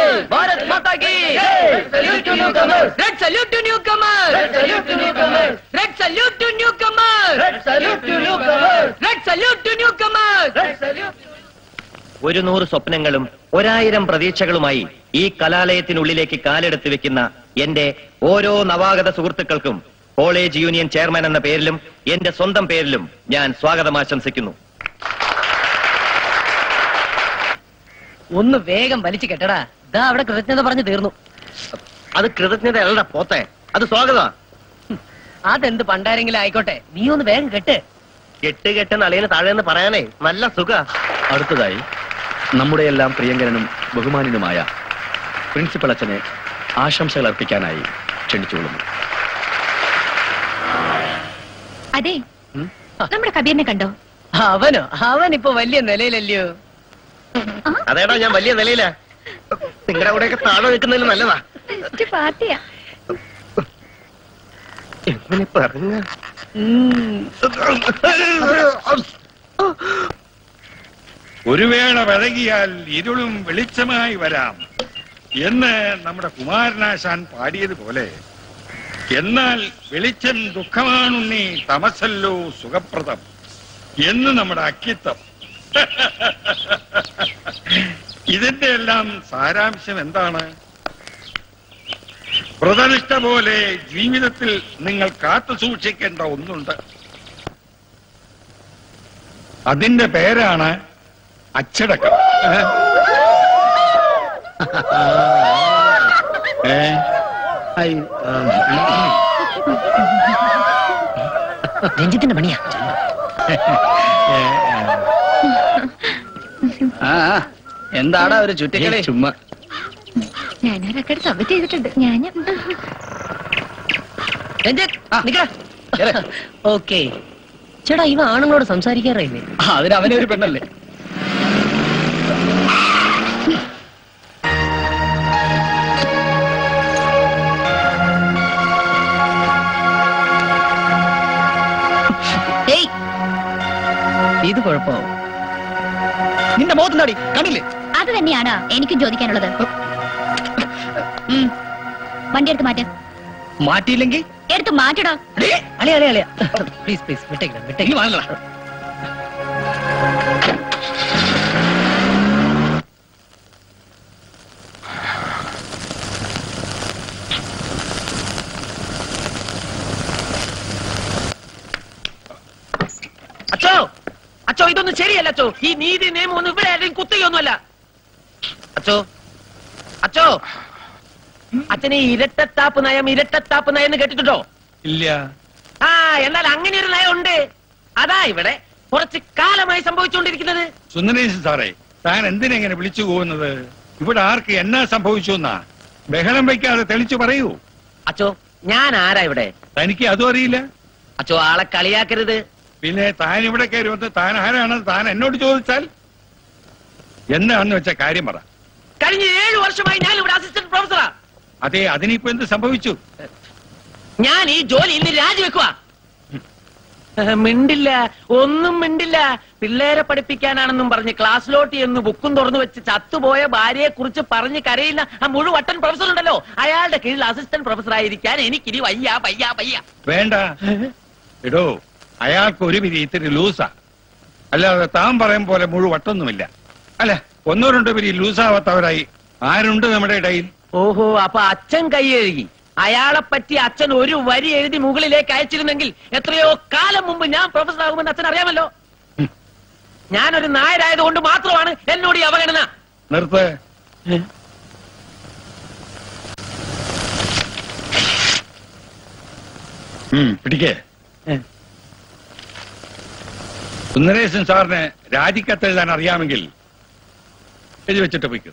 ഭാരത് മാതാ കി red salute to new comers red salute to new comers red salute to new comers red salute to new comers red salute to new comers ഒരു നൂറ് സ്വപ്നങ്ങളും ഒരായിരം പ്രതീക്ഷകളുമായി ഈ കലാലയത്തിനുള്ളിലേക്ക് കാലെടുത്ത് വെക്കുന്ന എന്റെ ഓരോ നവാഗത സുഹൃത്തുക്കൾക്കും കോളേജ് യൂണിയൻ ചെയർമാൻ എന്ന പേരിലും എന്റെ സ്വന്തം പേരിലും ഞാൻ സ്വാഗതം ആശംസിക്കുന്നു ഒന്ന് വേഗം വലിച്ചു കെട്ടടാ ഇതാ അവിടെ കൃതജ്ഞത പറഞ്ഞു തീർന്നു അത് കൃതജ്ഞതയല്ല പോത്തെ അത് സ്വാഗതം അതെന്ത് പണ്ടാരെങ്കിലും ആയിക്കോട്ടെ നീ ഒന്ന് വേഗം കെട്ട് കെട്ട് കെട്ടെന്ന് അളിയന് താഴെ പറയാനേ നല്ല സുഖ അടുത്തതായി നമ്മുടെ എല്ലാം പ്രിയങ്കരനും ബഹുമാനിനുമായ പ്രിൻസിപ്പൽ അച്ഛനെ ആശംസകൾ അർപ്പിക്കാനായി ക്ഷണിച്ചുകൊള്ളുന്നു അതെ നമ്മുടെ കബീറിനെ കണ്ടോ അവനോ അവൻ ഇപ്പൊ വലിയ നിലയിലല്ലയോ അതേടാ ഞാൻ വലിയ നിലയില നിങ്ങളുടെ കൂടെയൊക്കെ താഴെ നിൽക്കുന്നതിൽ നല്ലതാ ബെസ്റ്റ് പാർട്ടിയാ എങ്ങനെ പറഞ്ഞ ഒരു വേള വഴകിയാൽ ഇരുളും വെളിച്ചമായി വരാം എന്ന് നമ്മുടെ കുമാരനാശാൻ പാടിയതുപോലെ എന്നാൽ വെളിച്ചം ദുഃഖമാണുണ്ണി തമസല്ലോ സുഖപ്രദം എന്ന് നമ്മുടെ അക്കിത്തം ഇതിന്റെ എല്ലാം സാരാംശം എന്താണ് വ്രതനിഷ്ഠ പോലെ ജീവിതത്തിൽ നിങ്ങൾ കാത്തു സൂക്ഷിക്കേണ്ട ഒന്നുണ്ട് അതിന്റെ പേരാണ് അച്ചടക്കം ഏ? ഐ, ആ, രഞ്ജിത്തിന്റെ പണിയാ ആ ആ. എന്താടാ ഒരു ചുറ്റിക്കളി ചുമ്മാ ഞാൻ ആ റെക്കോർഡ് സബ്മിറ്റ് ചെയ്തിട്ടുണ്ട് ഞാൻ രഞ്ജിത്ത് നിക്കടാ ഓക്കെ ചേട്ടാ ഇവ ആണുങ്ങളോട് സംസാരിക്കാറില്ലേ അതിന് അവനെ ഒരു പെണ്ണല്ലേ ഏയ് ഇത് കുഴപ്പമാവും നിന്റെ മുഖത്ത് നടി കണ്ടില്ലേ അത് തന്നെയാണ് എനിക്കും ചോദിക്കാനുള്ളത് ഉം. വണ്ടി എടുത്ത് മാറ്റ മാറ്റിയില്ലെങ്കിൽ എടുത്ത് മാറ്റടോ അളിയ അളിയ അളിയ പ്ലീസ് പ്ലീസ് വിട്ടേക്കണം വിട്ടേക്കണം വാങ്ങല അച്ചോ അച്ചോ ഇതൊന്നും ശരിയല്ല അച്ചോ ഈ നീതി നിയമം ഒന്നും ഇവിടെ ആരെയും കുത്തുകയൊന്നുമല്ല അച്ചോ അച്ചോ അച്ഛനെ ഈ ഇരട്ടത്താപ്പ് നയം ഇരട്ടത്താപ്പ് നയം എന്ന് കേട്ടിട്ടുണ്ടോ ഇല്ല ആ എന്നാൽ അങ്ങനെ ഒരു നയം ഉണ്ട് അതാ ഇവിടെ കുറച്ച് കാലമായി സംഭവിച്ചുകൊണ്ടിരിക്കുന്നത് സുന്ദരേശൻ സാറേ താൻ എന്തിനെങ്ങനെ വിളിച്ചു പോകുന്നത് ഇവിടെ ആർക്ക് എന്നാ സംഭവിച്ചു എന്നാ ബഹളം വയ്ക്കാതെ തെളിച്ചു പറയൂ അച്ചോ ഞാൻ ആരാ ഇവിടെ തനിക്ക് അതും അറിയില്ല അച്ചോ ആളെ കളിയാക്കരുത് പിന്നെ താൻ ഇവിടെ കയറി വന്ന് താൻ ആരാണെന്ന് താൻ എന്നോട് ചോദിച്ചാൽ എന്താണെന്ന് വെച്ച കാര്യം പറ കഴിഞ്ഞ ഏഴു വർഷമായി ഞാൻ ഇവിടെ അസിസ്റ്റന്റ് പ്രൊഫസറാ അതെ അതിനിപ്പോ എന്ത് സംഭവിച്ചു ഞാൻ ഈ ജോലി ഇന്ന് രാജിവെക്കുക മിണ്ടില്ല ഒന്നും മിണ്ടില്ല പിള്ളേരെ പഠിപ്പിക്കാനാണെന്നും പറഞ്ഞ് ക്ലാസ്സിലോട്ട് എന്ന് ബുക്കും തുറന്നു വെച്ച് ചത്തുപോയ ഭാര്യയെ കുറിച്ച് പറഞ്ഞ് കരയുന്ന ആ മുഴുവട്ടൻ പ്രൊഫസർ ഉണ്ടല്ലോ അയാളുടെ കീഴിൽ അസിസ്റ്റന്റ് പ്രൊഫസർ ആയിരിക്കാൻ എനിക്കിനി വയ്യ വയ്യ വയ്യ വേണ്ട എടോ അയാൾക്ക് ഒരു പിരി ഇത്തിരി ലൂസാ അല്ലാതെ താൻ പറയും പോലെ മുഴുവട്ടൊന്നുമില്ല അല്ല ഒന്നോ രണ്ടോ പിരി ലൂസാവാത്തവരായി ആരുണ്ട് നമ്മുടെ ഇടയിൽ ഓഹോ അപ്പൊ അച്ഛൻ കൈ എഴുകി അയാളെ പറ്റി അച്ഛൻ ഒരു വരി എഴുതി മുകളിലേക്ക് അയച്ചിരുന്നെങ്കിൽ എത്രയോ കാലം മുമ്പ് ഞാൻ പ്രൊഫസർ ആകുമെന്ന് അച്ഛൻ അറിയാമല്ലോ ഞാനൊരു നായരായത് കൊണ്ട് മാത്രമാണ് എന്നോട് ഈ അവഗണന നിർത്ത് ഉം, പിടിക്കേ സുന്ദരേശൻ സാറിന് രാജിക്കത്തെഴുതാൻ അറിയാമെങ്കിൽ എഴുതി വെച്ചിട്ട് പോയിക്കും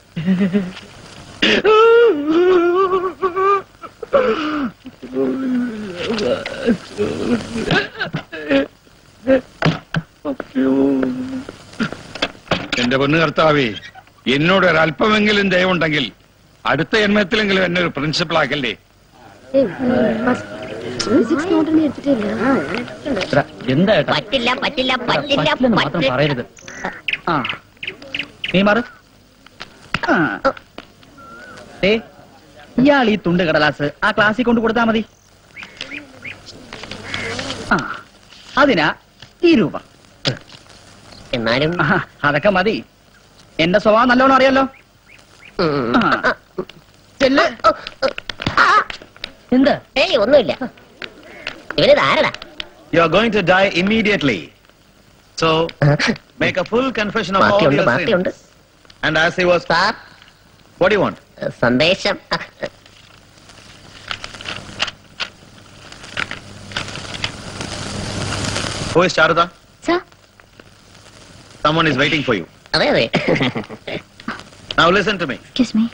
എന്റെ പൊന്നു കർത്താവേ എന്നോട് ഒരല്പമെങ്കിലും ദയവുണ്ടെങ്കിൽ അടുത്ത ജന്മത്തിലെങ്കിലും എന്നെ ഒരു പ്രിൻസിപ്പൾ ആക്കല്ലേ എന്താ ഏട്ടാ പറ്റില്ല പറ്റില്ല പറ്റില്ല പറ്റില്ലെന്ന് മാത്രം പറ്റില്ല പറയരുത് ആ നീ മാറ് ആ. ഏ ഇയാൾ ഈ തുണ്ട് കടലാസ് ആ ക്ലാസ്സിൽ കൊണ്ട് കൊടുത്താ മതി ആ അതിനാ ഈ രൂപ എന്നാലും ആഹാ, അതൊക്കെ മതി എന്റെ സ്വഭാവം നല്ലോണം അറിയാലോ ഉം. ആ. ചെല്ല്. എന്താ ഏയ് ഒന്നുമില്ല ഇവര് ധാരണ You are going to die immediately. So, make a full confession of all ബാക്കിയുണ്ട് your sins. ബാക്കിയുണ്ട് And as he was, sir what do you want? സന്ദേശം Who is Charuta? Sir Someone is waiting for you. അതെ അതെ Now listen to me. Excuse me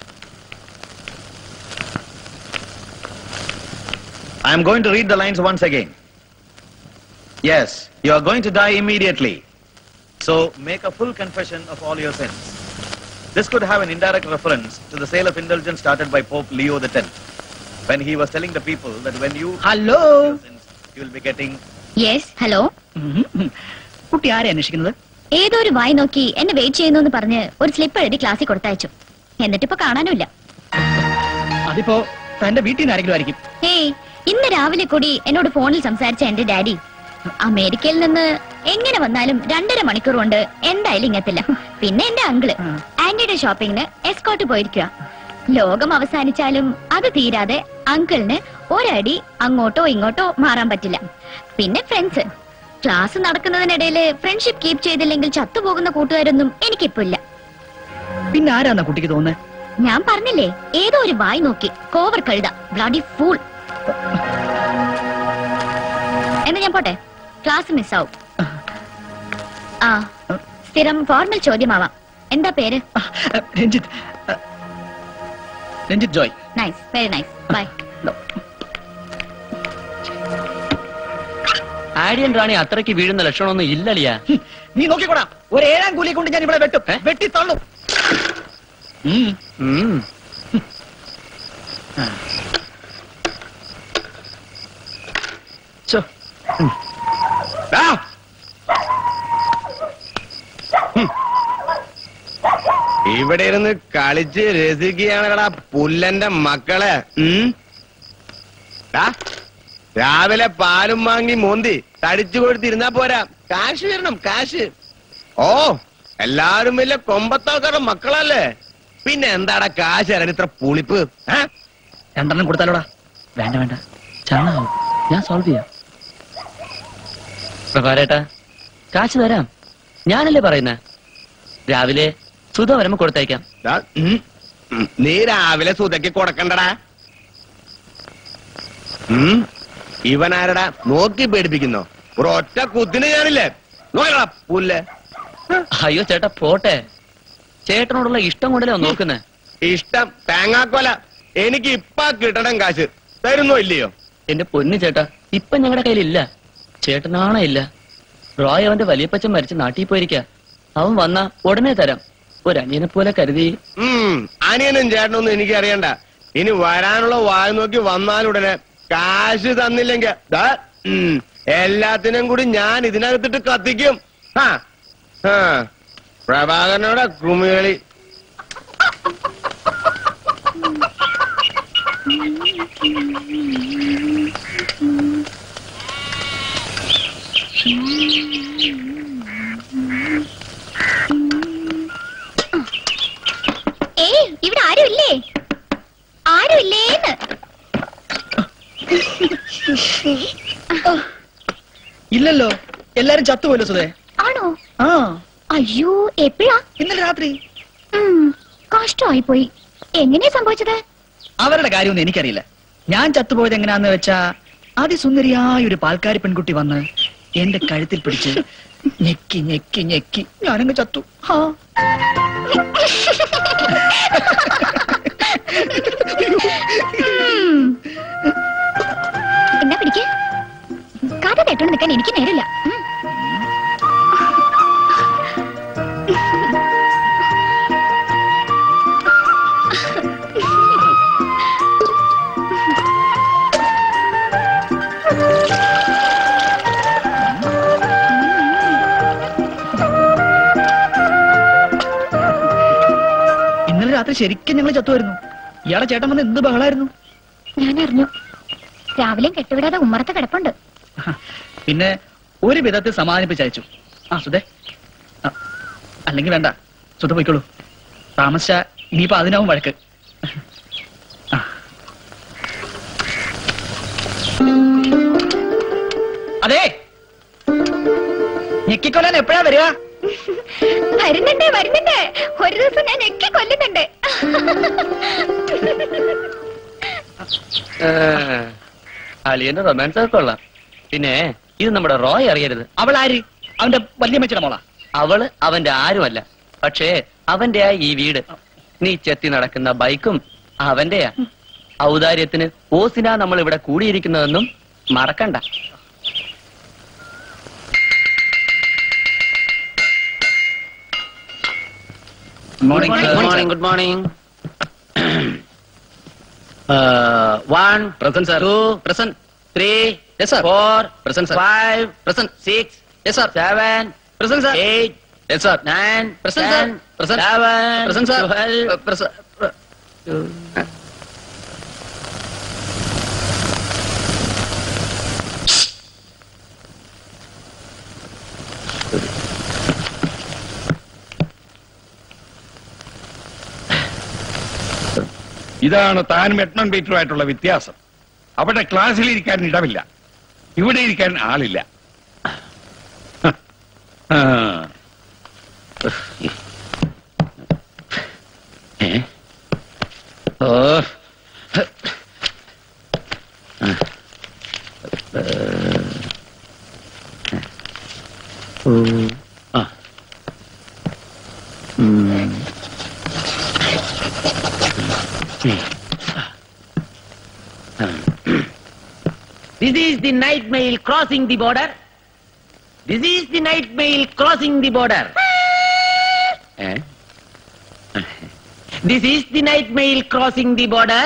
I am going to read the lines once again. Yes, you are going to die immediately. So make a full confession of all your sins. This could have an indirect reference to the sale of indulgence started by Pope Leo X when he was telling the people that when you hello your sins, you will be getting yes hello ഉം. കുട്ടി ആരെ അന്വേഷിക്കുന്നത് ഏതോ ഒരു വായി നോക്കി എന്നെ wait ചെയ്യുന്നു എന്ന് പറഞ്ഞ് ഒരു സ്ലിപ്പ് എഴുതി ക്ലാസ്സിൽ കൊടുത്തയച്ചു എന്നിട്ടിപ്പോ കാണാനുമില്ല അതിപ്പോ തന്റെ വീട്ടിൽ നിന്ന് ആരെങ്കിലും ആയിരിക്കും ഏയ് ഇന്ന് രാവിലെ കൂടി എന്നോട് ഫോണിൽ സംസാരിച്ച എന്റെ ഡാഡി അമേരിക്കയിൽ നിന്ന് എങ്ങനെ വന്നാലും രണ്ടര മണിക്കൂർ കൊണ്ട് എന്തായാലും ഇങ്ങെത്തില്ല പിന്നെ എന്റെ അങ്കിള് ആ. ആന്റിയുടെ ഷോപ്പിങ്ങിന് എസ്കോട്ട് പോയിരിക്കുക ലോകം അവസാനിച്ചാലും അത് തീരാതെ അങ്കിളിന് ഒരടി അങ്ങോട്ടോ ഇങ്ങോട്ടോ മാറാൻ പറ്റില്ല പിന്നെ ഫ്രണ്ട്സ് ക്ലാസ് നടക്കുന്നതിനിടയിൽ ഫ്രണ്ട്ഷിപ്പ് കീപ്പ് ചെയ്തില്ലെങ്കിൽ ചത്തുപോകുന്ന കൂട്ടുകാരൊന്നും എനിക്കിപ്പോ ഇല്ല പിന്നെ ആരാന്നാ കുട്ടിക്ക് തോന്നുന്നത് ഞാൻ പറഞ്ഞില്ലേ ഏതോ ഒരു വായി നോക്കി കോവർ കഴുത ബ്ലഡി ഫൂൾ എന്നാ ഞാൻ പോട്ടെ ക്ലാസ് മിസ്സാവും ആ സ്ഥിരം ഫോർമൽ ചോദ്യമാവാം എന്താ പേര് രഞ്ജിത്ത് അഹ്, Ranjith Joy nice very nice bye Aryan Rani അത്രയ്ക്ക് വീഴുന്ന ലക്ഷണമൊന്നും ഇല്ലളിയാ ഹും, നീ നോക്കിക്കോടാ ഒരു ഏഴാം കൂലി കൊണ്ട് ഞാൻ ഇവിടെ വെട്ടും ഏ? വെട്ടി തള്ളും ഉം. ഉം. ഛോ, ഇവിടെ ഇരുന്ന് കളിച്ച് രസിക്കുകയാണല്ലടാ പുല്ലന്റെ മക്കളെ ഉം? ദാ, രാവിലെ പാലും വാങ്ങി മോന്തി തടിച്ചു കൊടുത്തിരുന്നാ പോരാ കാശ് വരണം കാശ് ഓ എല്ലാരും വലിയ കൊമ്പത്താൾക്കാരുടെ മക്കളല്ലേ പിന്നെ എന്താടാ കാശ് തരാൻ ഇത്ര പുളിപ്പ് ഏ? രണ്ടെണ്ണം കൊടുത്താലോടാ വേണ്ട വേണ്ട ചാണാവും ഞാൻ സോൾവ് ചെയ്യാം പ്രഭാരേട്ടാ കാശ് തരാം ഞാനല്ലേ പറയുന്നേ രാവിലെ സുധ വരുമ്പോ കൊടുത്തയക്കാം ദാ, ഉം, ഉം. നീ രാവിലെ സുതയ്ക്ക് കൊടുക്കണ്ടടാ ഉം, ഇവനാരടാ നോക്കി പേടിപ്പിക്കുന്നോ ഒരൊറ്റ കുത്തിന് ഞാനില്ലേ നോക്കടാ പുല്ല് അയ്യോ ചേട്ടാ പോട്ടെ ചേട്ടനോടുള്ള ഇഷ്ടം കൊണ്ടല്ലേ ഒന്ന് നോക്കുന്നേ ഇഷ്ടം തേങ്ങാക്കൊല എനിക്ക് ഇപ്പ കിട്ടണം കാശ് തരുന്നോ ഇല്ലയോ എന്റെ പൊന്നു ചേട്ടാ ഇപ്പൊ ഞങ്ങളുടെ കയ്യിലില്ല ചേട്ടനാണേ ഇല്ല റോയ് അവന്റെ വലിയപ്പച്ചൻ മരിച്ച് നാട്ടിൽ പോയിരിക്ക അവൻ വന്നാ ഉടനെ തരാം ഒരനിയനെ പോലെ കരുതി ഉം അനിയനും ചേട്ടനൊന്നും എനിക്ക് അറിയണ്ട ഇനി വരാനുള്ള വായ നോക്കി വന്നാലുടനെ കാശ് തന്നില്ലെങ്കിൽ ദാ, ഉം, എല്ലാത്തിനും കൂടി ഞാൻ ഇതിനകത്തിട്ട് കത്തിക്കും ആ ആ പ്രഭാകരനോടെ കുമികളി ഏയ് ഇവിടെ ആരും ഇല്ലേ ആരും ഇല്ലേന്ന് ഇല്ലല്ലോ എല്ലാരും ചത്തുപോയല്ലോ സുധേ ആണോ ആ അയ്യോ എപ്പോഴാ ഇന്നലെ രാത്രി ഉം, കഷ്ടമായി പോയി എങ്ങനെയാ സംഭവിച്ചത് അവരുടെ കാര്യമൊന്നും എനിക്കറിയില്ല ഞാൻ ചത്തുപോയത് എങ്ങനെയാന്ന് വെച്ചാ അതിസുന്ദരിയായ ഒരു പാൽക്കാരി പെൺകുട്ടി വന്ന് എന്റെ കഴുത്തിൽ പിടിച്ച് ഞെക്കി ഞെക്കി ഞെക്കി ഞാനങ്ങ് ചത്തു ഹാ ഉം. എന്നാ പിടിക്ക് കഥ കേട്ടോണ്ട് നിൽക്കാൻ എനിക്ക് നേരില്ല ഉം. ഇന്നലെ രാത്രി ശരിക്കും ഞങ്ങൾ ചത്തുമായിരുന്നു ഇയാളെ ചേട്ടൻ വന്ന് എന്ത് ബഹളായിരുന്നു ഞാൻ അറിഞ്ഞു രാവിലെയും കെട്ടുവിടാതെ ഉമ്മറത്ത് കിടപ്പുണ്ട് പിന്നെ ഒരു വിധത്തിൽ സമാധാനിപ്പിച്ചയച്ചു ആ സുധേ ആ, അല്ലെങ്കിൽ വേണ്ട സുധ പോയിക്കോളൂ താമസിച്ച ഇനിയിപ്പോ അതിനാവും വഴക്ക് ആ. അതെ ഞെക്കിക്കൊല്ലാൻ എപ്പോഴാ വരിക വരുന്നുണ്ട് വരുന്നുണ്ട് ഒരു ദിവസം ഞാൻ എക്കി കൊല്ലുന്നുണ്ട് അളിയന്റെ റൊമാൻസ് ഒക്കെ കൊള്ളാം പിന്നെ ഇത് നമ്മുടെ റോയ് അറിയരുത് അവൾ ആര് അവന്റെ വലിയ മെച്ചട മോളാ അവള് അവന്റെ ആരുമല്ല പക്ഷേ അവന്റെയാ ഈ വീട് നീ ചെത്തി നടക്കുന്ന ബൈക്കും അവന്റെയാ ഔദാര്യത്തിന് ഓസിനാ നമ്മൾ ഇവിടെ കൂടിയിരിക്കുന്നതെന്നും മറക്കണ്ട morning Good morning, good morning. uh, one, Present, sir. two, Present. three, Yes, sir. four, Present, sir. five, Present. six, Yes, sir. seven, Present, sir. eight, Yes, sir. nine, Present, ten, sir. Present. eleven, Present, sir. twelve, Uh, present. ഇതാണ് താനും Edmund പീറ്ററുമായിട്ടുള്ള വ്യത്യാസം അവിടെ ക്ലാസ്സിൽ ഇരിക്കാൻ ഇടമില്ല ഇവിടെ ഇരിക്കാൻ ആളില്ല ആ. ഓ This is the night mail crossing the border. This is the night mail crossing the border. ഏ This is the night mail crossing the border.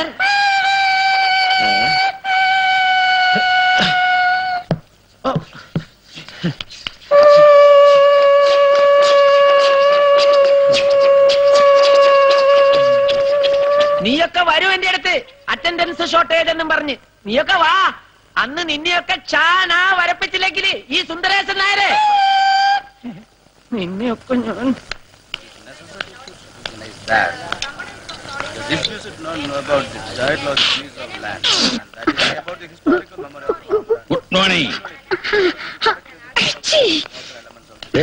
നീയൊക്കെ വരും എന്റെ അടുത്ത് അറ്റൻഡൻസ് ഷോർട്ടേജ് എന്നും പറഞ്ഞ് നീയൊക്കെ വാ അന്ന് നിന്നെയൊക്കെ ചാനാ വരപ്പിച്ചില്ലെങ്കിൽ ഈ സുന്ദരേശൻ നായരെ നിന്നെയൊക്കെ ഞാൻ ഗുഡ് മോർണിംഗ് ഏ?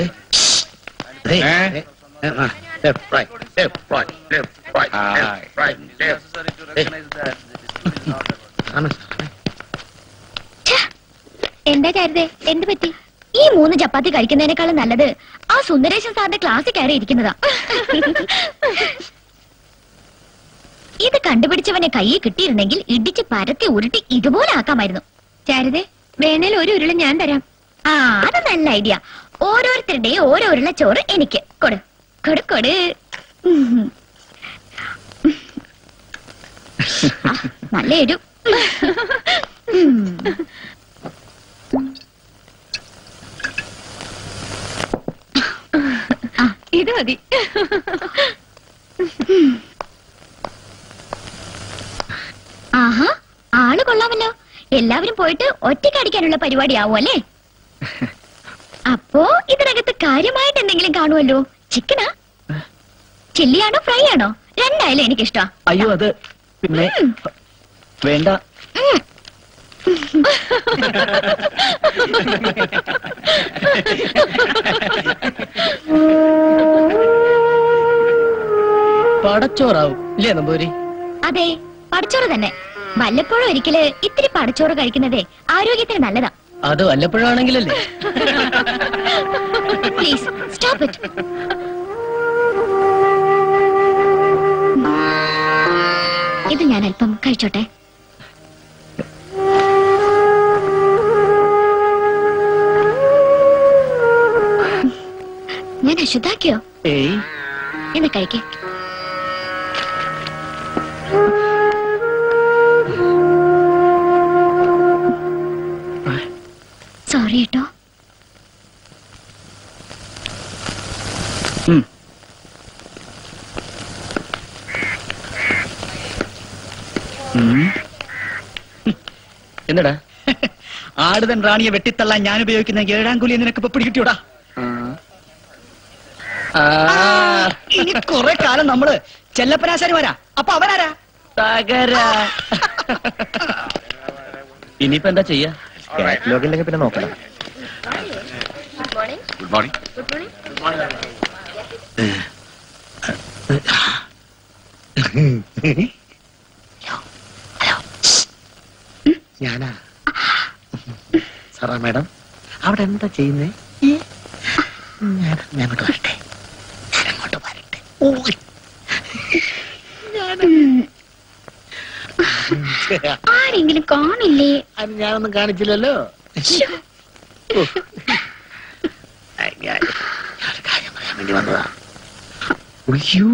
ആ, എന്താ ചാരുതേ എന്ത് പറ്റി ഈ മൂന്ന് ചപ്പാത്തി കഴിക്കുന്നതിനേക്കാളും നല്ലത് ആ സുന്ദരേശൻ സാറിന്റെ ക്ലാസ്സിൽ കയറി ഇരിക്കുന്നതാ ഇത് കണ്ടുപിടിച്ചവനെ കയ്യിൽ കിട്ടിയിരുന്നെങ്കിൽ ഇടിച്ച് പരത്തി ഉരുട്ടി ഇതുപോലെ ആക്കാമായിരുന്നു ചാരുതേ വേണേൽ ഒരു ഉരുള ഞാൻ തരാം ആ അത് നല്ല ഐഡിയ ഓരോരുത്തരുടെയും ഓരോ ഉരുള ചോറ് എനിക്ക് കൊടു കൊടു കൊടു ഉം. ആ, നല്ല എരു ഉം. ആ, ഇത് മതി ആഹാ ആള് കൊള്ളാമല്ലോ എല്ലാവരും പോയിട്ട് ഒറ്റയ്ക്ക് അടിക്കാനുള്ള പരിപാടിയാവും അല്ലേ അപ്പോ ഇതിനകത്ത് കാര്യമായിട്ട് എന്തെങ്കിലും കാണുമല്ലോ ചിക്കനാ ചില്ലിയാണോ ഫ്രൈ ആണോ രണ്ടായാലും എനിക്കിഷ്ടാ അയ്യോ അത് പിന്നെ ഉം. വേണ്ട ഉം. പടച്ചോറാവും ഇല്ലേ നമ്പൂരി അതെ പടച്ചോറ് തന്നെ വല്ലപ്പോഴും ഒരിക്കല് ഇത്തിരി പടച്ചോറ് കഴിക്കുന്നതേ ആരോഗ്യത്തിന് നല്ലതാ അത് വല്ലപ്പോഴാണെങ്കിലല്ലേ പ്ലീസ് സ്റ്റോപ്പ് ഇറ്റ് ഇത് ഞാൻ അല്പം കഴിച്ചോട്ടെ ഞാൻ അശുദ്ധാക്കിയോ ഏയ് എന്ന് കഴിക്കേ സോറി കേട്ടോ ഉം. എന്നടാ ആടുതൻ റാണിയെ വെട്ടിത്തള്ളാൻ ഞാൻ ഉപയോഗിക്കുന്ന ഏഴാം കുലി നിനക്ക് ഇപ്പൊ പിടികിട്ടിയോടാ ആ, ഇനി കുറെ കാലം നമ്മള് ചെല്ലപ്പനാശാരിമാരാ അപ്പൊ അവനാരാ തകര ഇനിയിപ്പോ എന്താ ചെയ്യാ കാറ്റലോഗ് ഇല്ലെങ്കിൽ പിന്നെ നോക്കണം ഗുഡ് മോർണിംഗ് ഞാനാ സാറാ മാഡം അവിടെ എന്താ ചെയ്യുന്നേ ഞാൻ ഞാൻ അങ്ങോട്ട് വരട്ടെ ഞാൻ അങ്ങോട്ട് വരട്ടെ ഓ ആരെങ്കിലും കാണില്ലേ അത് ഞാനൊന്നും കാണിച്ചില്ലല്ലോ ശ്ശോ. ഓ. ഐ, ഞാൻ ഞാനൊരു കാര്യം പറയാൻ വേണ്ടി വന്നതാ ഉയ്യോ.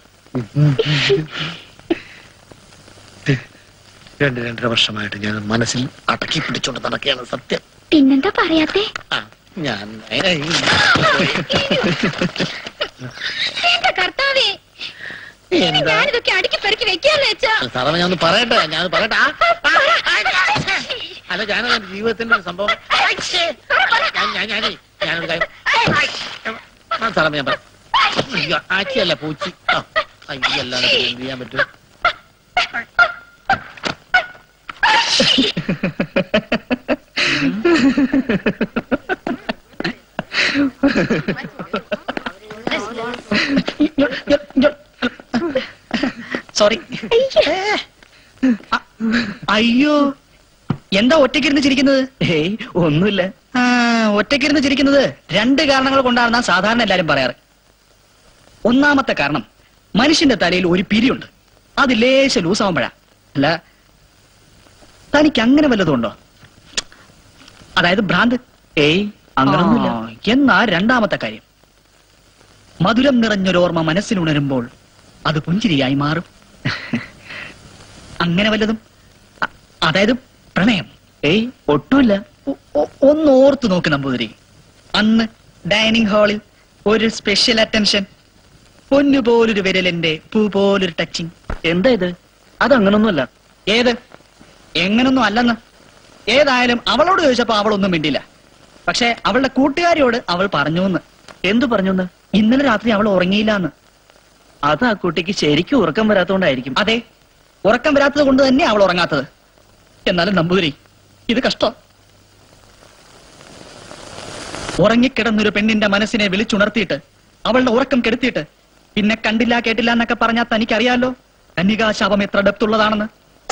രണ്ട് രണ്ടര വർഷമായിട്ട് ഞാൻ മനസ്സിൽ അടക്കി പിടിച്ചോണ്ട് നടക്കുകയാണ് സത്യം പിന്നെന്താ പറയാത്തെ ആ, ഞാൻ എന്റെ കർത്താവേ ഇനി എന്താ? ഞാനിതൊക്കെ അടുക്കി പെറുക്കി വെക്കാന്ന് വെച്ചാ സാറേ ഞാൻ ഒന്ന് പറയട്ടെ ഞാൻ പറയട്ടെ ആ, ആ, ആ, ആ, അല്ല ഞാൻ എന്റെ ജീവിതത്തിന്റെ ഒരു സംഭവം ഞാൻ ഞാൻ ഞാനേ ഞാനൊരു കാര്യം ആ, സാറേ ഞാൻ പറയാം അയ്യോ, ആച്ചിയല്ല പൂച്ചി ആ, അയ്യോ അല്ലാതെ പിന്നെ എന്ത് ചെയ്യാൻ പറ്റും സോറി അയ്യോ എന്താ ഒറ്റയ്ക്കിരുന്ന് ചിരിക്കുന്നത് ഏയ് ഒന്നുമില്ല ആ, ഒറ്റയ്ക്കിരുന്ന് ചിരിക്കുന്നത് രണ്ട് കാരണങ്ങൾ കൊണ്ടാണ് നാം സാധാരണ എല്ലാരും പറയാറ് ഒന്നാമത്തെ കാരണം മനുഷ്യന്റെ തലയിൽ ഒരു പിരിയുണ്ട് അത് ലേശ ലൂസാവുമ്പോഴാ അല്ല തനിക്ക് അങ്ങനെ വല്ലതും ഉണ്ടോ അതായത് ഭ്രാന്ത് ഏയ് അങ്ങനൊന്നുമില്ല ആ, എന്നാ രണ്ടാമത്തെ കാര്യം മധുരം നിറഞ്ഞൊരോർമ്മ മനസ്സിലുണരുമ്പോൾ അത് പുഞ്ചിരിയായി മാറും അങ്ങനെ വല്ലതും അ- അതായത് പ്രണയം ഏയ് ഒട്ടുമില്ല ഒ- ഒ- ഒന്ന് ഓർത്തു നോക്ക് നമ്പൂതിരി അന്ന് ഡൈനിങ് ഹാളിൽ ഒരു സ്പെഷ്യൽ അറ്റൻഷൻ പൊന്നു പോലൊരു വിരലിന്റെ പൂ പോലൊരു ടച്ചിങ് എന്താ ഇത് അത് അങ്ങനൊന്നുമല്ല ഏത് എങ്ങനൊന്നും അല്ലെന്ന് ഏതായാലും അവളോട് ചോദിച്ചപ്പോ അവളൊന്നും മിണ്ടില്ല പക്ഷെ അവളുടെ കൂട്ടുകാരിയോട് അവൾ പറഞ്ഞു എന്ന് എന്തു പറഞ്ഞു ഇന്നലെ രാത്രി അവൾ ഉറങ്ങിയില്ല എന്ന് അത് ആ കുട്ടിക്ക് ശരിക്കും ഉറക്കം വരാത്തോണ്ടായിരിക്കും അതെ ഉറക്കം വരാത്തത് കൊണ്ട് തന്നെ അവൾ ഉറങ്ങാത്തത് എന്നാലും നമ്പൂതിരി ഇത് കഷ്ടം ഉറങ്ങിക്കിടന്നൊരു പെണ്ണിന്റെ മനസ്സിനെ വിളിച്ചുണർത്തിയിട്ട് അവളുടെ ഉറക്കം കെടുത്തിയിട്ട് പിന്നെ കണ്ടില്ല കേട്ടില്ല എന്നൊക്കെ പറഞ്ഞാൽ തനിക്കറിയാലോ കന്യകാശാപം എത്ര ഡെപ്തുള്ളതാണെന്ന്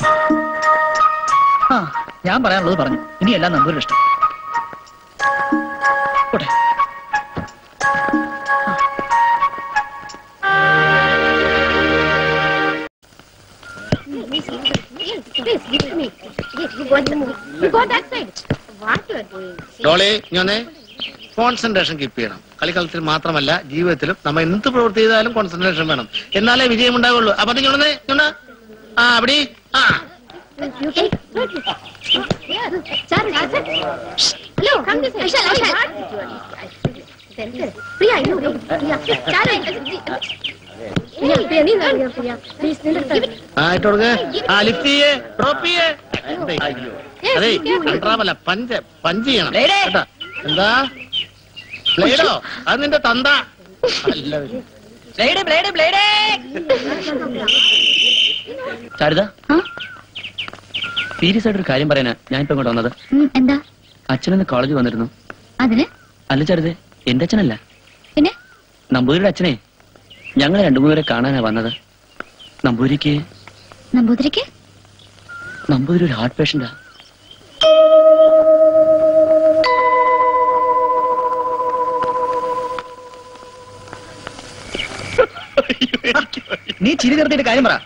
ആ ഞാൻ പറയാനുള്ളത് പറഞ്ഞു ഇനിയെല്ലാം നമ്പൂരിൽ ഇഷ്ടം പോട്ടെ ഡോളി ഞാനേ കോൺസെൻട്രേഷൻ കീപ്പ് ചെയ്യണം കളിക്കളത്തിൽ മാത്രമല്ല ജീവിതത്തിലും നമ്മൾ എന്ത് പ്രവൃത്തി ചെയ്താലും കോൺസെൻട്രേഷൻ വേണം എന്നാലേ വിജയം ഉണ്ടാവുള്ളൂ അപ്പൊ അത് ഞൊണ്ണേ ഞൊണ്ണ ആ അവിടെ ആ ഹലോ അശാൽ അശാൽ പ്രിയ ഇന്നു ആ ഇട്ട് കൊടുക്ക് ആ ലിഫ്റ്റ് ചെയ്യേ ഡ്രോപ്പ് ചെയ്യേ എന്താ ഈ- അതെ കൺട്രാമല്ല പഞ്ച് പഞ്ച് ചെയ്യണം കേട്ടാ എന്താ ബ്ലേഡോ അത് നിന്റെ തന്ത അല്ല ബ്ലേഡ് ബ്ലേഡ് ബ്ലേഡ് ശാരദ ആ? സീരിയസ് ആയിട്ടൊരു കാര്യം പറയാനാ ഞാൻ ഇപ്പൊ ഇങ്ങോട്ട് വന്നത് ഉം, എന്താ അച്ഛനൊന്ന് കോളേജ് വന്നിരുന്നു അതിന് അല്ല ചരുത് എന്റെ അച്ഛനല്ല പിന്നെ നമ്പൂതിരിയുടെ അച്ഛനെ ഞങ്ങൾ രണ്ടു മൂന്നുപേരെ കാണാനാ വന്നത് നമ്പൂതിരിക്ക് നമ്പൂതിരിക്ക് നമ്പൂതിരി ഒരു ഹാർട്ട് പേഷ്യന്റാ നീ ചിരി നിർത്തിയിട്ട് കാര്യം പറ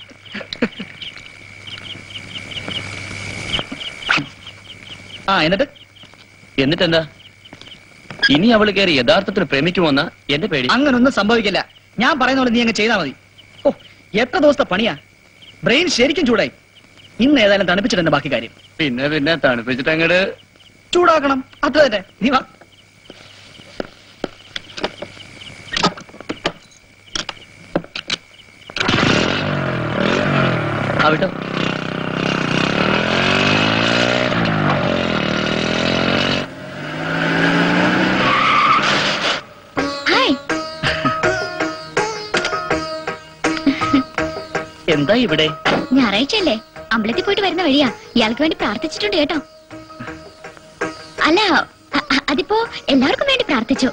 ആ എന്നിട്ട് എന്നിട്ട് എന്താ ഇനി അവള് കയറി യഥാർത്ഥത്തിൽ പ്രേമിക്കുമോന്ന എന്റെ പേടി അങ്ങനൊന്നും സംഭവിക്കില്ല ഞാൻ പറയുന്ന പോലെ നീ അങ്ങ് ചെയ്താൽ മതി ഓ എത്ര ദിവസത്തെ പണിയാ ബ്രെയിൻ ശരിക്കും ചൂടായി ഇന്ന് ഏതായാലും തണുപ്പിച്ചിട്ടുണ്ട് ബാക്കി കാര്യം പിന്നെ പിന്നെ തണുപ്പിച്ചിട്ട് അങ്ങോട്ട് ചൂടാക്കണം അത്ര തന്നെ നീ വാ ആവിട്ടോ എന്താ ഇവിടെ ഞായറാഴ്ചയല്ലേ അമ്പലത്തിൽ പോയിട്ട് വരുന്ന വഴിയാ ഇയാൾക്ക് വേണ്ടി പ്രാർത്ഥിച്ചിട്ടുണ്ട് കേട്ടോ അല്ല അ- അ- അതിപ്പോ എല്ലാവർക്കും വേണ്ടി പ്രാർത്ഥിച്ചു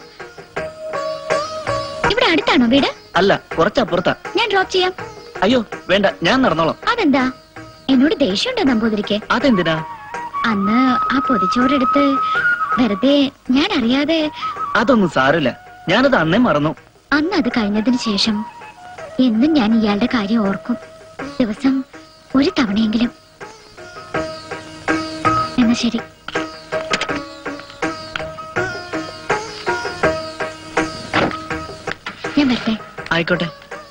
ഇവിടെ അടുത്താണോ വീട് അല്ല കുറച്ചപ്പുറത്താ ഞാൻ ഡ്രോപ്പ് ചെയ്യാം അയ്യോ വേണ്ട ഞാൻ നടന്നോളാം അതെന്താ എന്നോട് ദേഷ്യമുണ്ടോ നമ്പൂതിരിക്ക് അതെന്തിനാ അന്ന് ആ പൊതിച്ചോറെടുത്ത് വെറുതെ ഞാൻ അറിയാതെ അതൊന്നും സാരമില്ല ഞാനത് അന്നേ മറന്നു അന്ന് അത് കഴിഞ്ഞതിന് ശേഷം എന്നും ഞാൻ ഇയാളുടെ കാര്യം ഓർക്കും ദിവസം ഒരു തവണയെങ്കിലും എന്നാ ശരി ഞാൻ വരട്ടെ ആയിക്കോട്ടെ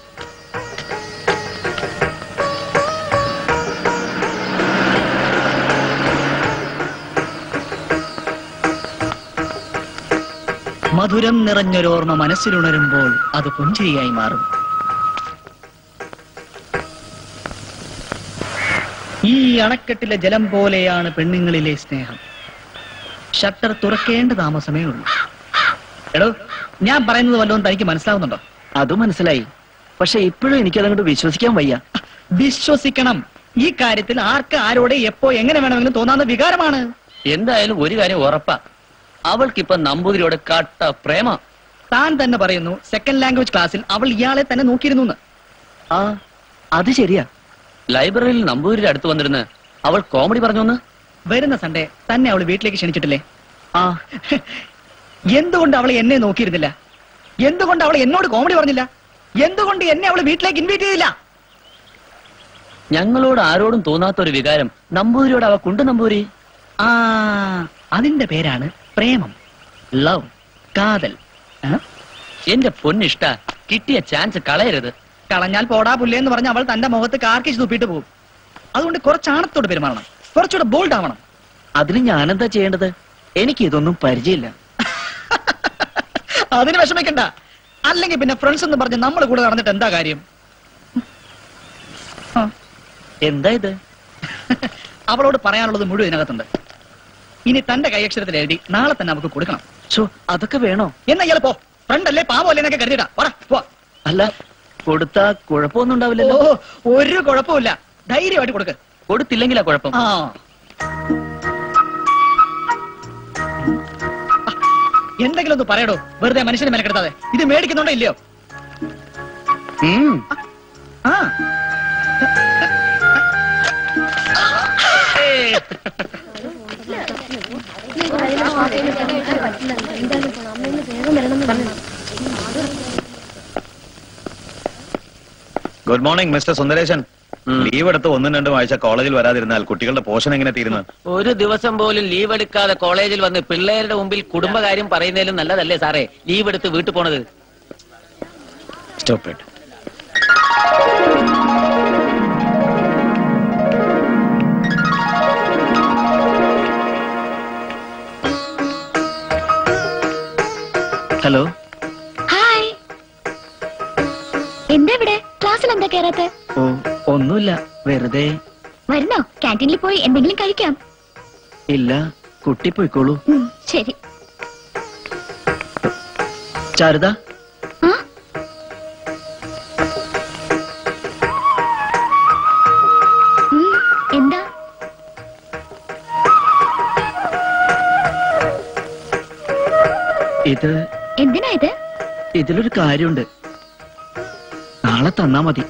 മധുരം നിറഞ്ഞൊരോർമ്മ മനസ്സിലുണരുമ്പോൾ അത് പുഞ്ചിരിയായി മാറും ഈ അണക്കെട്ടിലെ ജലം പോലെയാണ് പെണ്ണുങ്ങളിലെ സ്നേഹം ഷട്ടർ തുറക്കേണ്ട താമസമേ ഉള്ളൂ എടോ ഞാൻ പറയുന്നത് വല്ലതും തനിക്ക് മനസ്സിലാവുന്നുണ്ടോ അത് മനസ്സിലായി പക്ഷെ ഇപ്പോഴും എനിക്കതങ്ങോട്ട് വിശ്വസിക്കാൻ വയ്യ വിശ്വസിക്കണം ഈ കാര്യത്തിൽ ആർക്ക് ആരോടെ എപ്പോ എങ്ങനെ വേണമെങ്കിലും തോന്നാവുന്ന വികാരമാണ് എന്തായാലും ഒരു കാര്യം ഉറപ്പാ അവൾക്കിപ്പൊ നമ്പൂതിരിയോട് കട്ട പ്രേമ താൻ തന്നെ പറയുന്നു സെക്കൻഡ് ലാംഗ്വേജ് ക്ലാസ്സിൽ അവൾ ഇയാളെ തന്നെ നോക്കിയിരുന്നു എന്ന്. ആ അത് ശരിയാ ലൈബ്രറിയിൽ നമ്പൂതിരിയുടെ അടുത്ത് വന്നിരുന്ന് അവൾ കോമഡി പറഞ്ഞോന്ന് വരുന്ന സൺഡേ തന്നെ അവൾ വീട്ടിലേക്ക് ക്ഷണിച്ചിട്ടില്ലേ ആ എന്തുകൊണ്ട് അവൾ എന്നെ നോക്കിയിരുന്നില്ല എന്തുകൊണ്ട് അവൾ എന്നോട് കോമഡി പറഞ്ഞില്ല എന്തുകൊണ്ട് എന്നെ അവൾ വീട്ടിലേക്ക് ഇൻവൈറ്റ് ചെയ്തില്ല ഞങ്ങളോട് ആരോടും തോന്നാത്ത ഒരു വികാരം നമ്പൂതിരിയോട് അവ കൊണ്ട് നമ്പൂരി ആ അതിന്റെ പേരാണ് പ്രേമം ലവ് കാതൽ ആ? എന്റെ പൊന്നിഷ്ട കിട്ടിയ ചാൻസ് കളയരുത് കളഞ്ഞാൽ പോടാ പുല്ലേ എന്ന് പറഞ്ഞ് അവൾ തന്റെ മുഖത്ത് കാർക്കിച്ച് തുപ്പിയിട്ട് പോകും അതുകൊണ്ട് കുറച്ച് ആണത്തോട് പെരുമാറണം കുറച്ചുകൂടെ ബോൾഡ് ആവണം അതിന് ഞാനെന്താ ചെയ്യേണ്ടത് എനിക്ക് ഇതൊന്നും പരിചയമില്ല അതിന് വിഷമിക്കണ്ട അല്ലെങ്കിൽ പിന്നെ ഫ്രണ്ട്സ് എന്ന് പറഞ്ഞ് നമ്മൾ കൂടെ നടന്നിട്ട് എന്താ കാര്യം ആ, എന്താ ഇത് അവളോട് പറയാനുള്ളത് മുഴുവൻ ഇതിനകത്തുണ്ട് ഇനി തന്റെ കൈയക്ഷരത്തിൽ എഴുതി നാളെ തന്നെ നമുക്ക് കൊടുക്കണം ഷോ അതൊക്കെ വേണോ എന്നാ ഇയാൾ പോ ഫ്രണ്ട് അല്ലേ പാവം അല്ലേ എന്നൊക്കെ കരുതിട്ടാ പറ പോ അല്ല കൊടുത്താ കുഴപ്പമൊന്നും ഓ ഉണ്ടാവില്ലല്ലോ ഒരു കുഴപ്പമില്ല ധൈര്യമായിട്ട് കൊടുക്ക് കൊടുത്തില്ലെങ്കിലാ കുഴപ്പം ആ എന്തെങ്കിലും ഒന്ന് പറയടോ വെറുതെ മനുഷ്യനെ മെനക്കെടുത്താതെ ഇത് മേടിക്കുന്നുണ്ടോ ഇല്ലയോ ഉം. ആ ഗുഡ് മോർണിംഗ് മിസ്റ്റർ സുന്ദരേശൻ ഉം. ലീവ് എടുത്ത് ഒന്നും രണ്ടും ആഴ്ച കോളേജിൽ വരാതിരുന്നാൽ കുട്ടികളുടെ പോഷൻ എങ്ങനെ തീരുന്നു ഒരു ദിവസം പോലും ലീവ് എടുക്കാതെ കോളേജിൽ വന്ന് പിള്ളേരുടെ മുമ്പിൽ കുടുംബകാര്യം പറയുന്നതിലും നല്ലതല്ലേ സാറേ ലീവ് എടുത്ത് വീട്ടിൽ പോണത് സ്റ്റോപ്പ് ഇറ്റ് ഹലോ ഹായ് എന്താ ഇവിടെ ക്ലാസ്സിൽ എന്താ കേറാത്ത ഓ ഒന്നുമില്ല വെറുതെ വരുന്നോ ക്യാൻറ്റീനിൽ പോയി എന്തെങ്കിലും കഴിക്കാം ഇല്ല കുട്ടി പോയിക്കോളൂ ഉം, ശരി ചാരുത ആ ഉം, എന്താ ഇത് എന്തിനാ ഇത് ഇതിലൊരു കാര്യമുണ്ട് നാളെ തന്നാ മതി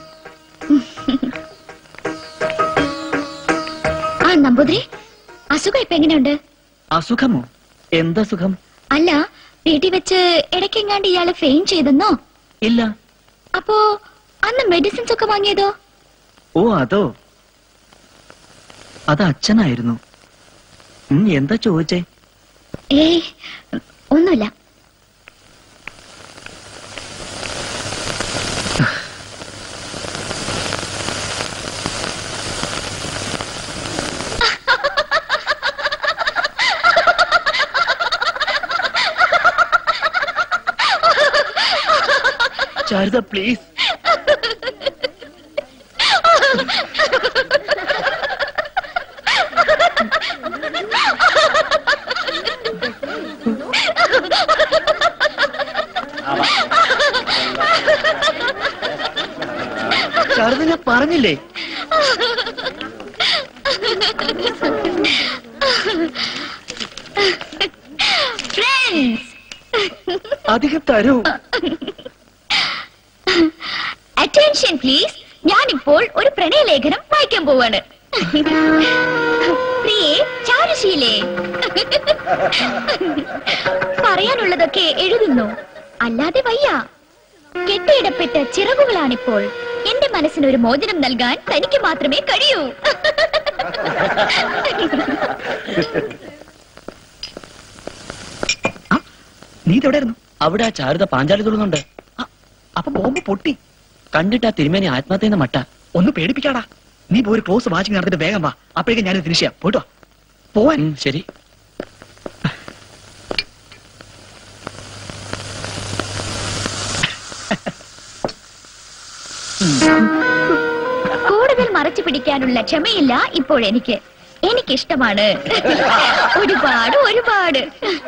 ആ നമ്പൂതിരി അസുഖം ഇപ്പൊ എങ്ങനെയുണ്ട് അസുഖമോ എന്താ സുഖം അല്ല വീട്ടിൽ വെച്ച് ഇടയ്ക്കെങ്ങാണ്ട് ഇയാള് ഫെയിൻ ചെയ്തെന്നോ ഇല്ല അപ്പോ അന്ന് മെഡിസിൻസ് ഒക്കെ വാങ്ങിയതോ ഓ അതോ അത് അച്ഛനായിരുന്നു ഉം, എന്താ ചോദിച്ചേ ഏയ് ഒന്നുമില്ല ചാരുത പ്ലീസ് ശാരദ ഞാൻ പറഞ്ഞില്ലേ ഫ്രണ്ട്സ് അധികം തരൂ അറ്റൻഷൻ പ്ലീസ് ഞാനിപ്പോൾ ഒരു പ്രണയലേഖനം വായിക്കാൻ പോവാണ് പ്രിയേ ചാരുശീലേ പറയാനുള്ളതൊക്കെ എഴുതുന്നു അല്ലാതെ വയ്യ കെട്ടിയിടപ്പെട്ട ചിറകുകളാണിപ്പോൾ എന്റെ മനസ്സിന് ഒരു മോചനം നൽകാൻ തനിക്ക് മാത്രമേ കഴിയൂ നീ ഇതെവിടെയായിരുന്നു അവിടെ ആ ചാരുത പാഞ്ചാലി തുള്ളുന്നുണ്ട് അപ്പൊ ബോംബ് പൊട്ടി കണ്ടിട്ട് ആ തിരുമേനി ആത്മഹത്യ മട്ട ഒന്ന് പേടിപ്പിക്കാടാ നീ പോയി ഒരു ക്ലോസ് വാച്ചിങ് നടത്തിട്ട് വേഗം വാ അപ്പോഴേക്കും ഞാനിത് ഫിനിഷ് ചെയ്യാം പോയിട്ടോ പോവാൻ ഉം, ശരി കൂടുതൽ മറച്ചു പിടിക്കാനുള്ള ക്ഷമയില്ല ഇപ്പോൾ എനിക്ക് എനിക്കിഷ്ടമാണ് ഒരുപാട് ഒരുപാട്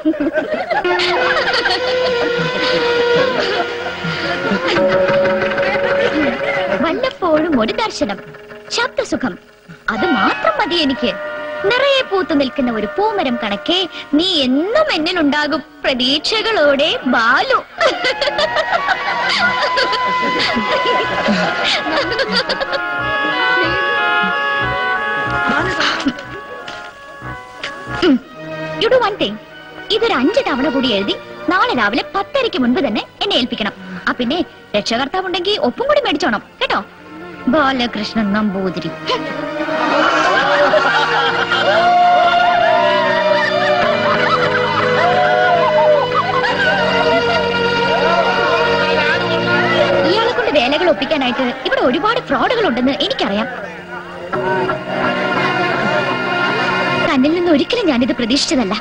വല്ലപ്പോഴും ഒരു ദർശനം ശബ്ദസുഖം അത് മാത്രം മതി എനിക്ക് നിറയെ പൂത്തു നിൽക്കുന്ന ഒരു പൂമരം കണക്കെ നീ എന്നും എന്നിലുണ്ടാകും പ്രതീക്ഷകളോടെ Balu you do one thing ഇതൊരു അഞ്ച് തവണ കൂടി എഴുതി നാളെ രാവിലെ പത്തരയ്ക്ക് മുൻപ് തന്നെ എന്നെ ഏൽപ്പിക്കണം ആ പിന്നെ രക്ഷകർത്താവ് ഉണ്ടെങ്കിൽ ഒപ്പം കൂടി മേടിച്ചോണം കേട്ടോ ബാലകൃഷ്ണൻ നമ്പൂതിരി ഇയാളെ കൊണ്ട് വേലകൾ ഒപ്പിക്കാനായിട്ട് ഇവിടെ ഒരുപാട് ഫ്രോഡുകൾ ഉണ്ടെന്ന് എനിക്കറിയാം തന്നിൽ നിന്ന് ഒരിക്കലും ഞാനിത് പ്രതീക്ഷിച്ചതല്ല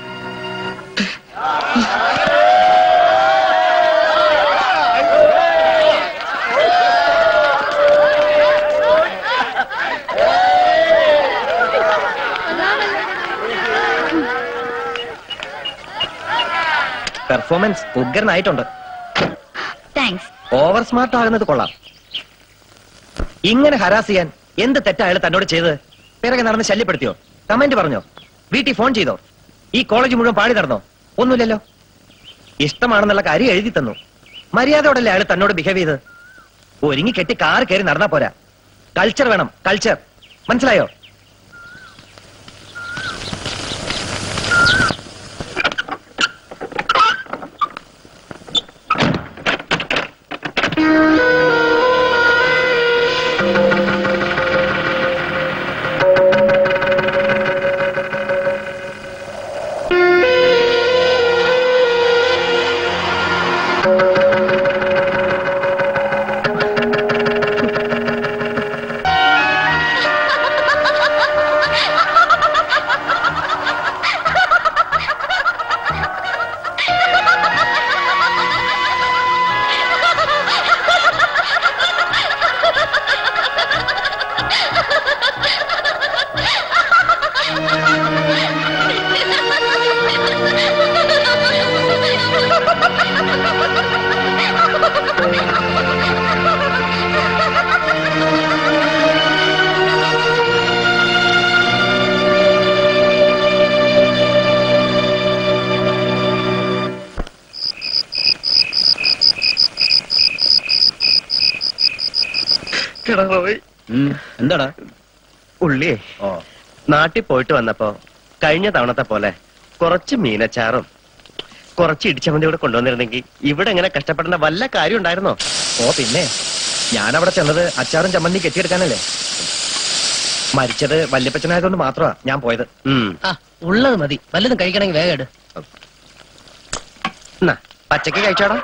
പെർഫോമൻസ് ഉഗ്രനായിട്ടുണ്ട് താങ്ക്സ് ഓവർ സ്മാർട്ട് ആകുന്നത് കൊള്ളാം ഇങ്ങനെ ഹരാസ് ചെയ്യാൻ എന്ത് തെറ്റാ അയാൾ തന്നോട് ചെയ്തത് പിറകെ നടന്ന് ശല്യപ്പെടുത്തിയോ കമന്റ് പറഞ്ഞോ വീട്ടിൽ ഫോൺ ചെയ്തോ ഈ കോളേജ് മുഴുവൻ പാടി നടന്നോ ഒന്നുമില്ലല്ലോ ഇഷ്ടമാണെന്നുള്ള കാര്യം എഴുതി തന്നു മര്യാദയോടല്ലേ അയാൾ തന്നോട് ബിഹേവ് ചെയ്ത് ഒരുങ്ങി കെട്ടി കാർ കയറി നടന്നാ പോരാ കൾച്ചർ വേണം കൾച്ചർ മനസ്സിലായോ എന്താടാ ഉള്ളിയേ നാട്ടിൽ പോയിട്ട് വന്നപ്പോ കഴിഞ്ഞ തവണത്തെ പോലെ കുറച്ച് മീനച്ചാറും കുറച്ച് ഇടിച്ചമന്തി കൂടെ കൊണ്ടുവന്നിരുന്നെങ്കിൽ ഇവിടെ ഇങ്ങനെ കഷ്ടപ്പെടുന്ന വല്ല കാര്യം ഉണ്ടായിരുന്നോ ഓ പിന്നെ ഞാൻ അവിടെ ചെന്നത് അച്ചാറും ചമ്മന്തി കെട്ടിയെടുക്കാനല്ലേ മരിച്ചത് വല്യപ്പച്ചനായതുകൊണ്ട് മാത്രമാ ഞാൻ പോയത് ആ ഉള്ളത് മതി വല്ലതും കഴിക്കണമെങ്കിൽ വേഗം എടു എന്നാ പച്ചക്ക് കഴിച്ചോടാ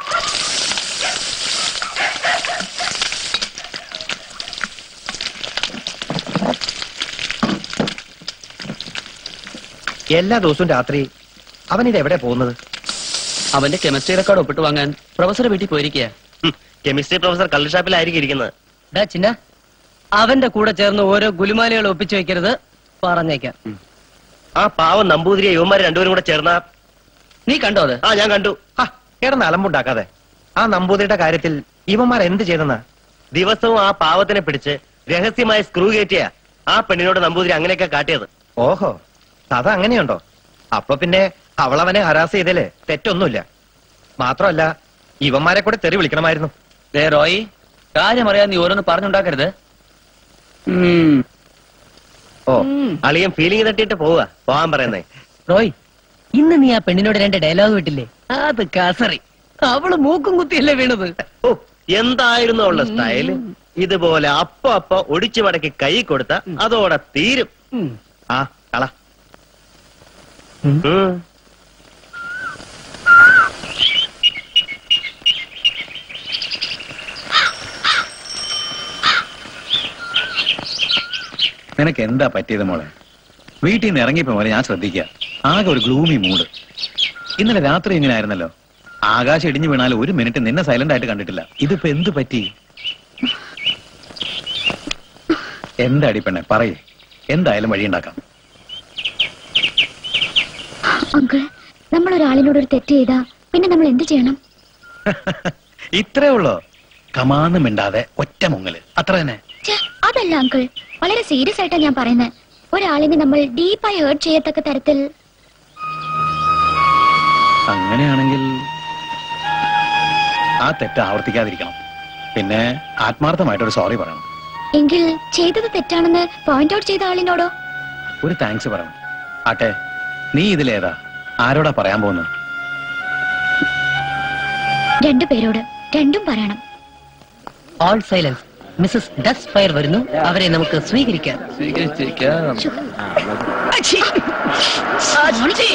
എല്ലാ ദിവസവും രാത്രി അവൻ ഇത് എവിടെ പോകുന്നത് അവന്റെ കെമിസ്ട്രി റെക്കോർഡ് ഒപ്പിട്ട് വാങ്ങാൻ പ്രൊഫസർ വീട്ടിൽ പോയിരിക്കുക കെമിസ്ട്രി പ്രൊഫസർ കള്ള് ഷാപ്പിലായിരിക്കും ഇരിക്കുന്നത് ഡാ ചിന്ന അവന്റെ കൂടെ ചേർന്ന് ഓരോ ഗുലുമാലകൾ ഒപ്പിച്ചു വെക്കരുത് പറഞ്ഞേക്കാം ആ പാവം നമ്പൂതിരിയെ യുവന്മാര് രണ്ടുപേരും കൂടെ ചേർന്ന നീ കണ്ടോ അത് ആ ഞാൻ കണ്ടു ആ കിടന്ന് അലമ്പുണ്ടാക്കാതെ ആ നമ്പൂതിരിയുടെ കാര്യത്തിൽ ഇവന്മാർ എന്ത് ചെയ്തെന്നാ ദിവസവും ആ പാവത്തിനെ പിടിച്ച് രഹസ്യമായി സ്ക്രൂ കയറ്റിയ ആ പെണ്ണിനോട് നമ്പൂതിരി അങ്ങനെയൊക്കെ കാട്ടിയത് ഓഹോ അത് അങ്ങനെയുണ്ടോ അപ്പൊ പിന്നെ അവളവനെ ഹരാസ് ചെയ്തല്ലേ തെറ്റൊന്നുമില്ല മാത്രമല്ല ഇവന്മാരെ കൂടെ തെറി വിളിക്കണമായിരുന്നു ദേ റോയി കാര്യം അറിയാൻ നീ ഓരോന്ന് പറഞ്ഞുണ്ടാക്കരുത് ഉം. ഓ അളിയൻ ഫീലിംഗ് തട്ടിയിട്ട് പോവുക പോവാൻ പറയുന്നേ റോയ് ഇന്ന് നീ ആ പെണ്ണിനോട് രണ്ട് ഡയലോഗ് വിട്ടില്ലേ അത് കാസറി അവള് മൂക്കും കുത്തിയല്ലേ വീണത് ഓ എന്തായിരുന്നു ഉള്ള സ്റ്റൈല് ഇതുപോലെ അപ്പൊ അപ്പൊ ഒടിച്ചു മടക്കി കൈ കൊടുത്ത അതോടെ തീരും ഉം. ആ കള ഉം. നിനക്ക് എന്താ പറ്റിയത് മോളെ വീട്ടിൽ നിന്ന് ഇറങ്ങിയപ്പോ മോളെ ഞാൻ ശ്രദ്ധിക്കുക ആകെ ഒരു ഗ്ലൂമി മൂഡ് ഇന്നലെ രാത്രി ഇങ്ങനെ ആയിരുന്നല്ലോ ആകാശം ഇടിഞ്ഞു വീണാൽ ഒരു മിനിറ്റ് നിന്നെ സൈലന്റ് ആയിട്ട് കണ്ടിട്ടില്ല ഇതിപ്പോ എന്ത് പറ്റി എന്താടി പെണ്ണെ പറയേ എന്തായാലും വഴിയുണ്ടാക്കാം അങ്കിൾ നമ്മൾ ഒരാളിനോട് ഒരു തെറ്റ് ചെയ്താ പിന്നെ നമ്മൾ എന്ത് ചെയ്യണം ഇത്രേ ഉള്ളോ കമാന്ന് മിണ്ടാതെ ഒറ്റ മുങ്ങല് അത്ര തന്നെ ഛെ, അതല്ല അങ്കിൾ വളരെ സീരിയസ് ആയിട്ടാ ഞാൻ പറയുന്നത് ഒരാളിനെ നമ്മൾ ഡീപ്പായി ഹേർട്ട് ചെയ്യത്തക്ക തരത്തിൽ അങ്ങനെയാണെങ്കിൽ ആ തെറ്റ് ആവർത്തിക്കാതിരിക്കണം പിന്നെ ആത്മാർത്ഥമായിട്ടൊരു സോറി പറയണം എങ്കിൽ ചെയ്തത് തെറ്റാണെന്ന് പോയിന്റ് ഔട്ട് ചെയ്ത ആളിനോടോ ഒരു താങ്ക്സ് പറയണം ആട്ടെ നീ ഇതിലേതാ ആരോടാ പറയാൻ പോകുന്നത് രണ്ടു പേരോട് രണ്ടും പറയണം all silence Mrs dust fire വരുന്നു അവരെ നമുക്ക് സ്വീകരിക്കാം സ്വീകരിച്ചിരിക്കാം അച്ഛി. അച്ഛി.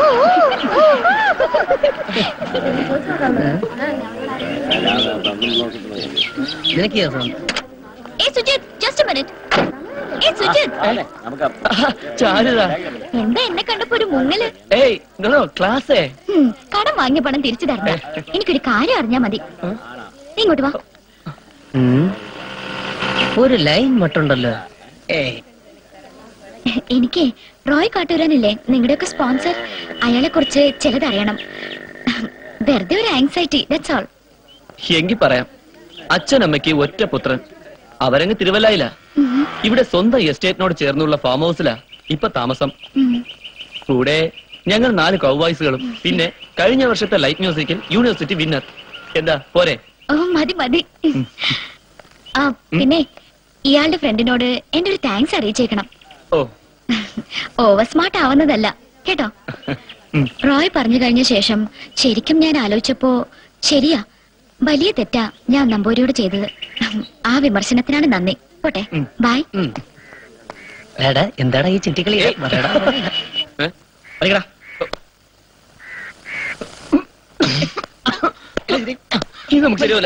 നിനക്ക് ഈ രസം. ഏ സുജിത് ജസ്റ്റ് മിനിറ്റ് ഏ സുജിത് ചാരുതാ എന്താ എന്നെ കണ്ടപ്പോ ഒരു മുങ്ങല് ഏയ് നോ ക്ലാസ്സേ ഉം, കടം വാങ്ങിയ പണം തിരിച്ചു തരണം എനിക്കൊരു കാര്യം അറിഞ്ഞാ മതി നീ ഇങ്ങോട്ട് വാ ഒരു ലൈൻ മട്ടുണ്ടല്ലോ ഏയ് എനിക്ക് റോയ് കാട്ടൂരാനില്ലേ നിങ്ങളുടെയൊക്കെ സ്പോൺസർ അയാളെ കുറിച്ച് ചിലതറിയണം വെറുതെ ഒരു ആങ്സൈറ്റി ദാറ്റ്സ് ഓൾ എങ്കി പറയാം അച്ഛനമ്മയ്ക്ക് ഒറ്റ പുത്രൻ അവരങ്ങ് തിരുവല്ലായില്ല ഇവിടെ സ്വന്തം എസ്റ്റേറ്റിനോട് ചേർന്നുള്ള ഫാം ഹൗസിലാ ഇപ്പൊ താമസം കൂടെ ഞങ്ങൾ നാല് കൗവായ്സുകളും പിന്നെ കഴിഞ്ഞ വർഷത്തെ ലൈറ്റ് മ്യൂസിക്കിൽ യൂണിവേഴ്സിറ്റി വിന്നർ എന്താ പോരെ ഓ മതി മതി ആ പിന്നെ ഇയാളുടെ ഫ്രണ്ടിനോട് എന്റെ ഒരു താങ്ക്സ് അറിയിച്ചേക്കണം ഓ ഓവർ സ്മാർട്ട് ആവുന്നതല്ല കേട്ടോ റോയ് പറഞ്ഞു കഴിഞ്ഞ ശേഷം ശരിക്കും ഞാൻ ആലോചിച്ചപ്പോ ശരിയാ വലിയ തെറ്റാ ഞാൻ നമ്പൂരിയോട് ചെയ്തത് ആ വിമർശനത്തിനാണ് നന്ദി പോട്ടെ ബൈ എടാ എന്താടാ ഈ ചിട്ടിക്കളി പറയടാ ഏ? പഠിക്കടാ ഇത് നമുക്ക് ശരിയല്ല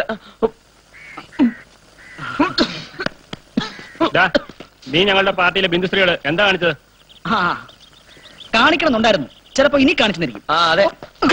നീ ഞങ്ങളുടെ പാർട്ടിയിലെ ബിന്ദുശ്രീകള് എന്താ കാണിച്ചത് ആ കാണിക്കണമെന്നുണ്ടായിരുന്നു ചിലപ്പോ ഇനി കാണിച്ചെന്നിരിക്കും ആ അതെ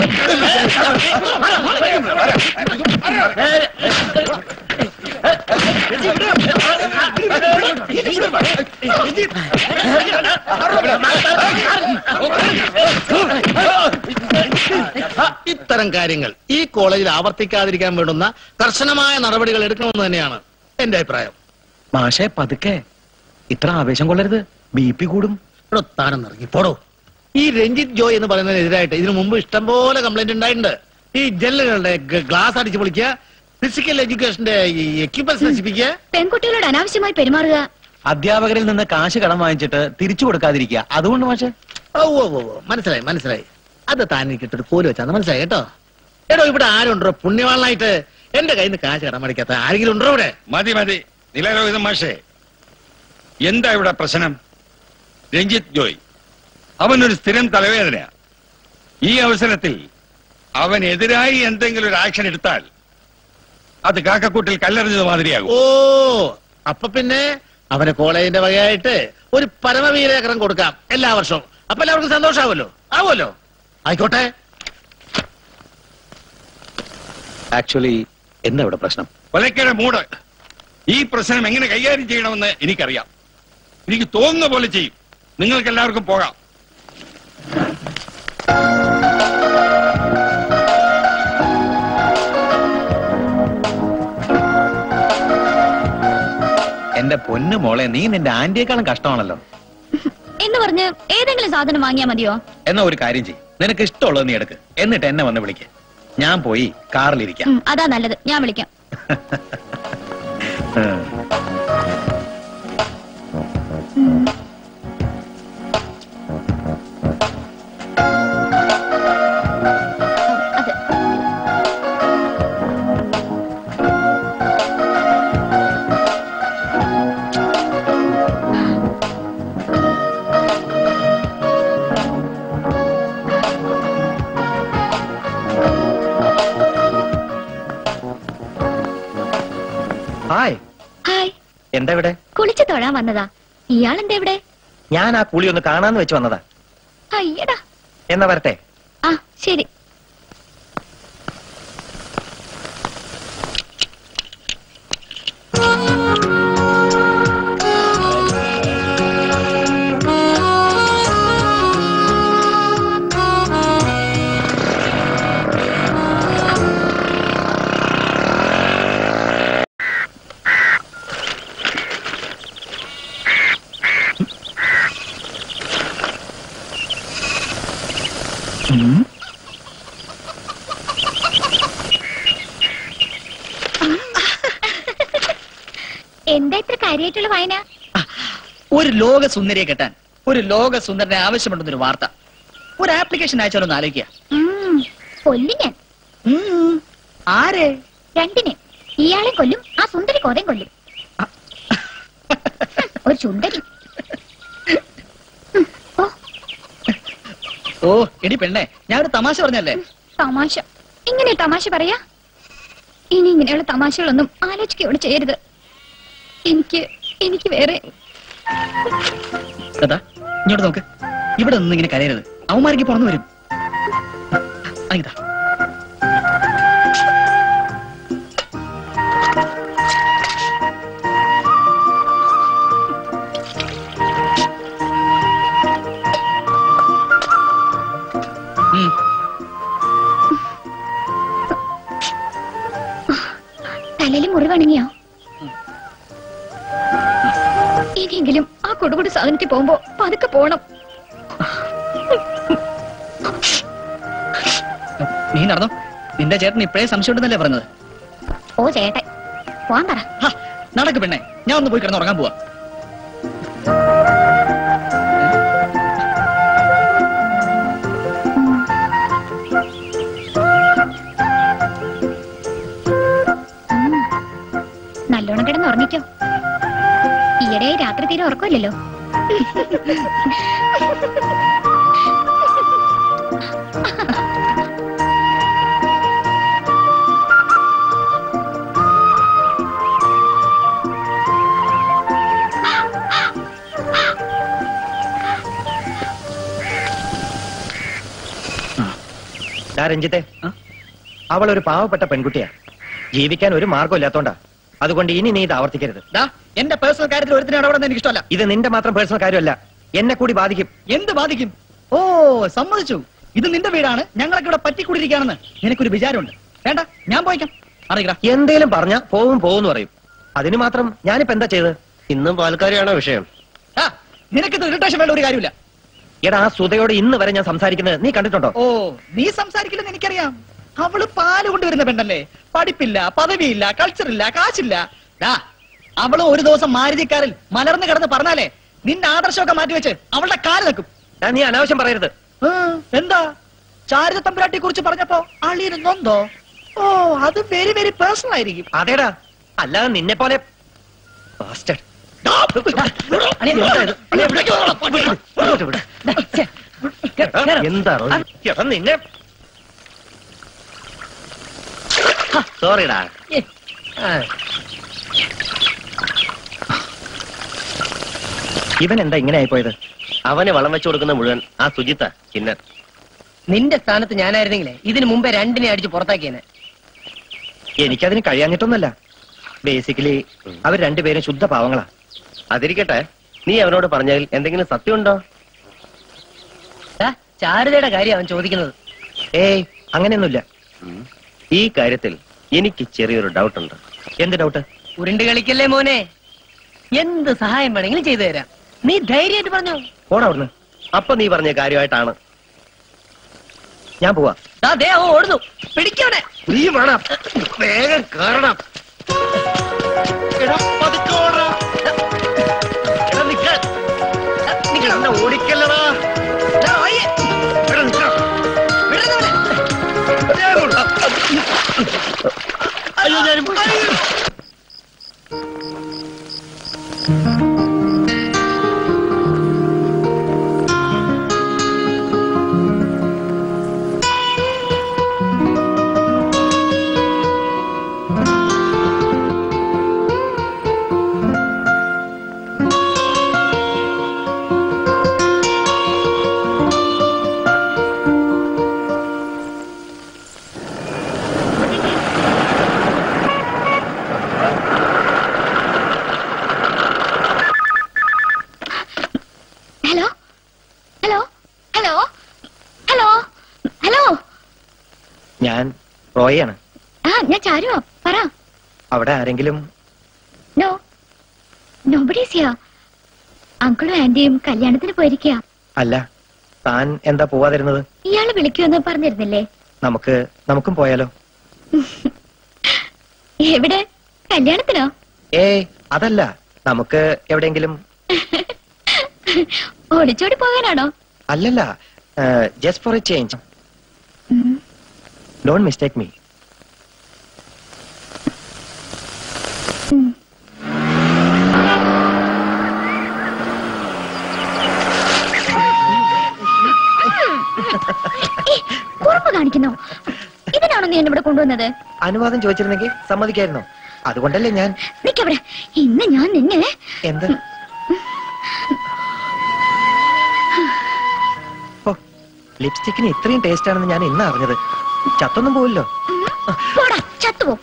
ഇത്തരം കാര്യങ്ങൾ ഈ കോളേജിൽ ആവർത്തിക്കാതിരിക്കാൻ വേണ്ടുന്ന കർശനമായ നടപടികൾ എടുക്കണമെന്ന് തന്നെയാണ് എന്റെ അഭിപ്രായം മാഷെ പതുക്കെ ഇത്ര ആവേശം കൊള്ളരുത് ബി പി കൂടും എടോ, താനൊന്ന് ഇറങ്ങി പോടോ ഈ രഞ്ജിത്ത് ജോയ് എന്ന് പറയുന്നതിനെതിരായിട്ട് ഇതിനു മുമ്പ് ഇഷ്ടംപോലെ കംപ്ലൈന്റ് ഉണ്ടായിട്ടുണ്ട് ഈ ജനലുകളുടെ ഗ്ലാസ് അടിച്ചു പൊളിക്കുക ഫിസിക്കൽ എഡ്യൂക്കേഷന്റെ എക്യുപ്മെന്റ്സ് നശിപ്പിക്കുക പെൺകുട്ടികളോട് അനാവശ്യമായി പെരുമാറുക അധ്യാപകരിൽ നിന്ന് കാശ് കടം വാങ്ങിച്ചിട്ട് തിരിച്ചു കൊടുക്കാതിരിക്കുക അതുകൊണ്ട് മാഷെ ഓ ഓ ഓ ഓ, മനസ്സിലായി മനസ്സിലായി അത് താൻ എനിക്കിട്ടൊരു കോല് വെച്ചാന്ന് മനസ്സിലായി കേട്ടോ എടോ ഇവിടെ ആരുണ്ടോ പുണ്യവാളനായിട്ട് എന്റെ കയ്യിൽ നിന്ന് കാശ് കടം മടിക്കാത്ത ആരെങ്കിലും ഉണ്ടോ ഇവിടെ മതി മതി നിലരോഹിത മാഷേ എന്താ ഇവിടെ പ്രശ്നം രഞ്ജിത്ത് ജോയ് അവനൊരു സ്ഥിരം തലവേദനയാ ഈ അവസരത്തിൽ അവനെതിരായി എന്തെങ്കിലും ഒരു ആക്ഷൻ എടുത്താൽ അത് കാക്കക്കൂട്ടിൽ കല്ലെറിഞ്ഞത് മാതിരിയാകും ഓ അപ്പൊ പിന്നെ അവന് കോളേജിന്റെ വകയായിട്ട് ഒരു പരമവീരേക്കരം കൊടുക്കാം എല്ലാ വർഷവും അപ്പൊ എല്ലാവർക്കും സന്തോഷാവുമല്ലോ ആവുമല്ലോ ആയിക്കോട്ടെ ആക്ച്വലി എന്താ ഇവിടെ പ്രശ്നം കൊലക്കര മൂട് ഈ പ്രശ്നം എങ്ങനെ കൈകാര്യം ചെയ്യണമെന്ന് എനിക്കറിയാം എനിക്ക് തോന്നുന്ന പോലെ ചെയ്യും നിങ്ങൾക്ക് എല്ലാവർക്കും പോകാം എന്റെ പൊന്നു മോളെ നീ നിന്റെ ആന്റിയേക്കാളും കഷ്ടമാണല്ലോ എന്ന് പറഞ്ഞ് ഏതെങ്കിലും സാധനം വാങ്ങിയാ മതിയോ എന്നാ ഒരു കാര്യം ചെയ്യും നിനക്ക് ഇഷ്ടമുള്ളത് നീ എടുക്ക് എന്നിട്ട് എന്നെ വന്ന് വിളിക്ക് ഞാൻ പോയി കാറിലിരിക്കാം ഉം, അതാ നല്ലത് ഞാൻ വിളിക്കാം ഉം. അത് ഹായ് ഹായ് എന്താ ഇവിടെ കുളിച്ചു തൊഴാൻ വന്നതാ ഇയാളെന്താ ഇവിടെ ഞാൻ ആ കുളി ഒന്ന് കാണാന്ന് വെച്ച് വന്നതാ അയ്യടാ എന്നാ വരട്ടെ ആ ശരി എന്താ ഇത്ര കാര്യമായിട്ടുള്ള വായന ഒരു ലോക സുന്ദരിയെ കെട്ടാൻ ഒരു ലോക സുന്ദരനെ ആവശ്യമുണ്ടെന്നൊരു വാർത്ത ഒരു ആപ്ലിക്കേഷൻ അയച്ചാലൊന്ന് ആലോചിക്കുക ഉം, കൊല്ലും ഞാൻ ഉം, ആരെ രണ്ടിനെ ഇയാളെ കൊല്ലും ആ സുന്ദരി കോതയും കൊല്ലും ഒരു സുന്ദരി ഉം, ഓ ഓ എടി പെണ്ണെ ഞാൻ ഒരു തമാശ പറഞ്ഞല്ലേ തമാശ ഇങ്ങനെ തമാശ പറയാ ഇനി ഇങ്ങനെയുള്ള തമാശകളൊന്നും ആലോചിക്കുകയോട് ചെയ്യരുത് എനിക്ക് എനിക്ക് വേറെ കഥാ ഇങ്ങോട്ട് നോക്ക് ഇവിടെ നിന്ന് ഇങ്ങനെ കരയരുത് അവന്മാർക്ക് പുറന്നു വരും ആ, ഇതാ ഉം. തലയിൽ മുറിവണങ്ങിയോ ഇനിയെങ്കിലും ആ കൊടുകൊടു സാധനത്തിൽ പോകുമ്പോ പതുക്കെ പോണം നീ നടന്നോ നിന്റെ ചേട്ടൻ ഇപ്പോഴേ സംശയം ഉണ്ടെന്നല്ലേ പറഞ്ഞത് ഓ ചേട്ടൻ പോവാൻ പറ ഹാ, നടക്ക് പെണ്ണെ ഞാൻ ഒന്ന് പോയി കിടന്ന് ഉറങ്ങാൻ പോവാ നല്ലോണം കിടന്ന് ഉറങ്ങിക്കോ ഈയിടെ രാത്രി തീരെ ഉറക്കമില്ലല്ലോ ഡാ രഞ്ജിത്തെ ആ? അവൾ ഒരു പാവപ്പെട്ട പെൺകുട്ടിയാ ജീവിക്കാൻ ഒരു മാർഗം ഇല്ലാത്തോണ്ടാ അതുകൊണ്ട് ഇനി നീ ഇത് ആവർത്തിക്കരുത് ദാ എന്റെ പേഴ്സണൽ കാര്യത്തിൽ ഒരുത്തിന് ഇടപെടുന്ന എനിക്ക് ഇഷ്ടമല്ല ഇത് നിന്റെ മാത്രം പേഴ്സണൽ കാര്യമല്ല എന്നെ കൂടി ബാധിക്കും എന്ത് ബാധിക്കും ഓ സമ്മതിച്ചു ഇത് നിന്റെ വീടാണ് ഞങ്ങളൊക്കെ ഇവിടെ പറ്റിക്കൂടിയിരിക്കുകയാണെന്ന് നിനക്കൊരു വിചാരമുണ്ട് വേണ്ട ഞാൻ പോയിക്കാം അറിയിക്കടാ എന്തേലും പറഞ്ഞ പോവും പോവെന്ന് പറയും അതിന് മാത്രം ഞാനിപ്പോ എന്താ ചെയ്തത് ഇന്നും പാൽക്കാരിയാണോ വിഷയം ആ നിനക്കിത് ഇറിറ്റേഷൻ വേണ്ട ഒരു കാര്യമില്ല എടാ ആ സുധയോട് ഇന്ന് വരെ ഞാൻ സംസാരിക്കുന്നത് നീ കണ്ടിട്ടുണ്ടോ ഓ നീ സംസാരിക്കില്ലെന്ന് എനിക്കറിയാം അവള് പാല് കൊണ്ടുവരുന്ന പെണ്ണല്ലേ പഠിപ്പില്ല പദവിയില്ല കൾച്ചറില്ല കാശില്ല ദാ അവള് ഒരു ദിവസം മാരുതിക്കാരിൽ മലർന്ന് കിടന്ന് പറഞ്ഞാലേ നിന്റെ ആദർശമൊക്കെ മാറ്റിവെച്ച് അവളുടെ കാല് നിൽക്കും ഡാ, നീ അനാവശ്യം പറയരുത് ആ, എന്താ ചാരിത തമ്പുരാട്ടിയെ കുറിച്ച് പറഞ്ഞപ്പോ അളിയന് നൊന്തോ ഓ അത് വെരി വെരി പേഴ്സണൽ ആയിരിക്കും അതേടാ അല്ലാതെ നിന്നെ പോലെ Bastard. എന്താ ഇത്? ഇങ്ങോട്ട് വിട്. എടാ, എന്താണോ ഇത്? എടാ, നിന്നെ സോറിടാ ഇവൻ എന്താ ഇങ്ങനെ ആയിപ്പോയത് അവന് വളം വെച്ചു കൊടുക്കുന്ന മുഴുവൻ ആ സുജിത്ത കിന്നർ നിന്റെ സ്ഥാനത്ത് ഞാനായിരുന്നെങ്കിലേ ഇതിനു മുമ്പേ രണ്ടിനെ അടിച്ച് പുറത്താക്കിയേനെ എനിക്കതിന് കഴിയാഞ്ഞിട്ടൊന്നല്ല ബേസിക്കലി അവർ രണ്ടുപേരും ശുദ്ധ പാവങ്ങളാ അതിരിക്കട്ടെ നീ അവനോട് പറഞ്ഞതിൽ എന്തെങ്കിലും സത്യമുണ്ടോ ദാ, ചാരുതയുടെ കാര്യം അവൻ ചോദിക്കുന്നത് ഏയ് അങ്ങനെയൊന്നുമില്ല ഈ കാര്യത്തിൽ എനിക്ക് ചെറിയൊരു ഡൗട്ട് ഉണ്ട് എന്ത് ഡൗട്ട് ഉരുണ്ട് കളിക്കല്ലേ മോനെ എന്ത് സഹായം വേണമെങ്കിലും ചെയ്തു തരാം നീ ധൈര്യമായിട്ട് പറഞ്ഞോ പോടാ അവിടുന്ന് അപ്പൊ നീ പറഞ്ഞ കാര്യമായിട്ടാണ് ഞാൻ പോവാ ദാ ദേ അവൻ ഓടുന്നു പിടിക്കവനെ നീ വേണം വേഗം കയറണം എടാ, പതുക്കെ ഓടടാ. എടാ, നിക്ക്. എന്നെ ഓടിക്കല്ലടാ ദാ, ഓയെ. എടാ, നിക്ക്. വിടരുതവനെ. അയ്യോ ഞാനും പോയി. Hello hello hello hello hello ഞാൻ റോയാണ് ആ ഞാൻ ചാരുവാ പറ അവിടെ ആരെങ്കിലും നോ നോബഡീസ് ഹിയർ അങ്കിളും ആന്റിയും കല്യാണത്തിന് പോയിരിക്കുക അല്ല താൻ എന്താ പോവാതിരുന്നത് ഇയാള് വിളിക്കുമെന്ന് പറഞ്ഞിരുന്നില്ലേ നമുക്ക് നമുക്കും പോയാലോ എവിടെ കല്യാണത്തിനോ ഏയ് അതല്ല നമുക്ക് എവിടെയെങ്കിലും ഓടിച്ചോടി പോകാനാണോ അല്ലല്ല ജസ്റ്റ് ഫോർ എ ചേഞ്ച് ഉം. ഡോണ്ട് മിസ്റ്റേക്ക് മീ ഉം. ഏയ്, കുറുമ്പ് കാണിക്കുന്നോ ഇതിനാണോ നീ എന്നെ ഇവിടെ കൊണ്ടുവന്നത് അനുവാദം ചോദിച്ചിരുന്നെങ്കിൽ സമ്മതിക്കായിരുന്നോ അതുകൊണ്ടല്ലേ ഞാൻ നിക്കവിടെ ഇന്ന് ഞാൻ നിന്നെ എന്ത് ഓ ലിപ്സ്റ്റിക്കിന് ഇത്രയും ടേസ്റ്റ് ആണെന്ന് ഞാൻ ഇന്ന് അറിഞ്ഞത് ചത്തൊന്നും പോവില്ലോ പോടാ ചത്തുപോ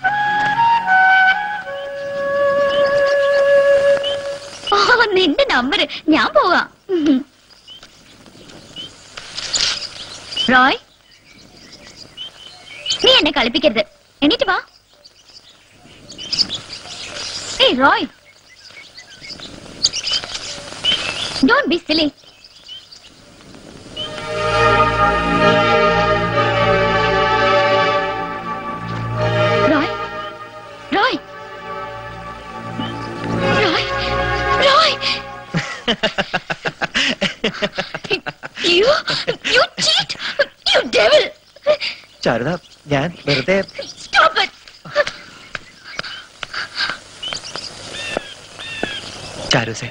ഓ നിന്റെ നമ്പർ ഞാൻ പോവാ ഉം. റോയ് നീ എന്നെ കളിപ്പിക്കരുത് എണീറ്റ് വാ ഏയ് Roy don't be silly Roy Roy Roy Roy you you cheat you devil ചാരുത ഞാൻ വെറുതെ stop it ചാരുസേ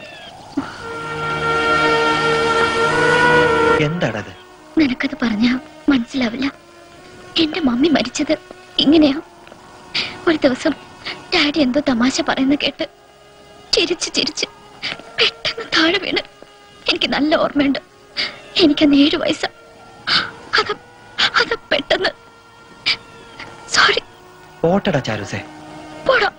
എന്താണത് നിനക്കത് പറഞ്ഞാ മനസ്സിലാവില്ല എന്റെ മമ്മി മരിച്ചത് ഇങ്ങനെയാ ഒരു ദിവസം ഡാഡി എന്തോ തമാശ പറയുന്ന കേട്ട് ചിരിച്ച് ചിരിച്ച് പെട്ടെന്ന് താഴെ വീണ് എനിക്ക് നല്ല ഓർമ്മയുണ്ട് എനിക്കന്ന് ഏഴു വയസ്സാ അത് അത് പെട്ടെന്ന് സോറി പോട്ടടാ ചാരുസേ പോടാ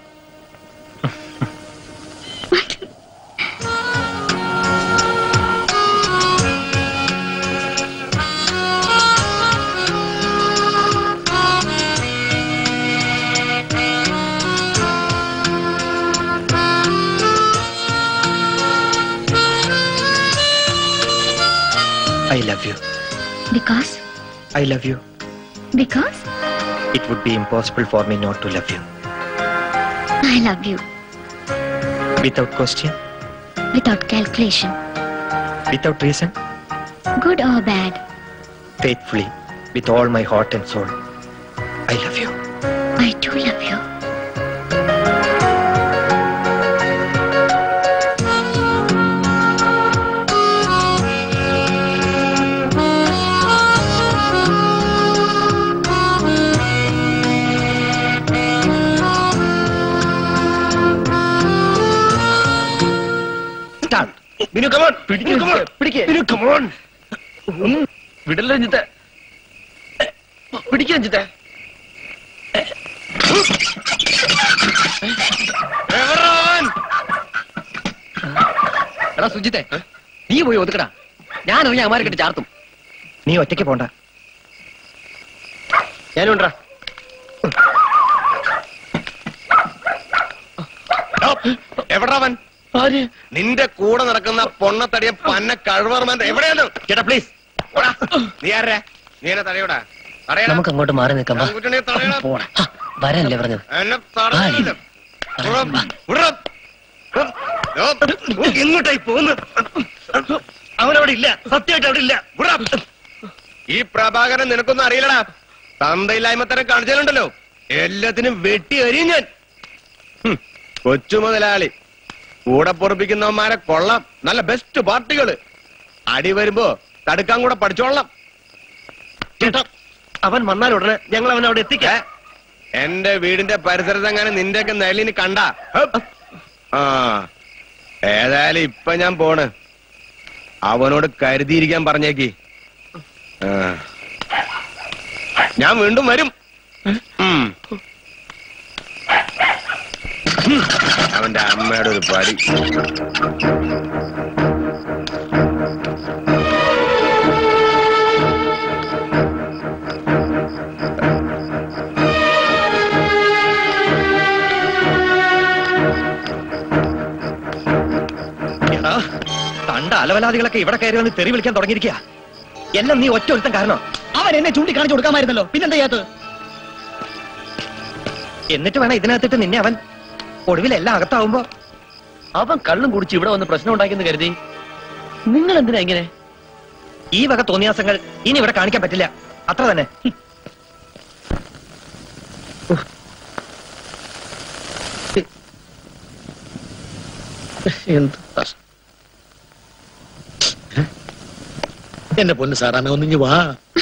I love you because I love you because it would be impossible for me not to love you I love you without question without calculation without reason good or bad faithfully with all my heart and soul. I love you. I do love you. Minu, come on. Minu, come on. Minu, come on. വിടല്ലോ രഞ്ജിത്തെ പിടിക്കുക രഞ്ജിത്തെ എടാ സുജിത്തെ നീ പോയി ഒതുക്കടാ ഞാൻ ഇറങ്ങി അമാരെ കെട്ടി ചാർത്തും നീ ഒറ്റയ്ക്ക് പോണ്ട ഞാനുണ്ടാ എവിടാവൻ ആര് നിന്റെ കൂടെ നടക്കുന്ന പൊണ്ണത്തടിയ പന്ന കഴിവർമ്മ എവിടെയാണ് ചേട്ടാ പ്ലീസ് നീ ആരാ നീ എന്നെ തടയൂടാ തടയണം നമുക്ക് അങ്ങോട്ട് മാറി നിൽക്കാം വാ. കുട്ടിനെ തടയണം ഹ, വരാനല്ലേ പറഞ്ഞത് എന്നെ തടയണം വിടണം. വിടണം. ഓ, എങ്ങോട്ടായി പോകുന്നു അവനവിടെ ഇല്ല സത്യമായിട്ട് അവിടെ ഇല്ല വിടണം. ഈ പ്രഭാകരൻ നിനക്കൊന്നും അറിയില്ലടാ തന്തയില്ലായ്മ തരം കാണിച്ചാലുണ്ടല്ലോ എല്ലാത്തിനും വെട്ടി എറിയും ഞാൻ ഹും, കൊച്ചു മുതലാളി കൂടെ പൊറപ്പിക്കുന്നവന്മാരെ കൊള്ളാം നല്ല ബെസ്റ്റ് പാർട്ടികള് അടി വരുമ്പോ തടുക്കാൻ കൂടെ പഠിച്ചോളാം ചേട്ടാ അവൻ വന്നാൽ ഉടനെ ഞങ്ങൾ അവനെ അവിടെ എത്തിക്കാം ഏ? എന്റെ വീടിന്റെ പരിസരത്തെങ്ങാനും നിന്റെയൊക്കെ നെല്ലിന് കണ്ട ആ ഏതായാലും ഇപ്പൊ ഞാൻ പോണ് അവനോട് കരുതിയിരിക്കാൻ പറഞ്ഞേക്ക് ആ. ഞാൻ വീണ്ടും വരും ഉം. ഉം. അവന്റെ അമ്മയുടെ ഒരു പടി എടാ കണ്ട അലവലാദികളൊക്കെ ഇവിടെ കയറി വന്ന് തെറി വിളിക്കാൻ തുടങ്ങിയിരിക്കുക എല്ലാം നീ ഒറ്റ ഒരുത്തൻ കാരണം അവൻ എന്നെ ചൂണ്ടിക്കാണിച്ചു കൊടുക്കാമായിരുന്നല്ലോ പിന്നെന്താ ചെയ്യാത്തത് എന്നിട്ട് വേണം ഇതിനകത്തിട്ട് നിന്നെ അവൻ ഒടുവിൽ എല്ലാം അകത്താവുമ്പോ അവൻ കള്ളും കുടിച്ച് ഇവിടെ വന്ന് പ്രശ്നം ഉണ്ടാക്കിയെന്ന് കരുതി നിങ്ങൾ എന്തിനാ ഇങ്ങനെ ഈ വക തോന്നിയാസങ്ങൾ ഇനി ഇവിടെ കാണിക്കാൻ പറ്റില്ല അത്ര തന്നെ എന്ത് കഷ്ടം. ഏ? എന്റെ പൊന്ന് സാറാമേ ഒന്നിഞ്ഞു വാ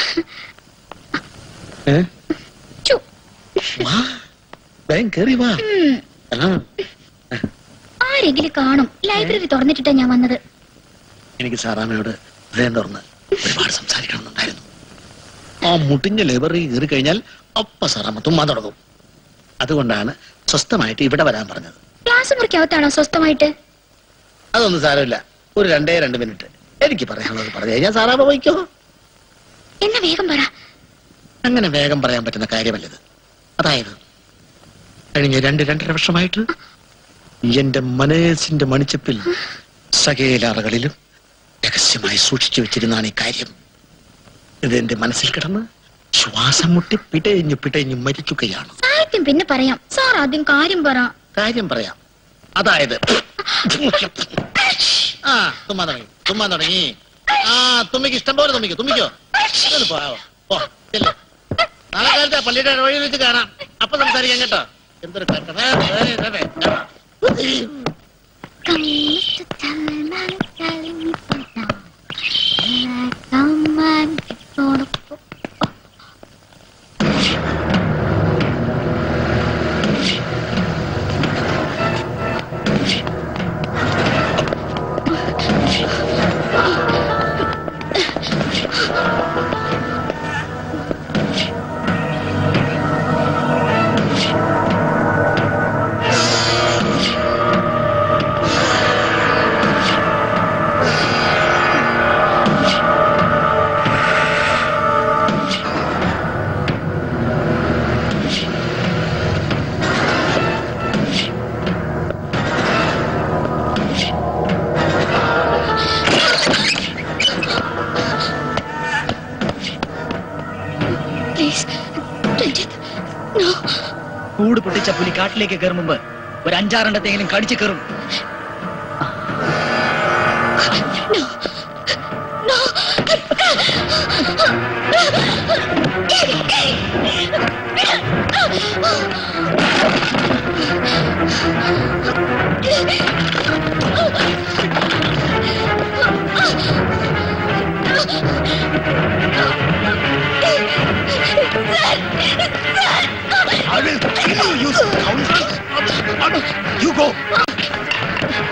ഏ? ചു. വാ വേഗം കേറി വാ ആ, ആരെങ്കിലും കാണും ലൈബ്രറി തുറന്നിട്ടിട്ടാ ഞാൻ വന്നത് എനിക്ക് സാറാമയോട് ഹൃദയം തുറന്ന് ഒരുപാട് സംസാരിക്കണമെന്നുണ്ടായിരുന്നു ആ മുട്ടിഞ്ഞ ലൈബ്രറി കയറി കഴിഞ്ഞാൽ അപ്പ സാറാമ്മ തുമ്മാൻ തുടങ്ങും അതുകൊണ്ടാണ് സ്വസ്ഥമായിട്ട് ഇവിടെ വരാൻ പറഞ്ഞത് ക്ലാസ് മുറിക്കകത്താണോ സ്വസ്ഥമായിട്ട് അതൊന്നും സാരമില്ല ഒരു രണ്ടേ രണ്ട് മിനിറ്റ് എനിക്ക് പറയാനുള്ളത് പറഞ്ഞു കഴിഞ്ഞാൽ സാറാമ്മ പോയിക്കോ എന്നാ വേഗം പറ അങ്ങനെ വേഗം പറയാൻ പറ്റുന്ന കാര്യമല്ലത് അതായത് കഴിഞ്ഞ രണ്ട് രണ്ടര വർഷമായിട്ട് എന്റെ മനസ്സിന്റെ മണിച്ചപ്പിൽ സകേലാറകളിലും രഹസ്യമായി സൂക്ഷിച്ചു വെച്ചിരുന്നാണ് ഈ കാര്യം ഇതെന്റെ മനസ്സിൽ കിടന്ന് ശ്വാസം മുട്ടി പിടയിഞ്ഞു പിടയിഞ്ഞു മരിക്കുകയാണ് സാഹിത്യം പിന്നെ പറയാം സാർ ആദ്യം കാര്യം പറ കാര്യം പറയാം അതായത് ആ തുമ്മാൻ തുടങ്ങി തുമ്മാൻ തുടങ്ങി ആ തുമ്മിക്ക് ഇഷ്ടം പോലെ തുമ്മിക്കോ തുമ്മിക്കോ ഇതൊന്ന് പോകാവോ ഓ ചെല്ല് നാളെ കാലത്ത് പള്ളിയുടെ വഴിയിൽ വെച്ച് കാണാം അപ്പൊ സംസാരിക്കാം കേട്ടോ എന്തൊരു കഷ്ടം. ഏ, ഏ, ഏ, ഏ, ഏ. പ്ലീസ് രഞ്ജിത്ത് നോ കൂട് പൊട്ടിച്ച പുലി കാട്ടിലേക്ക് കയറും മുമ്പ് ഒരു അഞ്ചാറെണ്ണത്തെങ്കിലും കടിച്ചു കയറും no I will kill you, you scoundrel! You go!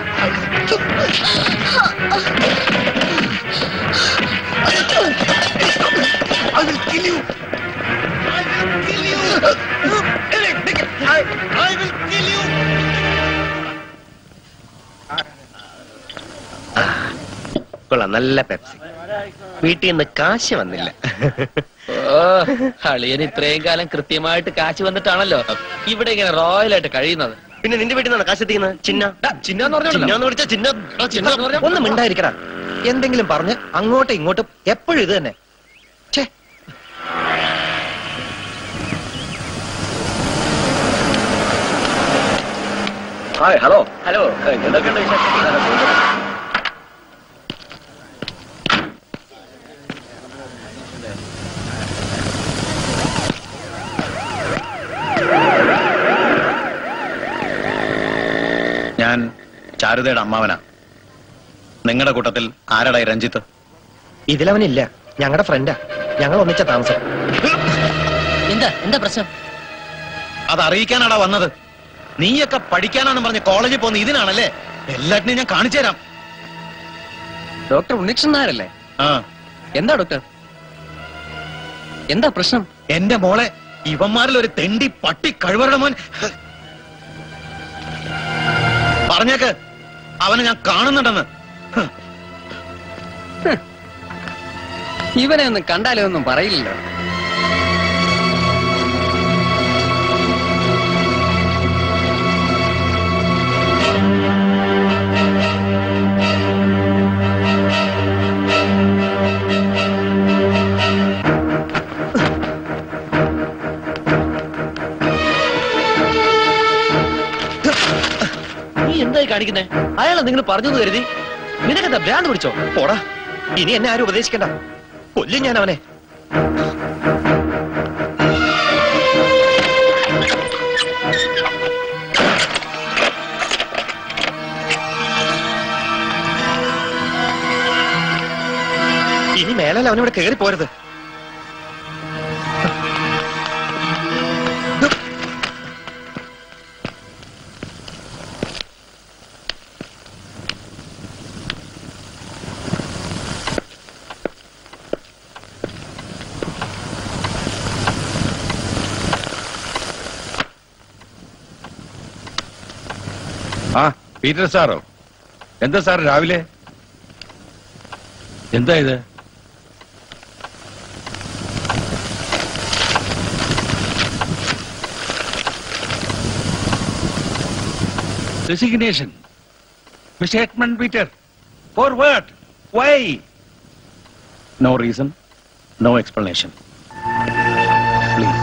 I will kill you! I will kill you! I, I will kill you! കൊള്ളാം നല്ല പെപ്സി വീട്ടിൽ നിന്ന് കാശ് വന്നില്ല ഓ അളിയൻ ഇത്രയും കാലം കൃത്യമായിട്ട് കാശ് വന്നിട്ടാണല്ലോ ഇവിടെ ഇങ്ങനെ റോയലായിട്ട് കഴിയുന്നത് പിന്നെ നിന്റെ വീട്ടിൽ നിന്നാണ് കാശ് എത്തിക്കുന്നത് ചിന്ന ചിന്ന എന്ന് പറഞ്ഞോ ചിന്ന എന്ന് വിളിച്ചാ ചിന്ന ചിന്ന എന്ന് പറഞ്ഞാ- ഒന്ന് മിണ്ടായിരിക്കടാ എന്തെങ്കിലും പറഞ്ഞ് അങ്ങോട്ടും ഇങ്ങോട്ടും എപ്പോഴും ഇത് തന്നെ ഛേ ഹായ് ഹലോ ഹലോ എന്തൊക്കെയുണ്ട് വിശേഷം ഞാൻ ചാരുതയുടെ അമ്മാവനാ നിങ്ങളുടെ കൂട്ടത്തിൽ ആരടാ ഈ രഞ്ജിത്ത് ഇതിലവനില്ല ഞങ്ങളുടെ ഫ്രണ്ടാ ഞങ്ങൾ ഒന്നിച്ച താമസം എന്താ എന്താ പ്രശ്നം അത് അറിയിക്കാനാടാ വന്നത് നീയൊക്കെ പഠിക്കാനാണെന്ന് പറഞ്ഞ് കോളേജിൽ പോകുന്ന ഇതിനാണല്ലേ എല്ലാറ്റിനെയും ഞാൻ കാണിച്ചു തരാം ഡോക്ടർ ഉണ്ണികൃഷ്ണൻ നായരല്ലേ ആ എന്താ ഡോക്ടർ എന്താ പ്രശ്നം എന്റെ മോളെ ഇവന്മാരിൽ ഒരു തെണ്ടി പട്ടി കഴിവരുടെ മോൻ പറഞ്ഞേക്ക് അവനെ ഞാൻ കാണുന്നുണ്ടെന്ന് ഹ്. ഇവനെ ഒന്നും കണ്ടാലേ ഒന്നും പറയില്ലല്ലോ നീ എന്തായി കാണിക്കുന്നേ അയാളെ നിങ്ങൾ പറഞ്ഞെന്ന് കരുതി നിനക്കെന്താ ഭ്രാന്ത് പിടിച്ചോ പോടാ ഇനി എന്നെ ആരും ഉപദേശിക്കണ്ട കൊല്ലും ഞാൻ അവനെ ഇനി മേലാൽ അവനിവിടെ കയറി പോരുത് ആ പീറ്റർ സാറോ എന്താ സാർ രാവിലെ എന്താ ഇത് റെസിഗ്നേഷൻ മിസ്റ്റർ എക്മൺ Peter forward why no reason no explanation please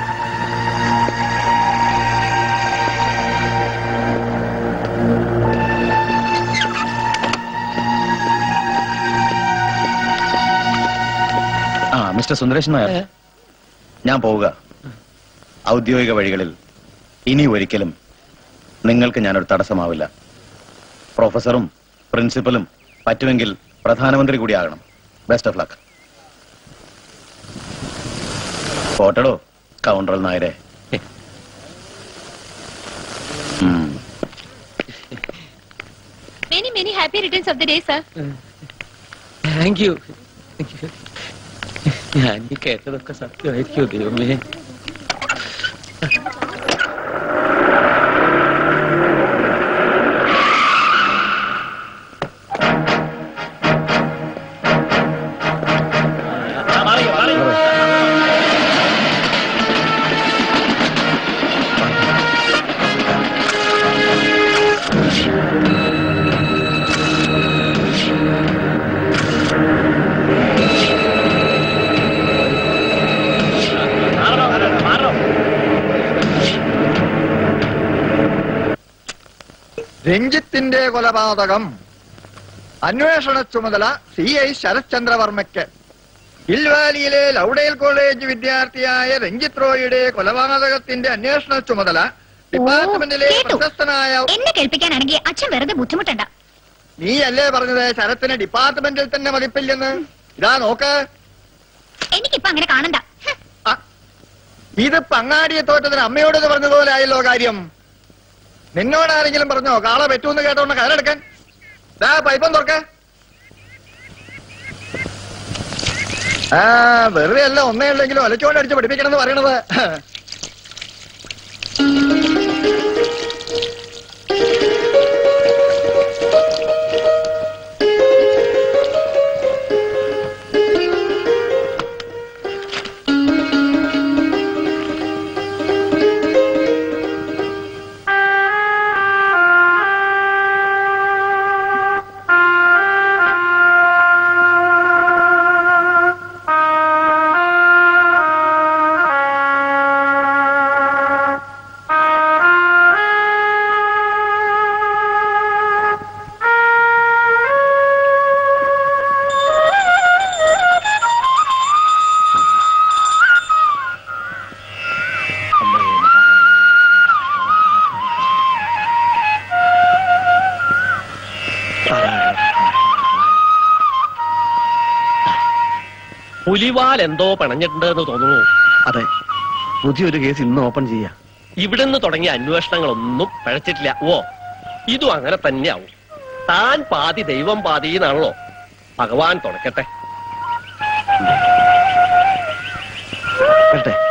ആ മിസ്റ്റർ സുന്ദരേശൻ നായർ ഞാൻ പോവുക ഔദ്യോഗിക വഴികളിൽ ഇനി ഒരിക്കലും നിങ്ങൾക്ക് ഞാനൊരു തടസ്സമാവില്ല പ്രൊഫസറും പ്രിൻസിപ്പലും പറ്റുമെങ്കിൽ പ്രധാനമന്ത്രി കൂടിയാകണം ബെസ്റ്റ് ഓഫ് ലക്ക് പോട്ടടോ കൗണ്ടറൽ നായരെ ഉം. Many many happy returns of the day sir thank you ഞാൻ ഈ കേട്ടതൊക്കെ സത്യമായിരിക്കും ദൈവമേ രഞ്ജിത്തിന്റെ കൊലപാതകം അന്വേഷണ ചുമതല സി ഐ ശരത്ചന്ദ്രവർമ്മയ്ക്ക് ഹിൽവാലിയിലെ ലൗഡേൽ കോളേജ് വിദ്യാർത്ഥിയായ രഞ്ജിത് റോയിയുടെ കൊലപാതകത്തിന്റെ അന്വേഷണ ചുമതല ഡിപ്പാർട്ട്മെന്റിലെ കേട്ടു. പ്രശസ്തനായ എന്നെ കേൾപ്പിക്കാനാണെങ്കിൽ അച്ഛൻ വെറുതെ ബുദ്ധിമുട്ടണ്ട നീ അല്ലേ പറഞ്ഞത് ശരത്തിന് ഡിപ്പാർട്ട്മെന്റിൽ തന്നെ മതിപ്പില്ലെന്ന് ഇതാ നോക്ക് എനിക്കിപ്പോ അങ്ങനെ കാണണ്ട ഹ്, ഇത് പങ്ങാടിയെ തോറ്റതിന് അമ്മയോട് പറഞ്ഞതുപോലെ ആയല്ലോ കാര്യം നിന്നോട് ആരെങ്കിലും പറഞ്ഞോ കാള പറ്റൂന്ന് കേട്ടോണ്ട് കയറെടുക്കാൻ ദാ പൈപ്പം തുറക്ക ആ വെറുതെ അല്ല ഒന്നേ ഉള്ളെങ്കിലും ഒലച്ചോണ്ട് അടിച്ച് പഠിപ്പിക്കണം എന്ന് പറയണത് പുലിവാൽ എന്തോ പിണഞ്ഞിട്ടുണ്ടെന്ന് തോന്നുന്നു അതെ പുതിയൊരു കേസ് ഇന്ന് ഓപ്പൺ ചെയ്യാം ഇവിടുന്ന് തുടങ്ങിയ അന്വേഷണങ്ങളൊന്നും പഴച്ചിട്ടില്ല ഓ ഇതും അങ്ങനെ തന്നെയാവും താൻ പാതി ദൈവം പാതി എന്നാണല്ലോ ഭഗവാൻ തുണക്കട്ടെ വരട്ടെ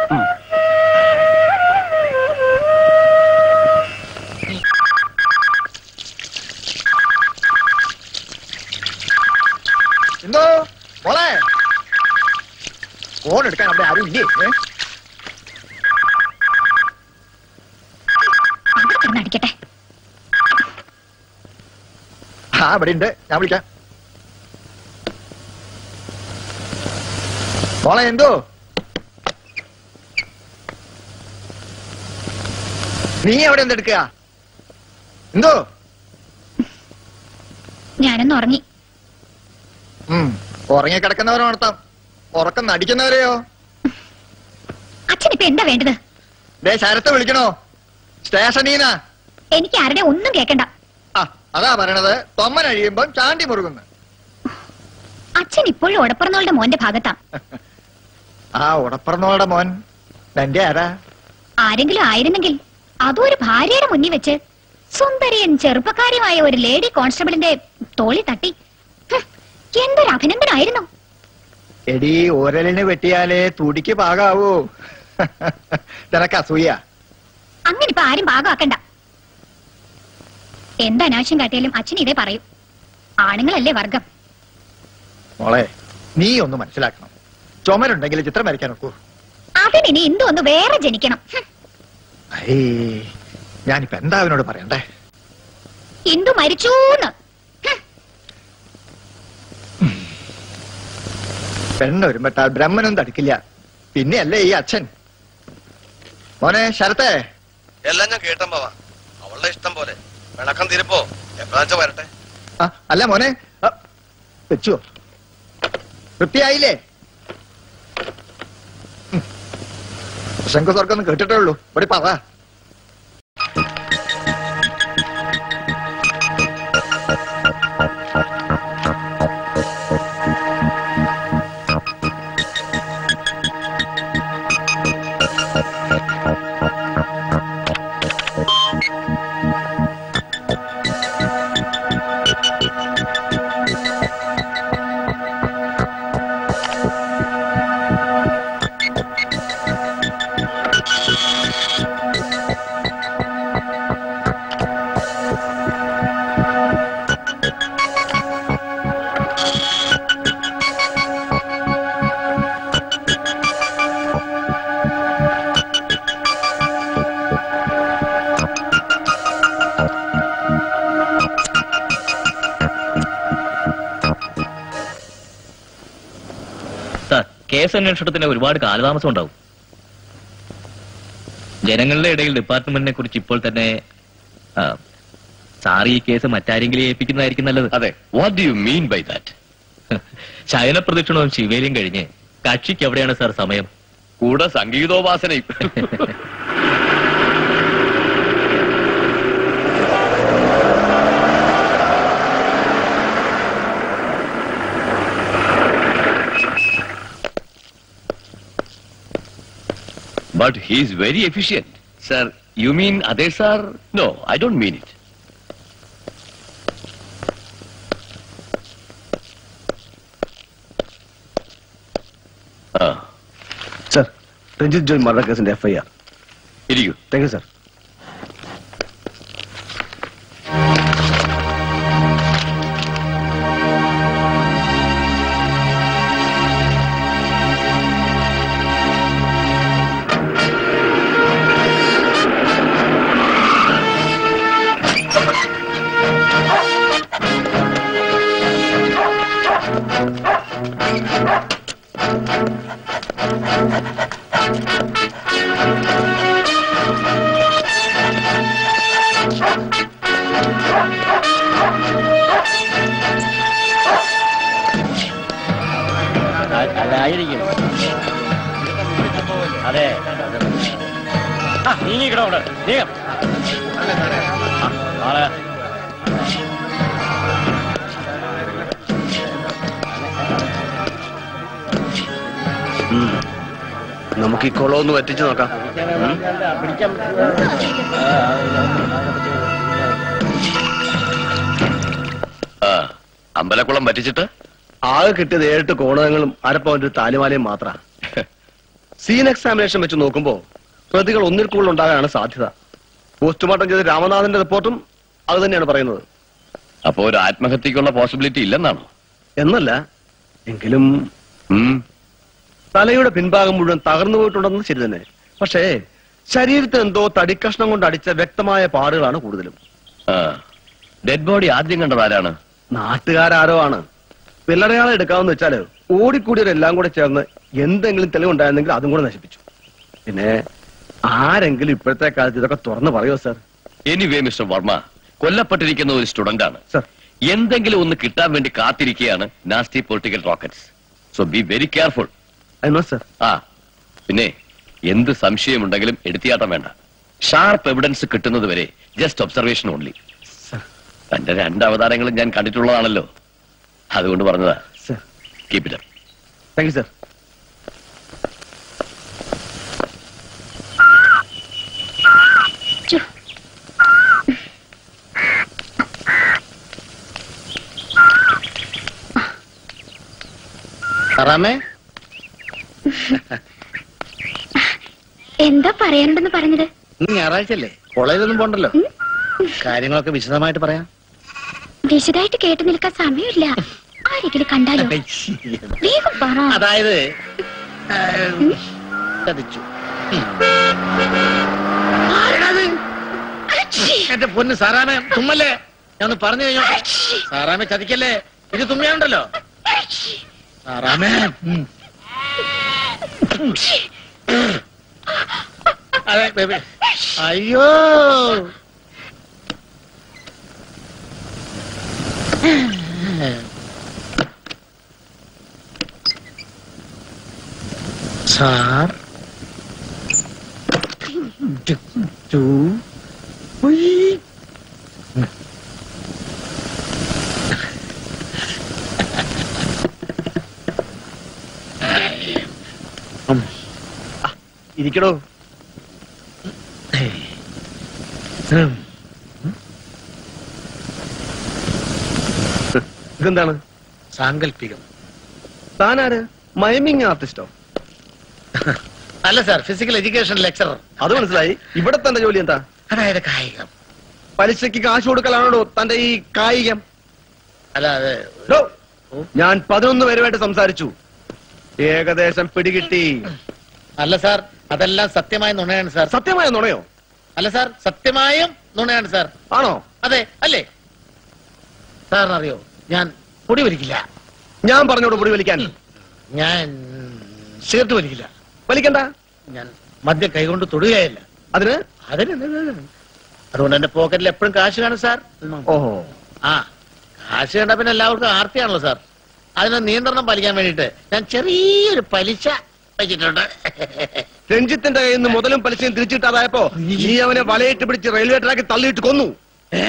എന്തോ മോളെ ഫോൺ എടുക്കാൻ അവിടെ ആരും ഇല്ലേ ഏ? അവിടെ കിടന്ന് അടിക്കട്ടെ ആ ഇവിടെ ഉണ്ട് ഞാൻ വിളിക്കാം മോളെ എന്തോ നീ എവിടെ എന്തെടുക്കുക എന്തോ ഞാനൊന്ന് ഉറങ്ങി ഉം ഉറങ്ങിക്കിടക്കുന്നവരെ ഉണർത്താം ഉറക്കം നടിക്കുന്നവരെയോ അച്ഛൻ ഇപ്പൊ എന്താ വേണ്ടത് ദേ ശരത്ത് വിളിക്കണോ സ്റ്റേഷനീന്നാ എനിക്ക് ആരുടെ ഒന്നും കേക്കണ്ട ആ അതാ പറയണത് തൊമ്മൻ അഴിയുമ്പം ചാണ്ടി മുറുകുന്നു അച്ഛൻ ഇപ്പോഴും ഉടപ്പറന്നോളുടെ മോന്റെ ഭാഗത്താ ആ ഉടപ്പറന്നോളുടെ മോൻ എന്റെ ആരാ ആരെങ്കിലും ആയിരുന്നെങ്കിൽ അതും ഒരു ഭാര്യയുടെ മുന്നിൽ വെച്ച് സുന്ദരിയൻ ചെറുപ്പക്കാരിയുമായ ഒരു ലേഡി കോൺസ്റ്റബിളിന്റെ തോളി തട്ടി ഹ്, എന്തൊരു അഭിനന്ദനായിരുന്നു എടി ഓരലിന് വെട്ടിയാലേ തുടിക്ക് പാകാവൂ നിനക്ക് അസൂയ അങ്ങനെ ഇപ്പൊ ആരും ഭാഗമാക്കണ്ട എന്ത് അനാവശ്യം കാട്ടിയാലും അച്ഛൻ ഇതേ പറയും ആണുങ്ങളല്ലേ വർഗം മോളെ നീ ഒന്ന് മനസ്സിലാക്കണം ചുമരുണ്ടെങ്കിൽ ചിത്രം വരയ്ക്കാൻ നോക്കൂ അതിനി എന്തോ ഒന്ന് വേറെ ജനിക്കണം ഹ്, ഐ ഞാനിപ്പോ എന്താ അവനോട് പറയണ്ടേ ഇന്ദു മരിച്ചൂന്ന് പെണ്ണൊരുമ്പെട്ടാൽ ബ്രഹ്മനും തടുക്കില്ല പിന്നെയല്ലേ ഈ അച്ഛൻ മോനെ ശരത്തെ എല്ലാം ഞാൻ കേട്ടമ്പാവാ അവളുടെ ഇഷ്ടം പോലെ വിളക്കം തീരുപ്പോ എപ്പോഴാച്ച വരട്ടെ ആ അല്ല മോനെ ആ, വെച്ചുവോ വൃത്തിയായില്ലേ ഉം. ശംഖു സ്വർഗം കേട്ടിട്ടേ ഉള്ളൂ ഇവിടെ പറ സാർ കേസ് അന്വേഷണത്തിന് ഒരുപാട് കാലതാമസം ഉണ്ടാവും ജനങ്ങളുടെ ഇടയിൽ ഡിപ്പാർട്ട്മെന്റിനെ കുറിച്ച് ഇപ്പോൾ തന്നെ ആ, സാർ ഈ കേസ് മറ്റാരെങ്കിലും ഏൽപ്പിക്കുന്നതായിരിക്കും നല്ലത് അതെ what do you mean by that ശയന പ്രദക്ഷിണവും ശിവേലിയും കഴിഞ്ഞ് കക്ഷിക്ക് എവിടെയാണ് സാർ സമയം കൂടെ സംഗീതോപാസനയും But he is very efficient. Sir, you mean others are? No, I don't mean it. Ah, sir Ranjith Joy murder കേസിന്റെ എഫ്ഐആർ ഇരിക്കൂ താങ്ക് യു സർ അല്ല ആയിരിക്കും അതെ നീങ്ങിക്കടോ അവിടെ നീങ്ങ ആളെ നമുക്ക് ഈ കുളം ഒന്ന് വറ്റിച്ചു നോക്കാം ഉം? ആ അമ്പലക്കുളം പറ്റിച്ചിട്ട് ആകെ കിട്ടിയത് ഏഴെട്ട് കോണകങ്ങളും അരപ്പവന്റെ ഒരു താലിമാലയും മാത്ര സീൻ എക്സാമിനേഷൻ വെച്ച് നോക്കുമ്പോ പ്രതികൾ ഒന്നിൽ കൂടുതൽ ഉണ്ടാകാനാണ് സാധ്യത പോസ്റ്റ്മോർട്ടം ചെയ്ത രാമനാഥന്റെ റിപ്പോർട്ടും അത് തന്നെയാണ് പറയുന്നത് അപ്പോ ഒരു ആത്മഹത്യക്കുള്ള പോസിബിലിറ്റി ഇല്ലെന്നാണോ എന്നല്ല എങ്കിലും തലയുടെ പിൻഭാഗം മുഴുവൻ തകർന്നു പോയിട്ടുണ്ടെന്ന് ശരി തന്നെ പക്ഷേ ശരീരത്തിൽ എന്തോ തടിക്കഷ്ണം കൊണ്ട് അടിച്ച വ്യക്തമായ പാടുകളാണ് കൂടുതലും ഡെഡ് ബോഡി ആദ്യം കണ്ടത് ആരാണ് നാട്ടുകാരോ ആണ് പിള്ളറയാളെ എടുക്കാമെന്ന് വെച്ചാല് ഓടിക്കൂടിയവരെല്ലാം കൂടെ ചേർന്ന് എന്തെങ്കിലും തെളിവുണ്ടായിരുന്നെങ്കിൽ അതും കൂടെ നശിപ്പിച്ചു പിന്നെ ആരെങ്കിലും ഇപ്പോഴത്തെ കാലത്ത് ഇതൊക്കെ തുറന്നു പറയോ സർ എനിവേ മിസ്റ്റർ വർമ്മ കൊല്ലപ്പെട്ടിരിക്കുന്ന ഒരു സ്റ്റുഡന്റ് ആണ് എന്തെങ്കിലും ഒന്ന് കിട്ടാൻ വേണ്ടി കാത്തിരിക്കുകയാണ് nasty political rockets so be very careful sir ആ പിന്നെ എന്ത് സംശയമുണ്ടെങ്കിലും എടുത്തിയാട്ടം വേണ്ട ഷാർപ്പ് എവിഡൻസ് കിട്ടുന്നത് വരെ ജസ്റ്റ് ഒബ്സർവേഷൻ ഓൺലി തന്റെ രണ്ട് അവതാരങ്ങളും ഞാൻ കണ്ടിട്ടുള്ളതാണല്ലോ അതുകൊണ്ട് പറഞ്ഞതാ keep it thank you sir സാറാമേ എന്താ പറയാനുണ്ടെന്ന് പറഞ്ഞത് ഇന്ന് ഞായറാഴ്ചയല്ലേ കോളേജിലൊന്നും പോണ്ടല്ലോ കാര്യങ്ങളൊക്കെ വിശദമായിട്ട് പറയാം വിശദമായിട്ട് കേട്ടു നിൽക്കാൻ സമയമില്ല ആരെങ്കിലും കണ്ടാലോ വേഗം പറ അതായത് ആ, ചതിച്ചു ഉം. ആരാണത്? എന്റെ പൊന്ന് സാറാമേ തുമ്മല്ലേ ഞാൻ ഒന്ന് പറഞ്ഞു കഴിഞ്ഞോ സാറാമേ ചതിക്കല്ലേ ഇത് തുമ്മിയാണ്ടല്ലോ സാറാമേ ഉം. അതെ ബേബി അയ്യോ സാർ ടു ഇരിക്കടോ ഇതെന്താണ് സാങ്കല്പികം താനാര് മൈമിങ് ആർട്ടിസ്റ്റോ അല്ല സാർ ഫിസിക്കൽ എഡ്യൂക്കേഷൻ ലെക്ചറർ അത് മനസ്സിലായി ഇവിടെ തന്റെ ജോലി എന്താ അതായത് കായികം പലിശയ്ക്ക് കാശ് കൊടുക്കലാണോ തന്റെ ഈ കായികം അല്ല അതെ ഡോ, ഞാൻ പതിനൊന്ന് പേരുമായിട്ട് സംസാരിച്ചു ഏകദേശം പിടികിട്ടി അല്ല സാർ അതെല്ലാം സത്യമായ നുണയാണ് സാർ സത്യമായ നുണയോ അല്ല സാർ സത്യമായും നുണയാണ് സാർ ആണോ അതെ അല്ലേ സാറിനറിയോ ഞാൻ പൊടി വലിക്കില്ല ഞാൻ പറഞ്ഞോട് പൊടി വലിക്കാൻ ഞാൻ സിഗരറ്റ് വലിക്കില്ല വലിക്കണ്ട ഞാൻ മദ്യം കൈകൊണ്ട് തൊടുകയില്ല അതിന് അതിന് അതുകൊണ്ട് എന്റെ പോക്കറ്റിൽ എപ്പോഴും കാശ് കാണും സാർ ഓഹോ ആ കാശ് കണ്ട പിന്നെ എല്ലാവർക്കും ആർത്തിയാണല്ലോ സാർ അതിന് നിയന്ത്രണം പാലിക്കാൻ വേണ്ടിയിട്ട് ഞാൻ ചെറിയൊരു പലിശ വെച്ചിട്ടുണ്ട് രഞ്ജിത്തിന്റെ കയ്യിൽ നിന്ന് മുതലും പലിശയും തിരിച്ചിട്ടാതായപ്പോ നീ അവനെ വലയിട്ട് പിടിച്ച് റെയിൽവേ ട്രാക്കിൽ തള്ളിയിട്ട് കൊന്നു ഏ?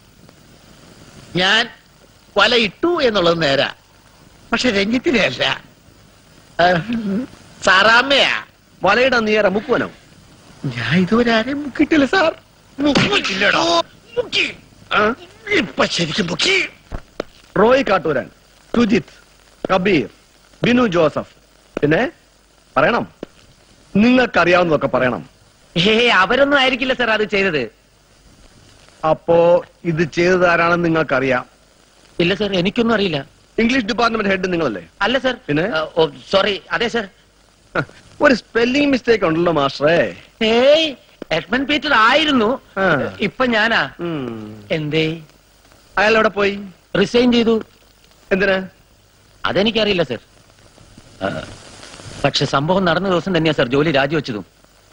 ഞാൻ വല ഇട്ടു എന്നുള്ളത് നേരാ പക്ഷെ രഞ്ജിത്തിനെ അല്ല ആ, സാറാമ്മയാ വലയിടാൻ നീ ആരാ മുക്കുവനോ ഞാൻ ഇതുവരെ ആരെയും മുക്കിയിട്ടില്ല സാർ മുക്കിയില്ലടോ മുക്കി ഇപ്പൊ ശരിക്കും മുക്കി റോയ് കാട്ടൂരൻ സുജിത് കബീർ ബിനു ജോസഫ് പിന്നെ പറയണം നിങ്ങൾക്കറിയാവുന്നതൊക്കെ പറയണം ഏ അവരൊന്നും ആയിരിക്കില്ല സാർ അത് ചെയ്തത് അപ്പോ ഇത് ചെയ്തത് ആരാണെന്ന് നിങ്ങൾക്കറിയാം ഇല്ല സാർ എനിക്കൊന്നും അറിയില്ല ഇംഗ്ലീഷ് ഡിപ്പാർട്ട്മെന്റ് ഹെഡ് നിങ്ങളല്ലേ അല്ല സാർ പിന്നെ സോറി അതെ സാർ ഒരു സ്പെല്ലിംഗ് മിസ്റ്റേക്ക് ഉണ്ടല്ലോ മാസ്റ്ററേ ഏയ് എഡ്മൻ പീറ്റർ ആയിരുന്നു ഇപ്പൊ ഞാനാ എന്തേ അയാൾ എവിടെ പോയി റിസൈൻ ചെയ്തു എന്തിനാ അതെനിക്കറിയില്ല സാർ പക്ഷെ സംഭവം നടന്ന ദിവസം തന്നെയാ സാർ ജോലി രാജിവെച്ചതും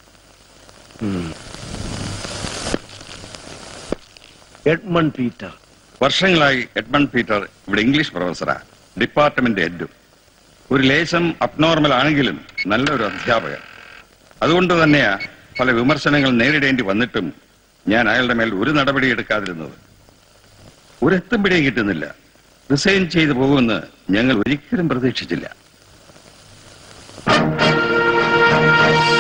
എഡ്മൺ പീറ്റർ വർഷങ്ങളായി എഡ്മണ്ട് പീറ്റർ ഇവിടെ ഇംഗ്ലീഷ് പ്രൊഫസറാ ഡിപ്പാർട്ട്മെന്റ് ഹെഡും ഒരു ലേശം അബ്നോർമൽ ആണെങ്കിലും നല്ലൊരു അധ്യാപകൻ അതുകൊണ്ട് തന്നെയാ പല വിമർശനങ്ങൾ നേരിടേണ്ടി വന്നിട്ടും ഞാൻ അയാളുടെ മേൽ ഒരു നടപടി എടുക്കാതിരുന്നത് ഒരെത്തും പിടിയും കിട്ടുന്നില്ല റിസൈൻ ചെയ്തു പോകുമെന്ന് ഞങ്ങൾ ഒരിക്കലും പ്രതീക്ഷിച്ചില്ല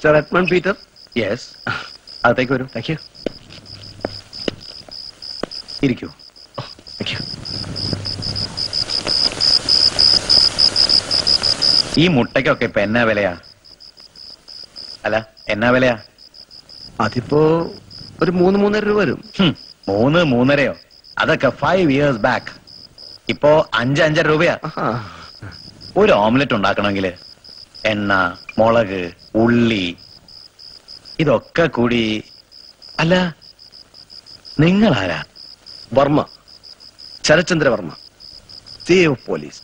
മിസ്റ്റർ എഡ്മൺ പീറ്റർ യെസ് അകത്തേക്ക് വരൂ താങ്ക് യു ഇരിക്കൂ താങ്ക് യു ഈ മുട്ടയ്ക്കൊക്കെ ഇപ്പൊ എന്നാ വിലയാ അല്ല എന്നാ വിലയാ അതിപ്പോ ഒരു മൂന്ന് മൂന്നര രൂപ വരും ഹും, മൂന്ന് മൂന്നരയോ അതൊക്കെ ഫൈവ് ഇയേഴ്സ് ബാക്ക് ഇപ്പോ അഞ്ച് അഞ്ചര രൂപയാ ഒരു ഓംലെറ്റ് ഉണ്ടാക്കണമെങ്കിൽ എണ്ണ മുളക് ഉള്ളി ഇതൊക്കെ കൂടി അല്ല നിങ്ങൾ ആരാ Varma Sarathchandra Varma C of police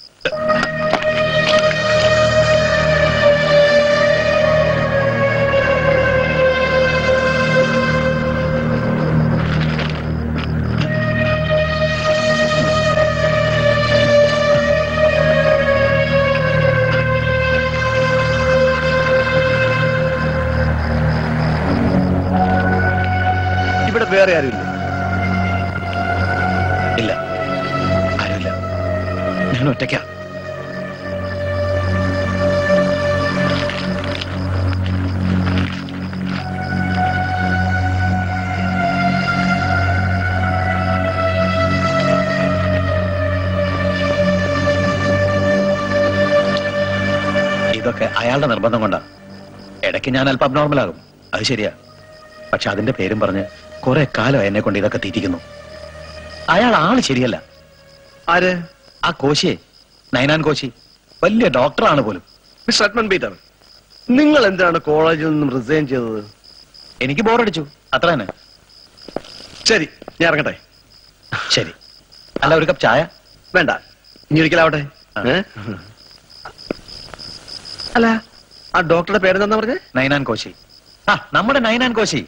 ഇവിടെ വേറെ ആരുമില്ല ഇല്ല ആരുമില്ല ഞാൻ ഒറ്റയ്ക്കാ ഇതൊക്കെ അയാളുടെ നിർബന്ധം കൊണ്ടാ ഇടയ്ക്ക് ഞാൻ അല്പം അബ്നോർമൽ ആകും അത് ശരിയാ പക്ഷെ അതിന്റെ പേരും പറഞ്ഞ് കുറെ കാലം എന്നെ കൊണ്ട് ഇതൊക്കെ തീറ്റിക്കുന്നു അയാൾ ആള് ശരിയല്ല ആര് ആ കോശിയെ നൈനാൻ കോശി വലിയ ഡോക്ടറാണ് പോലും മിസ്റ്റർ എഡ്മൺ പീറ്റർ നിങ്ങൾ എന്തിനാണ് കോളേജിൽ നിന്നും റിസൈൻ ചെയ്തത് എനിക്ക് ബോറടിച്ചു അത്ര തന്നെ ശരി ഞാൻ ഇറങ്ങട്ടെ ശരി അല്ല ഒരു കപ്പ് ചായ വേണ്ട ഇനി ഒരിക്കലാവട്ടെ ഏ? അല്ല ആ ഡോക്ടറുടെ പേരെന്താ പറഞ്ഞേ നൈനാൻ കോശി ആ നമ്മുടെ Ninan Koshy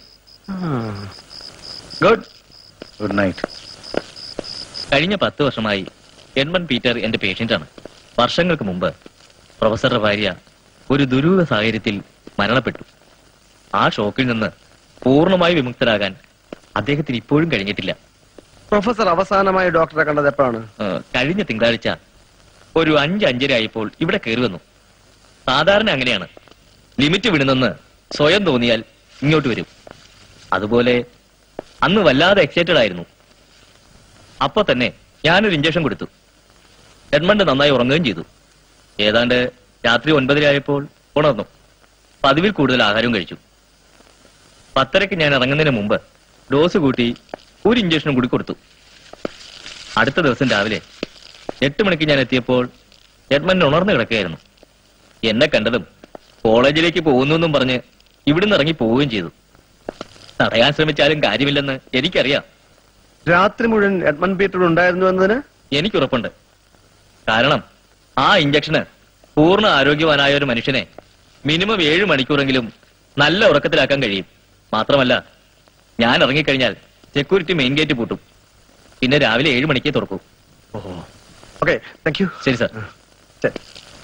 good good night കഴിഞ്ഞ പത്ത് വർഷമായി എഡ്മൺ പീറ്റർ എന്റെ പേഷ്യന്റാണ് വർഷങ്ങൾക്ക് മുമ്പ് പ്രൊഫസറുടെ ഭാര്യ ഒരു ദുരൂഹ സാഹചര്യത്തിൽ മരണപ്പെട്ടു ആ ഷോക്കിൽ നിന്ന് പൂർണ്ണമായി വിമുക്തരാകാൻ അദ്ദേഹത്തിന് ഇപ്പോഴും കഴിഞ്ഞിട്ടില്ല പ്രൊഫസർ അവസാനമായി ഡോക്ടറെ കണ്ടത് എപ്പോഴാണ് ഏഹ്, കഴിഞ്ഞ തിങ്കളാഴ്ച ഒരു അഞ്ച് അഞ്ചര ആയപ്പോൾ ഇവിടെ കയറി വന്നു സാധാരണ അങ്ങനെയാണ് ലിമിറ്റ് വിടുന്നെന്ന് സ്വയം തോന്നിയാൽ ഇങ്ങോട്ട് വരും അതുപോലെ അന്ന് വല്ലാതെ എക്സൈറ്റഡ് ആയിരുന്നു അപ്പൊ തന്നെ ഞാനൊരു ഇഞ്ചക്ഷൻ കൊടുത്തു എഡ്മണ്ട് നന്നായി ഉറങ്ങുകയും ചെയ്തു ഏതാണ്ട് രാത്രി ഒൻപതരയായപ്പോൾ ഉണർന്നു പതിവിൽ കൂടുതൽ ആഹാരവും കഴിച്ചു പത്തരയ്ക്ക് ഞാൻ ഇറങ്ങുന്നതിന് മുമ്പ് ഡോസ് കൂട്ടി ഒരു ഇഞ്ചക്ഷനും കൂടി കൊടുത്തു അടുത്ത ദിവസം രാവിലെ എട്ട് മണിക്ക് ഞാൻ എത്തിയപ്പോൾ എഡ്മണ്ട് ഉണർന്നു കിടക്കുകയായിരുന്നു എന്നെ കണ്ടതും കോളേജിലേക്ക് പോകുന്നു എന്നും പറഞ്ഞ് ഇവിടുന്ന് ഇറങ്ങി പോവുകയും ചെയ്തു തടയാൻ ശ്രമിച്ചാലും കാര്യമില്ലെന്ന് എനിക്കറിയാം രാത്രി മുഴുവൻ എഡ്മൺ പീറ്റർ ഉണ്ടായിരുന്നു എന്നതിന് എനിക്ക് ഉറപ്പുണ്ട് കാരണം ആ ഇഞ്ചക്ഷന് പൂർണ്ണ ആരോഗ്യവാനായ ഒരു മനുഷ്യനെ മിനിമം ഏഴ് മണിക്കൂറെങ്കിലും നല്ല ഉറക്കത്തിലാക്കാൻ കഴിയും മാത്രമല്ല ഞാൻ ഇറങ്ങിക്കഴിഞ്ഞാൽ സെക്യൂരിറ്റി മെയിൻ ഗേറ്റ് പൂട്ടും പിന്നെ രാവിലെ ഏഴ് മണിക്കേ തുറക്കൂ ഓക്കെ താങ്ക് യു ശരി സാർ ശരി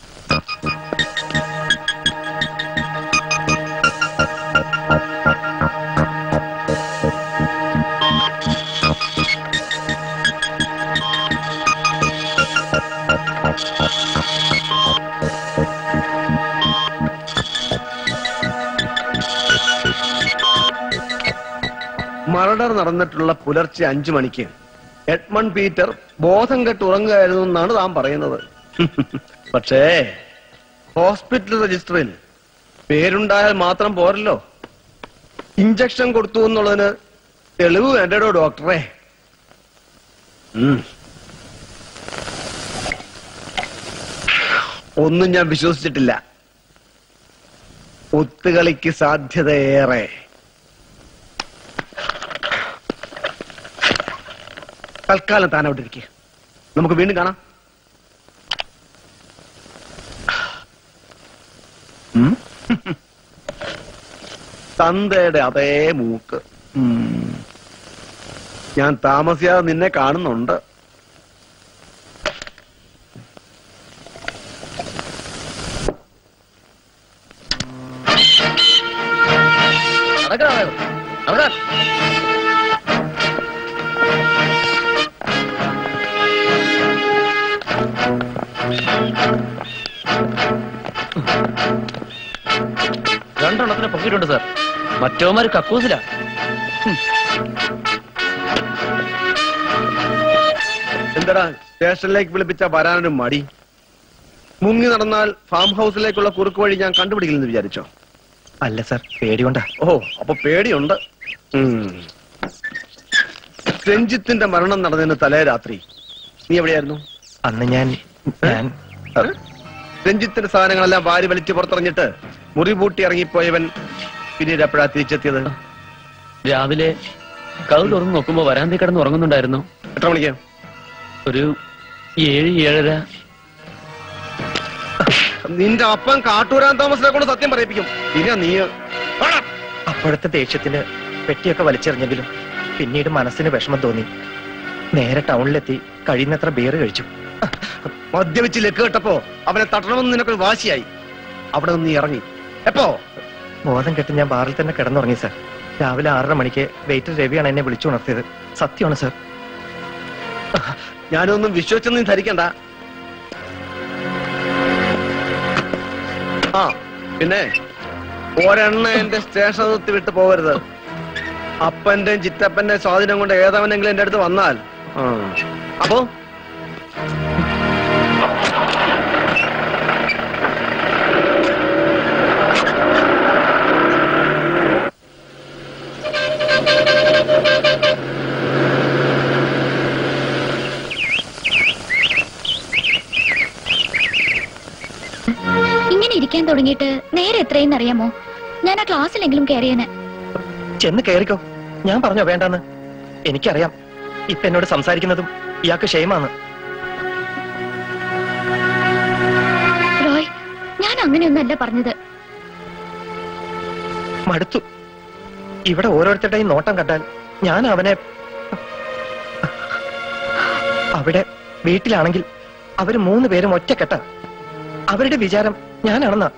മർഡർ നടന്നിട്ടുള്ള പുലർച്ചെ അഞ്ചു മണിക്ക് എഡ്മൺ പീറ്റർ ബോധം കെട്ട് ഉറങ്ങുകയായിരുന്നു എന്നാണ് താൻ പറയുന്നത് പക്ഷേ ഹോസ്പിറ്റൽ രജിസ്റ്ററിൽ പേരുണ്ടായാൽ മാത്രം പോരല്ലോ ഇഞ്ചക്ഷൻ കൊടുത്തു എന്നുള്ളതിന് തെളിവ് വേണ്ടടോ ഡോക്ടറെ ഉം. ഒന്നും ഞാൻ വിശ്വസിച്ചിട്ടില്ല ഒത്തുകളിക്ക് സാധ്യതയേറെ തൽക്കാലം താൻ അവിടെ ഇരിക്കുക നമുക്ക് വീണ്ടും കാണാം ഉം? തന്തയുടെ അതേ മൂക്ക് ഉം. ഞാൻ താമസിയാതെ നിന്നെ കാണുന്നുണ്ട് നടക്കണം നടക്കാൻ രണ്ടെണ്ണത്തിന് പൊക്കിയിട്ടുണ്ട് സാർ മറ്റോമാര് കക്കൂസില എന്താടാ സ്റ്റേഷനിലേക്ക് വിളിപ്പിച്ച വരാനൊരു മടി മുങ്ങി നടന്നാൽ ഫാം ഹൗസിലേക്കുള്ള കുറുക്ക് വഴി ഞാൻ കണ്ടുപിടിക്കില്ലെന്ന് വിചാരിച്ചോ അല്ല സാർ പേടികൊണ്ടാ ഓ അപ്പൊ പേടിയുണ്ട് ഉം. രഞ്ജിത്തിന്റെ മരണം നടന്നതിന് തലേ രാത്രി നീ എവിടെയായിരുന്നു അന്ന് ഞാൻ ഞാൻ രഞ്ജിത്തിന്റെ സാധനങ്ങളെല്ലാം വാരി വലിച്ചു പുറത്തിറങ്ങിട്ട് മുറി പൂട്ടി ഇറങ്ങിപ്പോയവൻ പിന്നീട് എപ്പോഴാ തിരിച്ചെത്തിയത് രാവിലെ കഥ തുറന്ന് നോക്കുമ്പോ വരാന്തി കിടന്ന് ഉറങ്ങുന്നുണ്ടായിരുന്നു എത്ര മണിക്ക് ഒരു ഏഴ് ഏഴര നിന്റെ അപ്പൻ കാട്ടൂരാൻ താമസിനെ കൊണ്ട് സത്യം പറയിപ്പിക്കും പിന്നെ നീ അപ്പോഴത്തെ ദേഷ്യത്തിന് പെട്ടിയൊക്കെ വലിച്ചെറിഞ്ഞെങ്കിലും പിന്നീട് മനസ്സിന് വിഷമം തോന്നി നേരെ ടൗണിലെത്തി കഴിയുന്നത്ര ബിയർ കഴിച്ചു മദ്യപിച്ച് ലക്ക് കേട്ടപ്പോ അവനെ തട്ടണമെന്ന് നിനക്കൊരു വാശിയായി അവിടെ നിന്ന് നീ ഇറങ്ങി എപ്പോ ബോധം കെട്ട് ഞാൻ ബാറിൽ തന്നെ കിടന്നുറങ്ങി സാർ രാവിലെ ആറര മണിക്ക് വെയിറ്റർ രവിയാണ് എന്നെ വിളിച്ചുണർത്തിയത് സത്യമാണ് സാർ ഞാനൊന്നും വിശ്വസിച്ചൊന്നും നീ ധരിക്കണ്ട ആ പിന്നെ ഒരെണ്ണ എന്റെ സ്റ്റേഷൻ നിർത്തി വിട്ട് പോകരുത് അപ്പന്റെയും ചിറ്റപ്പന്റെയും സ്വാധീനം കൊണ്ട് ഏതവനെങ്കിലും എന്റെ അടുത്ത് വന്നാൽ ആ. അപ്പോ ഇങ്ങനെ ഇരിക്കാൻ തുടങ്ങിയിട്ട് നേരെ എത്രയെന്ന് അറിയാമോ ഞാൻ ആ ക്ലാസ്സിലെങ്കിലും കയറിയനെ ചെന്ന് കയറിക്കോ ഞാൻ പറഞ്ഞോ വേണ്ടാന്ന് എനിക്കറിയാം ഇപ്പൊ എന്നോട് സംസാരിക്കുന്നതും ഇയാൾക്ക് ക്ഷേമാണ് റോയ് ഞാൻ അങ്ങനെയൊന്നല്ല പറഞ്ഞത് മടുത്തു ഇവിടെ ഓരോരുത്തരുടെയും നോട്ടം കണ്ടാൽ ഞാൻ അവനെ അവിടെ വീട്ടിലാണെങ്കിൽ അവര് മൂന്ന് പേരും ഒറ്റക്കെട്ട അവരുടെ വിചാരം ഞാനാണെന്നാ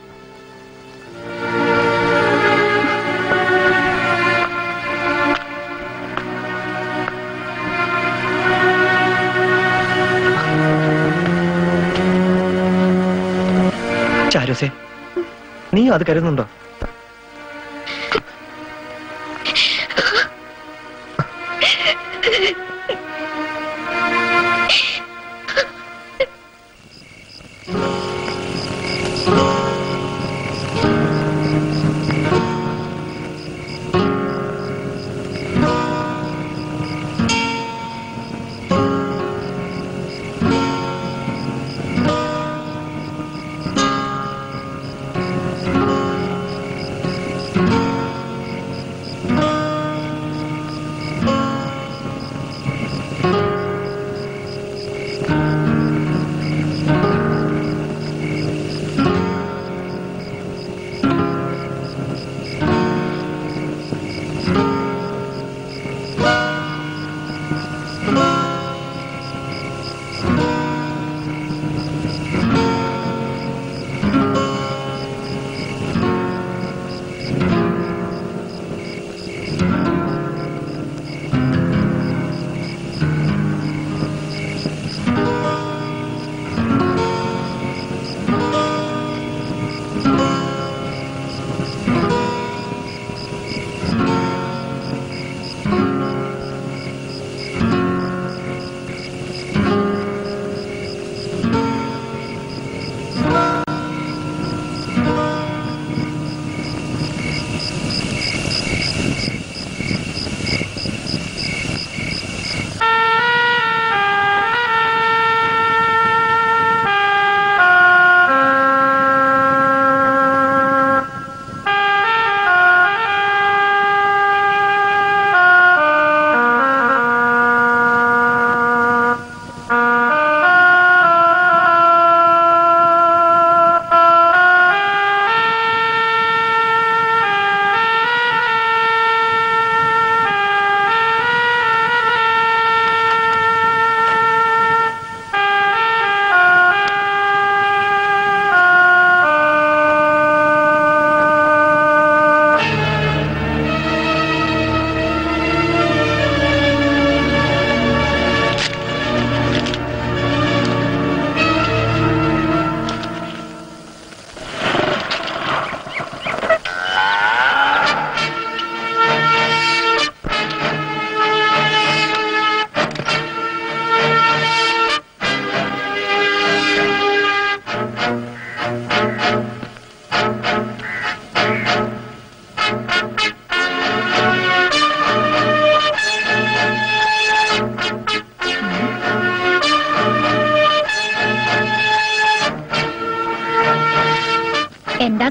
ചാരുസേ നീ അത് കരുതുന്നുണ്ടോ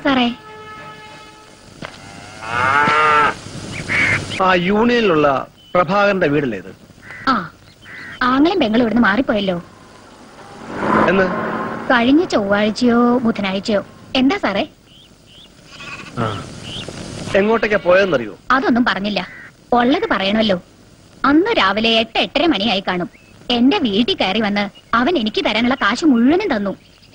സാറേ ആ യൂണിയനിലുള്ള പ്രഭാകരന്റെ വീടല്ലേ ഇത് ആ ആങ്ങളും പെങ്ങളും ഇവിടുന്ന് മാറിപ്പോയല്ലോ എന്ന് കഴിഞ്ഞ ചൊവ്വാഴ്ചയോ ബുധനാഴ്ചയോ എന്താ സാറേ ആ. എങ്ങോട്ടേക്കാ പോയെന്നറിയോ അതൊന്നും പറഞ്ഞില്ല ഉള്ളത് പറയണമല്ലോ അന്ന് രാവിലെ എട്ട് എട്ടര മണിയായി കാണും എന്റെ വീട്ടിൽ കയറി വന്ന് അവൻ എനിക്ക് തരാനുള്ള കാശ് മുഴുവനും തന്നു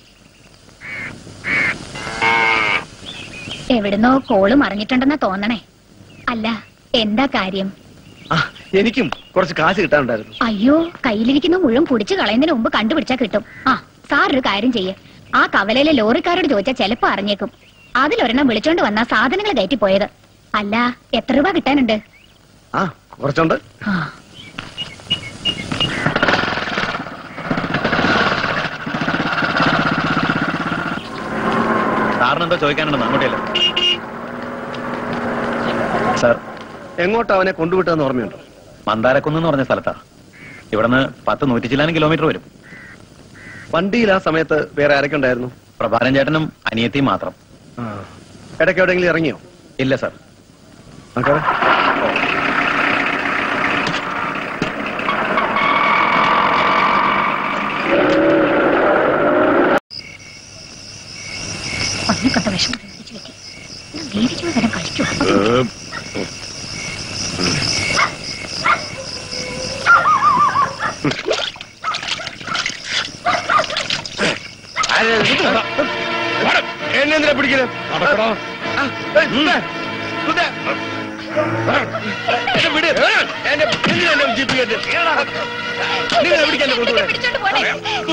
എവിടുന്നോ കോള് മറിഞ്ഞിട്ടുണ്ടെന്നാ തോന്നണേ അല്ല എന്താ കാര്യം ആ എനിക്കും കുറച്ച് കാശ് കിട്ടാനുണ്ടായിരുന്നു അയ്യോ കയ്യിലിരിക്കുന്ന മുഴുവൻ കുടിച്ചു കളയുന്നതിന് മുമ്പ് കണ്ടുപിടിച്ചാ കിട്ടും ആ സാർ ഒരു കാര്യം ചെയ്യേ ആ കവലയിലെ ലോറിക്കാരോട് ചോദിച്ചാൽ ചെലപ്പോ അറിഞ്ഞേക്കും അതിലൊരെണ്ണം വിളിച്ചോണ്ട് വന്ന സാധനങ്ങൾ കയറ്റി പോയത് അല്ല എത്ര രൂപ കിട്ടാനുണ്ട് ആ കുറച്ചുണ്ട് ആ സാറിന് എന്തോ ചോദിക്കാനുണ്ടെന്ന് അങ്ങോട്ടേല്ലോ സാർ എങ്ങോട്ടാ അവനെ കൊണ്ടുവിട്ടതെന്ന് ഓർമ്മയുണ്ടോ മന്ദാരക്കുന്ന് എന്ന് പറഞ്ഞ സ്ഥലത്താ ഇവിടുന്ന് പത്ത് നൂറ്റി ചില്ലാനും കിലോമീറ്റർ വരും വണ്ടിയിൽ ആ സമയത്ത് വേറെ ആരൊക്കെ ഉണ്ടായിരുന്നു പ്രഭാരൻ ചേട്ടനും അനിയത്തിയും മാത്രം ഇടയ്ക്ക് എവിടെയെങ്കിലും ഇറങ്ങിയോ ഇല്ല സാർ മക്കളെ ഒന്നിക്കൊത്ത വിഷം വീതിച്ചു വെക്കി വീതിച്ചു വരാൻ കളിക്കുവാ എന്നെ എന്തിനാ പിടിക്കുന്നത് വിട് എന്നെ എന്തിനാ എന്നെ ജീപ്പ് കയറ്റി നിങ്ങൾ എവിടേക്ക് എന്നെ കൊണ്ടുപോകണേ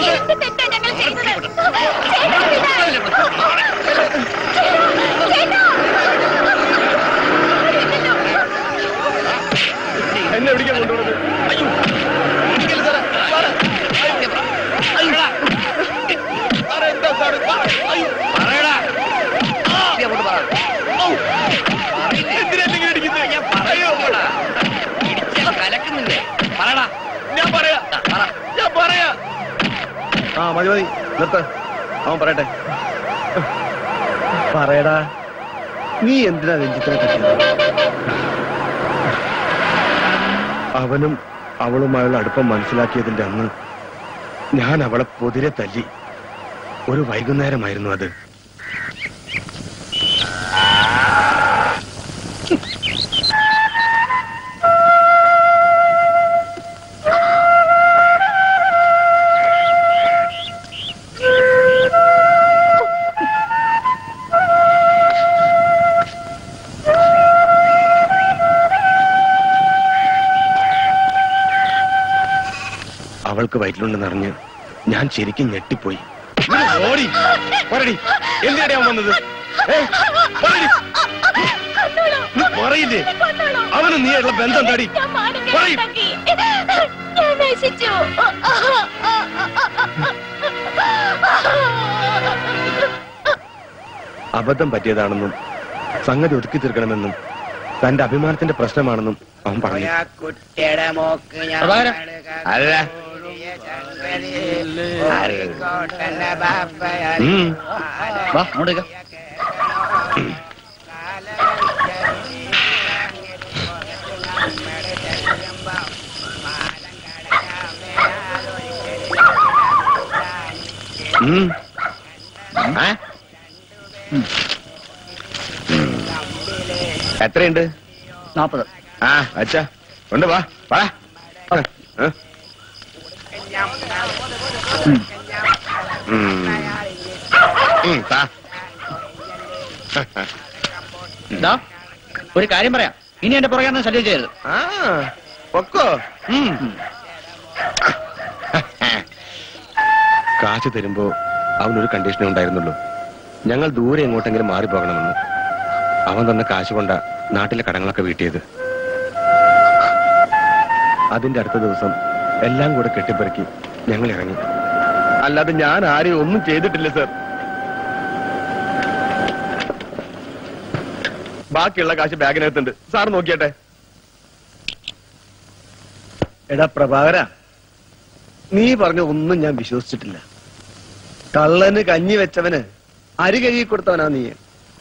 എന്നെ എവിടേക്കാ കൊണ്ടുപോകുന്നത് അയ്യോ പിടിക്കല്ലേ സാറേ സാറേ അയ്യോ സാറേ എന്താ സാറേ അയ്യോ പറയടാ അങ്ങോട്ട് പറ എന്തിനാ നിങ്ങൾ ഇടിക്കുന്നത് ഞാൻ പറയോ കലക്കുന്നില്ലേ പറയടാ ഞാൻ പറയാ ഞാൻ പറയാ ആ മതി മതി നിർത്ത് അവൻ പറയട്ടെ പറയടാ നീ എന്തിനാ രഞ്ജിത്തിനെ കെട്ടിയത് അവനും അവളുമായുള്ള അടുപ്പം മനസ്സിലാക്കിയതിന്റെ അന്ന് ഞാൻ അവളെ പൊതിരെ തല്ലി ഒരു വൈകുന്നേരമായിരുന്നു അത് അവൾക്ക് വയറ്റിലുണ്ടെന്നറിഞ്ഞ് ഞാൻ ശരിക്കും ഞെട്ടിപ്പോയി ഓടി പറടി എന്തിനാണ് അവൻ വന്നത് ഏ? പറടി നീ പറയില്ലേ അവന് നീയുള്ള ബന്ധം തടി പറയും അബദ്ധം പറ്റിയതാണെന്നും സംഗതി ഒതുക്കി തീർക്കണമെന്നും തന്റെ അഭിമാനത്തിന്റെ പ്രശ്നമാണെന്നും അവൻ പറഞ്ഞു കുട്ടിയുടെ മോക്ക് പ്രഭാകര. അല്ല ഉം. വാ അങ്ങോട്ടേക്ക് ഉം. ഏ? എത്രയുണ്ട് നാപ്പത് ആ അച്ഛാ ഉണ്ട് വാ വാ ഏ? ഉം. ഉം, താ. ദാ, ഒരു കാര്യം പറയാം ഇനി എന്റെ പുറകെ ഒന്നും ശല്യം ചെയ്യരുത് ആ പൊക്കോ ഉം. കാശ് തരുമ്പോ അവനൊരു കണ്ടീഷനേ ഉണ്ടായിരുന്നുള്ളൂ ഞങ്ങൾ ദൂരെ എങ്ങോട്ടെങ്കിലും മാറിപ്പോകണമെന്ന് അവൻ തന്ന കാശ് കൊണ്ട നാട്ടിലെ കടങ്ങളൊക്കെ വീട്ടിയത് അതിന്റെ അടുത്ത ദിവസം എല്ലാം കൂടെ കെട്ടിപ്പെറുക്കി ഞങ്ങൾ ഇറങ്ങി അല്ലാതെ ഞാൻ ആരെയും ഒന്നും ചെയ്തിട്ടില്ല സർ ബാക്കിയുള്ള കാശ് ബാഗിനകത്തുണ്ട് സാർ നോക്കിയട്ടെ എടാ പ്രഭാകര നീ പറഞ്ഞ ഒന്നും ഞാൻ വിശ്വസിച്ചിട്ടില്ല കള്ളന് കഞ്ഞി വെച്ചവന് അരി കഴുകി കൊടുത്തവനാ നീ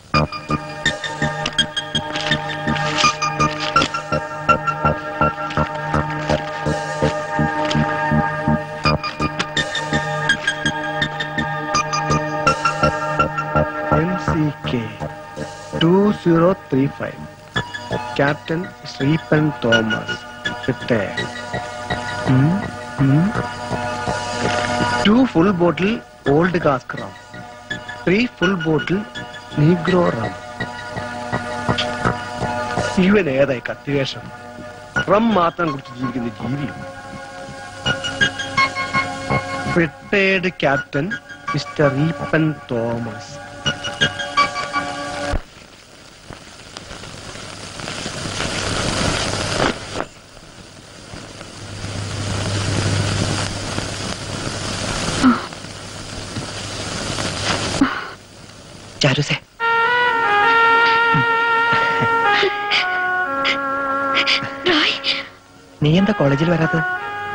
two zero three five captain Sreepan Thomas retired two full bottle old cask rum three full bottle negro rum ഇവൻ ഏതായി കത്തിവേഷം റം മാത്രം കുറിച്ച് ജീവിക്കുന്ന ജീവിയും retired captain mister Reepan Thomas ചാരുസേ റോയ് നീ എന്താ കോളേജിൽ വരാത്തത്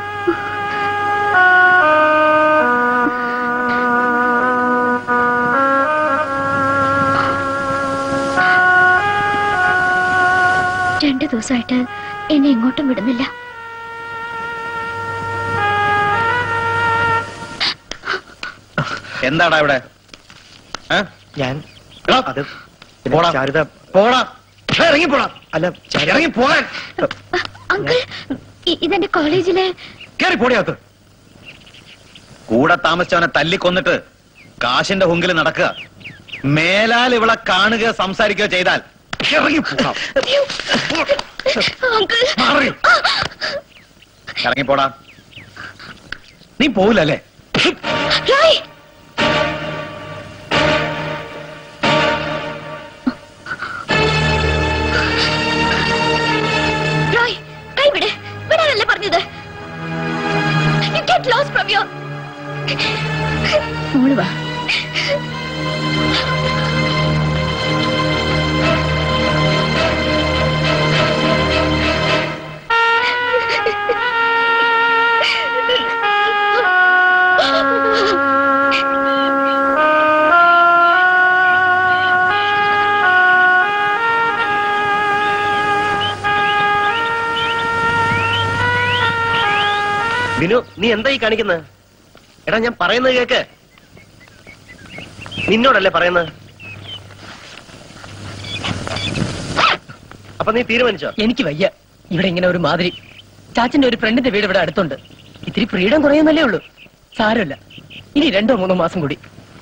രണ്ടു ദിവസമായിട്ട് എന്നെ എങ്ങോട്ടും വിടുന്നില്ല എന്താടാ ഇവിടെ ഏ? ഞാൻ എടാ, അത് പോടാ. ചാരുത പോടാ ഏ, ഇറങ്ങി പോടാ അല്ല ചാരു- ഇറങ്ങി പോകാൻ അങ്കിൾ ഇ- ഇതെന്റെ കോളേജിലെ കേറി പോടിയകത്ത് കൂടെ താമസിച്ചവനെ തല്ലിക്കൊന്നിട്ട് കാശിന്റെ ഹുങ്കിൽ നടക്കുക മേലാൽ ഇവളെ കാണുകയോ സംസാരിക്കുകയോ ചെയ്താൽ ഇറങ്ങി പോടാ അങ്കിൾ മാറി ഇറങ്ങി പോടാ നീ പോവില്ലല്ലേ റോയ് റോയ് കൈ വിട് വിടാനല്ലേ പറഞ്ഞത് You get lost from your... മോള് വാ ബിനു നീ എന്താ ഈ കാണിക്കുന്നത് എടാ ഞാൻ പറയുന്നത് കേക്ക് നിന്നോടല്ലേ പറയുന്നത് അപ്പൊ നീ തീരുമാനിച്ചോ എനിക്ക് വയ്യ ഇവിടെ ഇങ്ങനെ ഒരു മാതിരി ചാച്ചന്റെ ഒരു ഫ്രണ്ടിന്റെ വീട് ഇവിടെ അടുത്തുണ്ട് ഇത്തിരി ഫ്രീഡം കുറയുന്നല്ലേ ഉള്ളൂ സാരമില്ല ഇനി രണ്ടോ മൂന്നോ മാസം കൂടി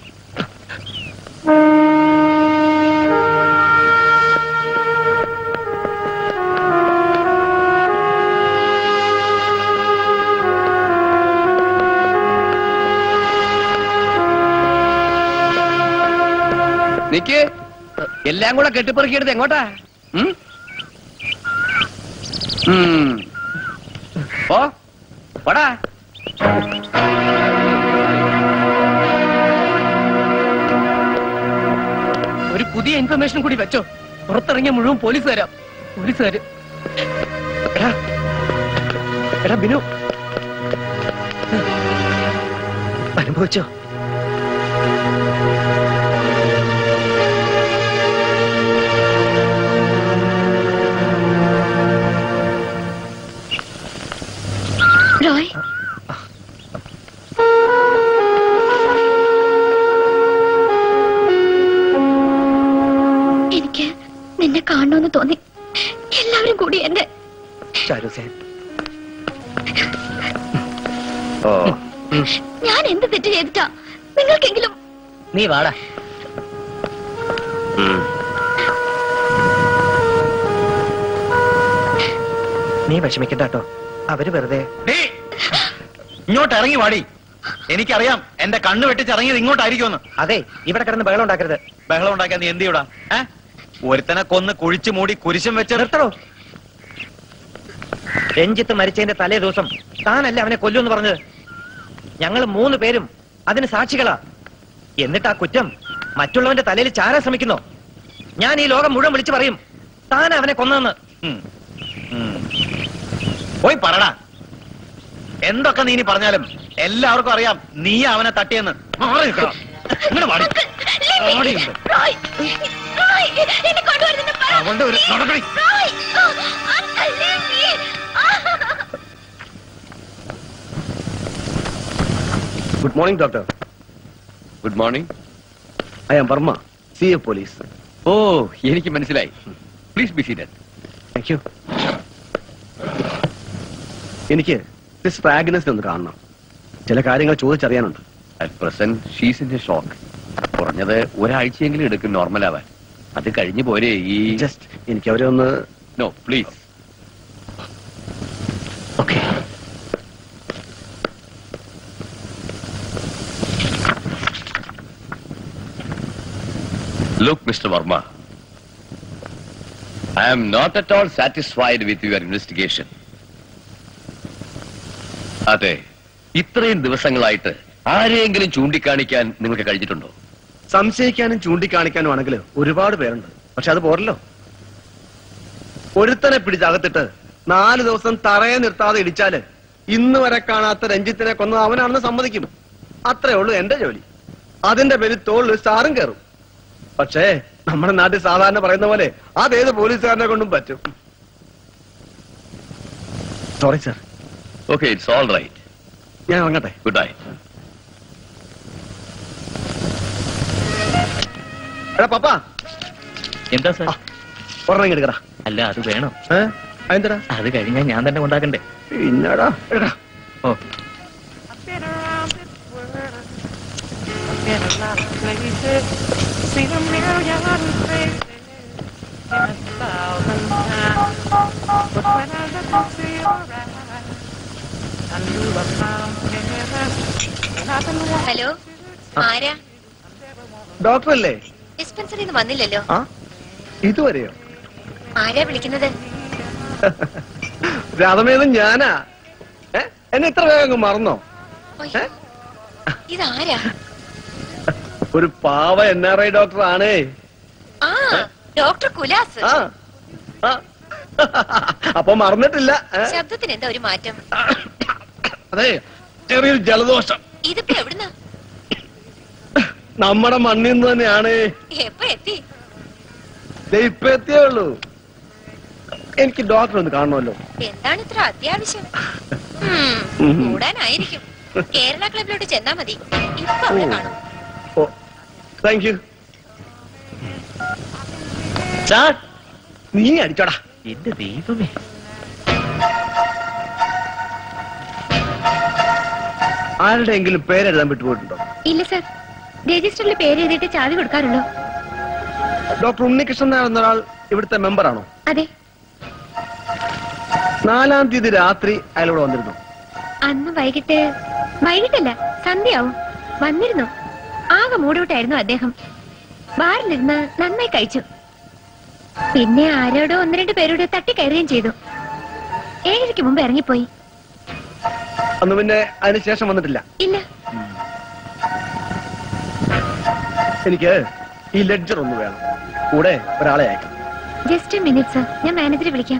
നിക്ക് എല്ലാം കൂടെ കെട്ടിപ്പറക്കിയെടുത്ത് എങ്ങോട്ടാ ഉം? ഉം. പോ പോടാ ഒരു പുതിയ ഇൻഫർമേഷൻ കൂടി വെച്ചോ പുറത്തിറങ്ങിയ മുഴുവൻ പോലീസ് തരാം പോലീസുകാര് എടാ എടാ ബിനു അനുഭവിച്ചോ റോയ് എനിക്ക് നിന്നെ കാണണമെന്ന് തോന്നി എല്ലാവരും കൂടി എന്നെ ചാരുസേ ഓ ഞാൻ എന്ത് തെറ്റ് ചെയ്തിട്ടാ നിങ്ങൾക്കെങ്കിലും നീ വാടാ ഉം. നീ വിഷമിക്കണ്ട കേട്ടോ അവര് വെറുതെ ഡേയ്, ഇങ്ങോട്ട് ഇറങ്ങി വാടി എനിക്കറിയാം എന്റെ കണ്ണ് വെട്ടിച്ചിറങ്ങിയത് ഇങ്ങോട്ടായിരിക്കുമെന്ന് അതെ ഇവിടെ കിടന്ന് ബഹളം ഉണ്ടാക്കരുത് ബഹളം ഉണ്ടാക്കാൻ നീ എന്ത് ചെയ്യൂടാ ഏ ഒരുത്തനെ കൊന്ന് കുഴിച്ചു മൂടി കുരിശും വെച്ച് നിർത്തണോ രഞ്ജിത്ത് മരിച്ചതിന്റെ തലേ ദിവസം താനല്ലേ അവനെ കൊല്ലുമെന്ന് പറഞ്ഞത് ഞങ്ങൾ മൂന്ന് പേരും അതിന് സാക്ഷികളാ എന്നിട്ട് ആ കുറ്റം മറ്റുള്ളവന്റെ തലയിൽ ചാരാൻ ശ്രമിക്കുന്നോ ഞാൻ ഈ ലോകം മുഴുവൻ വിളിച്ചു പറയും താൻ അവനെ കൊന്നെന്ന് ഉം. ഉം. പോയി പറടാ എന്തൊക്കെ നീ ഇനി പറഞ്ഞാലും എല്ലാവർക്കും അറിയാം നീ അവനെ തട്ടിയെന്ന് മാറി നിൽക്കണം ഇങ്ങനെ വാടി വാടിയുണ്ട്. റോയ് റോയ് എന്നെ കൊണ്ടുവരുന്നെന്ന് പറ അവളുടെ ഒരു നടപടി Roy uncle leave me. Good morning doctor good morning I am Varma C F police ഓ എനിക്ക് മനസ്സിലായി please be seated thank you എനിക്ക് സിസ്റ്റർ ആഗ്നസിനെ ഒന്ന് കാണണം ചില കാര്യങ്ങൾ ചോദിച്ചറിയാനുണ്ട് at present she's in a shock കുറഞ്ഞത് ഒരാഴ്ചയെങ്കിലും എടുക്കും നോർമൽ ആവാൻ അത് കഴിഞ്ഞു പോരെ ഈ ജസ്റ്റ് എനിക്ക് അവരെ ഒന്ന് no please okay Look, Mr. Verma, I am not at all satisfied with your investigation. അതെ ഇത്രയും ദിവസങ്ങളായിട്ട് ആരെയെങ്കിലും ചൂണ്ടിക്കാണിക്കാൻ നിങ്ങൾക്ക് കഴിഞ്ഞിട്ടുണ്ടോ സംശയിക്കാനും ചൂണ്ടിക്കാണിക്കാനും ആണെങ്കിൽ ഒരുപാട് പേരുണ്ട് പക്ഷെ അത് പോരല്ലോ ഒരുത്തനെ പിടിച്ചകത്തിട്ട് നാല് ദിവസം തറയെ നിർത്താതെ ഇടിച്ചാല് ഇന്ന് വരെ കാണാത്ത രഞ്ജിത്തിനെ കൊന്നത് അവനാണെന്ന് സമ്മതിക്കും അത്രേ ഉള്ളൂ എന്റെ ജോലി അതിന്റെ പേരിൽ തോളിൽ സ്റ്റാറും കയറും പക്ഷേ നമ്മുടെ നാട്ടിൽ സാധാരണ പറയുന്ന പോലെ അതേത് പോലീസുകാരനെ കൊണ്ടും പറ്റും sorry sir okay it's all right ഞാൻ ഇറങ്ങട്ടെ ഗുഡ് നൈറ്റ് എടാ പപ്പാ എന്താ സാർ ഒരെണ്ണം എടുക്കടാ അല്ല അത് വേണം അതെന്തടാ അത് കഴിഞ്ഞാൽ ഞാൻ തന്നെ കൊണ്ടാക്കണ്ടേ പിന്നടാ എടാ ഓ Been a lot of places, seen a million faces, and a thousand times. But when I look into your eyes, I knew I found heaven, and I've been wanting hello ആരാ ഡോക്ടർ അല്ലേ ഡിസ്പെൻസറിയിൽ നിന്ന് വന്നില്ലല്ലോ ആ ഇതുവരെയോ ആരാ വിളിക്കുന്നത് രാധമേതും ഞാനാ ഏ? എന്നെ ഇത്ര വേഗം അങ്ങ് മറന്നോ അയ്യോ, ഇതാരാ ഒരു പാവ എൻ ആർ ഐ ഡോക്ടർ ആണേ ആ ഡോക്ടർ കുലാസ് ആ ആ. അപ്പൊ മറന്നിട്ടില്ല ഏ? ശബ്ദത്തിന് എന്താ ഒരു മാറ്റം അതെ ചെറിയൊരു ജലദോഷം ഇതിപ്പോ എവിടുന്ന നമ്മുടെ മണ്ണിൽ നിന്ന് തന്നെയാണ് എപ്പോ എത്തി ദേ ഇപ്പൊ എത്തിയേ ഉള്ളൂ എനിക്ക് ഡോക്ടർ ഒന്ന് കാണണമല്ലോ എന്താണ് ഇത്ര അത്യാവശ്യം ഉം, ഉം. കൂടാനായിരിക്കും കേരള ക്ലബിലോട്ട് ചെന്നാ മതി ഇപ്പൊ അവിടെ കാണും ഓ താങ്ക് യു സാർ നീ അടിച്ചോടാ എന്റെ ദൈവമേ ആരുടെയെങ്കിലും പേരെഴുതാൻ വിട്ടുപോയിട്ടുണ്ടോ ഇല്ല സർ രജിസ്റ്ററിൽ പേര് എഴുതിയിട്ട് ചാവി കൊടുക്കാറുള്ളൂ ഡോക്ടർ ഉണ്ണികൃഷ്ണൻ നായർ എന്നൊരാൾ ഇവിടുത്തെ മെമ്പറാണോ അതെ നാലാം തീയതി രാത്രി അയാളിവിടെ വന്നിരുന്നു അന്ന് വൈകിട്ട് വൈകിട്ടല്ല സന്ധ്യയാവും വന്നിരുന്നു ആകെ മൂടോട്ടായിരുന്നു അദ്ദേഹം ബാറിലിരുന്ന് നന്നായി കഴിച്ചു പിന്നെ ആരോടോ ഒന്ന് രണ്ട് പേരോട് തട്ടിക്കയറുകയും ചെയ്തു ഏഴരയ്ക്ക് മുമ്പ് ഇറങ്ങിപ്പോയി അന്ന് പിന്നെ അതിനുശേഷം വന്നിട്ടില്ല ഇല്ല എനിക്ക് ഈ ലെഡ്ജർ ഒന്ന് വേണം കൂടെ ഒരാളെ അയക്കാം ജസ്റ്റ് മിനിറ്റ് സർ ഞാൻ മാനേജറെ വിളിക്കാം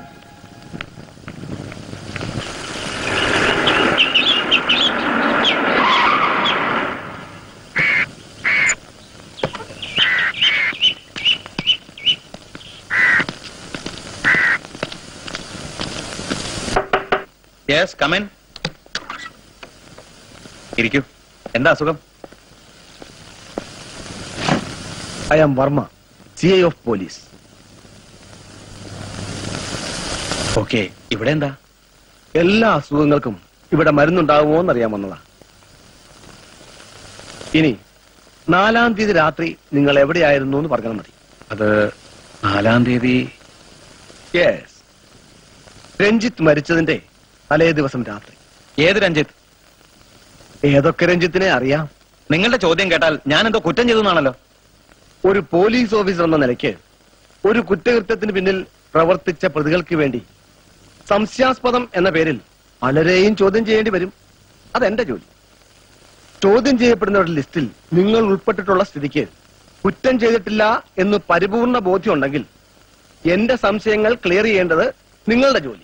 യെസ് കമൻ ഇരിക്കൂ എന്താ അസുഖം I am Varma C I of police okay ഇവിടെ എന്താ എല്ലാ അസുഖങ്ങൾക്കും ഇവിടെ മരുന്നുണ്ടാകുമോ എന്നറിയാൻ വന്നതാ ഇനി നാലാം തീയതി രാത്രി നിങ്ങൾ എവിടെയായിരുന്നു എന്ന് പറഞ്ഞാൽ മതി അത് നാലാം തീയതി യെസ് രഞ്ജിത്ത് മരിച്ചതിന്റെ തലേ ദിവസം രാത്രി ഏത് രഞ്ജിത്ത് ഏതൊക്കെ രഞ്ജിത്തിനെ അറിയാം നിങ്ങളുടെ ചോദ്യം കേട്ടാൽ ഞാൻ എന്തോ കുറ്റം ചെയ്തു എന്നാണല്ലോ ഒരു പോലീസ് ഓഫീസർ എന്ന നിലയ്ക്ക് ഒരു കുറ്റകൃത്യത്തിന് പിന്നിൽ പ്രവർത്തിച്ച പ്രതികൾക്ക് വേണ്ടി സംശയാസ്പദം എന്ന പേരിൽ പലരെയും ചോദ്യം ചെയ്യേണ്ടി വരും അതെന്റെ ജോലി ചോദ്യം ചെയ്യപ്പെടുന്നവരുടെ ലിസ്റ്റിൽ നിങ്ങൾ ഉൾപ്പെട്ടിട്ടുള്ള സ്ഥിതിക്ക് കുറ്റം ചെയ്തിട്ടില്ല എന്ന് പരിപൂർണ ബോധ്യമുണ്ടെങ്കിൽ എന്റെ സംശയങ്ങൾ ക്ലിയർ ചെയ്യേണ്ടത് നിങ്ങളുടെ ജോലി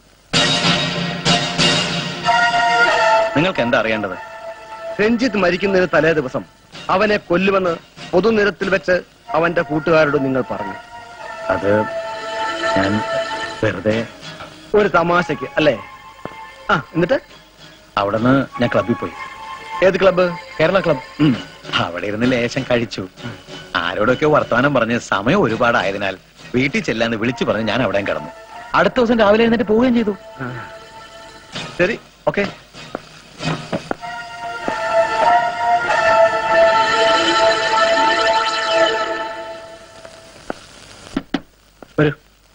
നിങ്ങൾക്ക് എന്താ അറിയേണ്ടത് രഞ്ജിത്ത് മരിക്കുന്നതിന് തലേ ദിവസം അവനെ കൊല്ലുമെന്ന് പൊതുനിരത്തിൽ വെച്ച് അവന്റെ കൂട്ടുകാരോട് നിങ്ങൾ പറഞ്ഞു അത് ഞാൻ വെറുതെ ഒരു തമാശക്ക് അല്ലേ ആ എന്നിട്ട് അവിടുന്ന് ഞാൻ ക്ലബിൽ പോയി ഏത് ക്ലബ്ബ് കേരള ക്ലബ് അവിടെ ഇരുന്ന് ലേശം കഴിച്ചു ആരോടൊക്കെ വർത്തമാനം പറഞ്ഞ് സമയം ഒരുപാടായതിനാൽ വീട്ടിൽ ചെല്ലാന്ന് വിളിച്ചു പറഞ്ഞ് ഞാൻ അവിടെ കിടന്നു അടുത്ത ദിവസം രാവിലെ എഴുന്നേറ്റ് പോവുകയും ചെയ്തു ശരി ഓക്കെ വരൂ